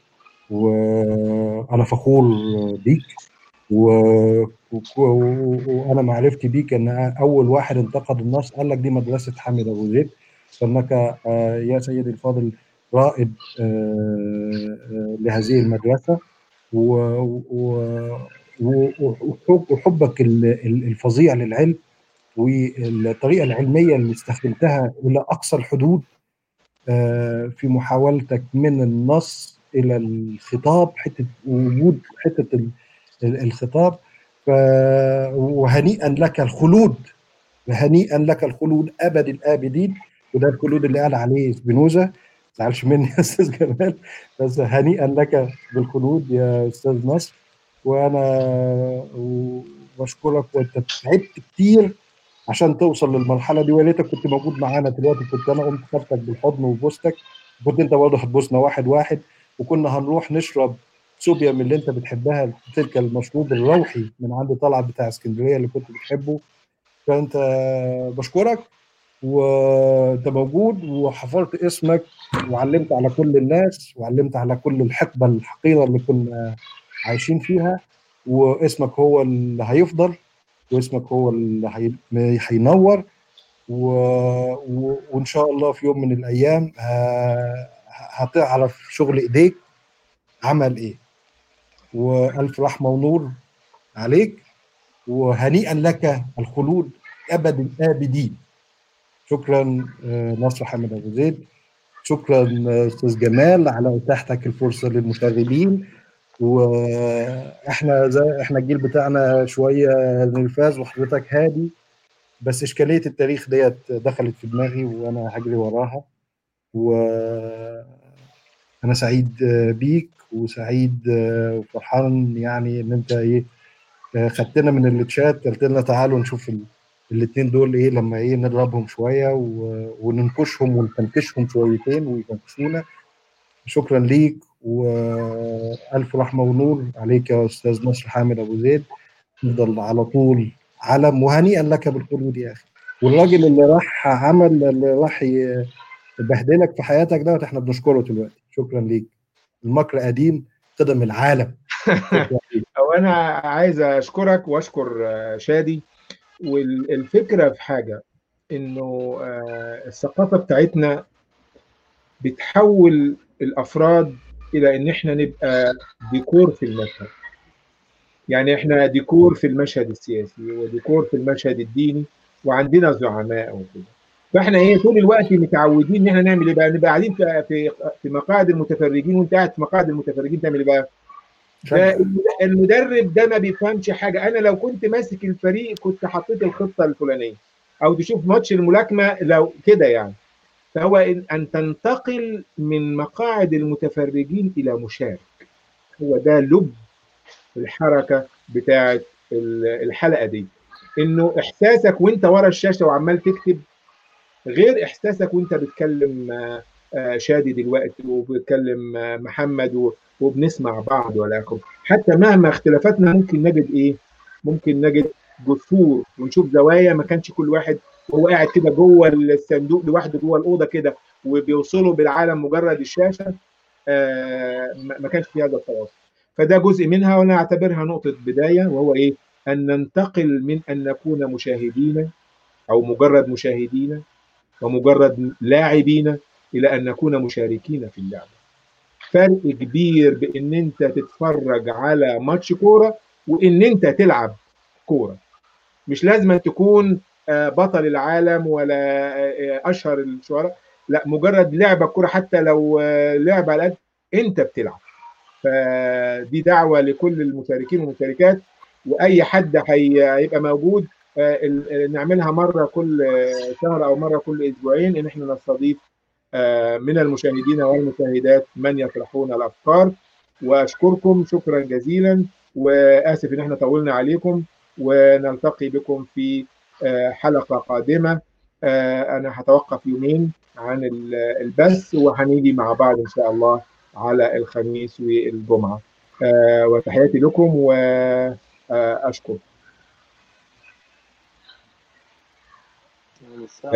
وأنا فخور بيك و... و... و... وانا معرفتي بيك ان اول واحد انتقد النص قال لك دي مدرسه حامد ابو زيد فانك آه، يا سيدي الفاضل رائد آه، آه، لهذه المدرسه و... و... و... وحب- وحبك ال- ال- الفظيع للعلم والطريقه العلميه اللي استخدمتها الى اقصى الحدود آه، في محاولتك من النص الى الخطاب حته وجود حته ال- ال- الخطاب ف... وهنيئا لك الخلود هنيئا لك الخلود ابد الابدين وده الخلود اللي قال عليه سبينوزا ما تزعلش مني يا استاذ جمال بس هنيئا لك بالخلود يا استاذ نصر وانا بشكرك وانت تعبت كتير عشان توصل للمرحله دي ويا ريتك كنت موجود معانا دلوقتي كنت انا قمت خدتك بالحضن وبوستك كنت انت برضه هتبوسنا واحد واحد وكنا هنروح نشرب صوبيا من اللي انت بتحبها تلك المشروب الروحي من عند طلعت بتاع اسكندريه اللي كنت بتحبه فانت بشكرك وانت موجود وحفرت اسمك وعلمت على كل الناس وعلمت على كل الحقبه الحقيره اللي كنا عايشين فيها واسمك هو اللي هيفضل واسمك هو اللي هي- هينور و... و... وان شاء الله في يوم من الايام ه... هتعرف شغل ايديك عمل ايه والف رحمه ونور عليك وهنيئا لك الخلود ابد الابدين شكرا آه، نصر حامد ابو زيد شكرا آه، استاذ جمال على اتاحتك الفرصه للمشاغبين واحنا زي احنا الجيل بتاعنا شويه نرفاز وحضرتك هادي بس اشكاليه التاريخ ديت دخلت في دماغي وانا هجري وراها و انا سعيد آه، بيك وسعيد آه، وفرحان يعني ان انت ايه آه، خدتنا من الشات قلت لنا تعالوا نشوف ال- الاتنين دول ايه لما ايه نضربهم شويه و- وننكشهم ونفنكشهم شويتين ويفنكشونا شكرا ليك والف رحمه ونور عليك يا استاذ نصر حامد ابو زيد تفضل على طول علم وهنيئا لك بالخلود يا اخي والراجل اللي راح عمل اللي راح ي- يبهدلك في حياتك دوت احنا بنشكره دلوقتي شكرا ليك المكر قديم قدم العالم شكرا ليك. أو أنا عايز أشكرك وأشكر آه، شادي والفكرة في حاجة إنه آه، الثقافة بتاعتنا بتحول الأفراد إلى إن إحنا نبقى ديكور في المشهد يعني إحنا ديكور في المشهد السياسي وديكور في المشهد الديني وعندنا زعماء وكده فاحنا ايه طول الوقت متعودين ان احنا نعمل ايه بقى نبقى قاعدين في في في مقاعد المتفرجين وانت قاعد في مقاعد المتفرجين تعمل ايه بقى شكرا. المدرب ده ما بيفهمش حاجه انا لو كنت ماسك الفريق كنت حطيت الخطه الفلانيه او تشوف ماتش الملاكمه لو كده يعني فهو ان أن تنتقل من مقاعد المتفرجين الى مشارك هو ده لب الحركه بتاعه ال- الحلقه دي انه احساسك وانت ورا الشاشه وعمال تكتب غير احساسك وانت بتكلم آه، آه، شادي دلوقتي وبتكلم آه، محمد و- وبنسمع بعض ولا اخره حتى مهما اختلافاتنا ممكن نجد ايه ممكن نجد جسور ونشوف زوايا ما كانش كل واحد وهو قاعد كده جوه الصندوق لوحده جوه الاوضه كده وبيوصلوا بالعالم مجرد الشاشه آه، ما ما كانش في هذا التواصل فده جزء منها وانا اعتبرها نقطه بدايه وهو ايه ان ننتقل من ان نكون مشاهدين او مجرد مشاهدين ومجرد لاعبين الى ان نكون مشاركين في اللعبه فرق كبير بان انت تتفرج على ماتش كوره وان انت تلعب كوره مش لازم أن تكون آه، بطل العالم ولا آه، اشهر الشهراء لا مجرد لعبه كوره حتى لو آه، لعبه على قد انت بتلعب فدي دعوه لكل المشاركين والمشاركات واي حد هي- هيبقى موجود آه، ال- نعملها مره كل آه، شهر او مره كل اسبوعين ان احنا نستضيف آه، من المشاهدين والمشاهدات من يطرحون الافكار واشكركم شكرا جزيلا واسف ان احنا طولنا عليكم ونلتقي بكم في آه، حلقه قادمه آه، انا هتوقف يومين عن ال- البث وهنيجي مع بعض ان شاء الله على الخميس والجمعه آه، وتحياتي لكم واشكر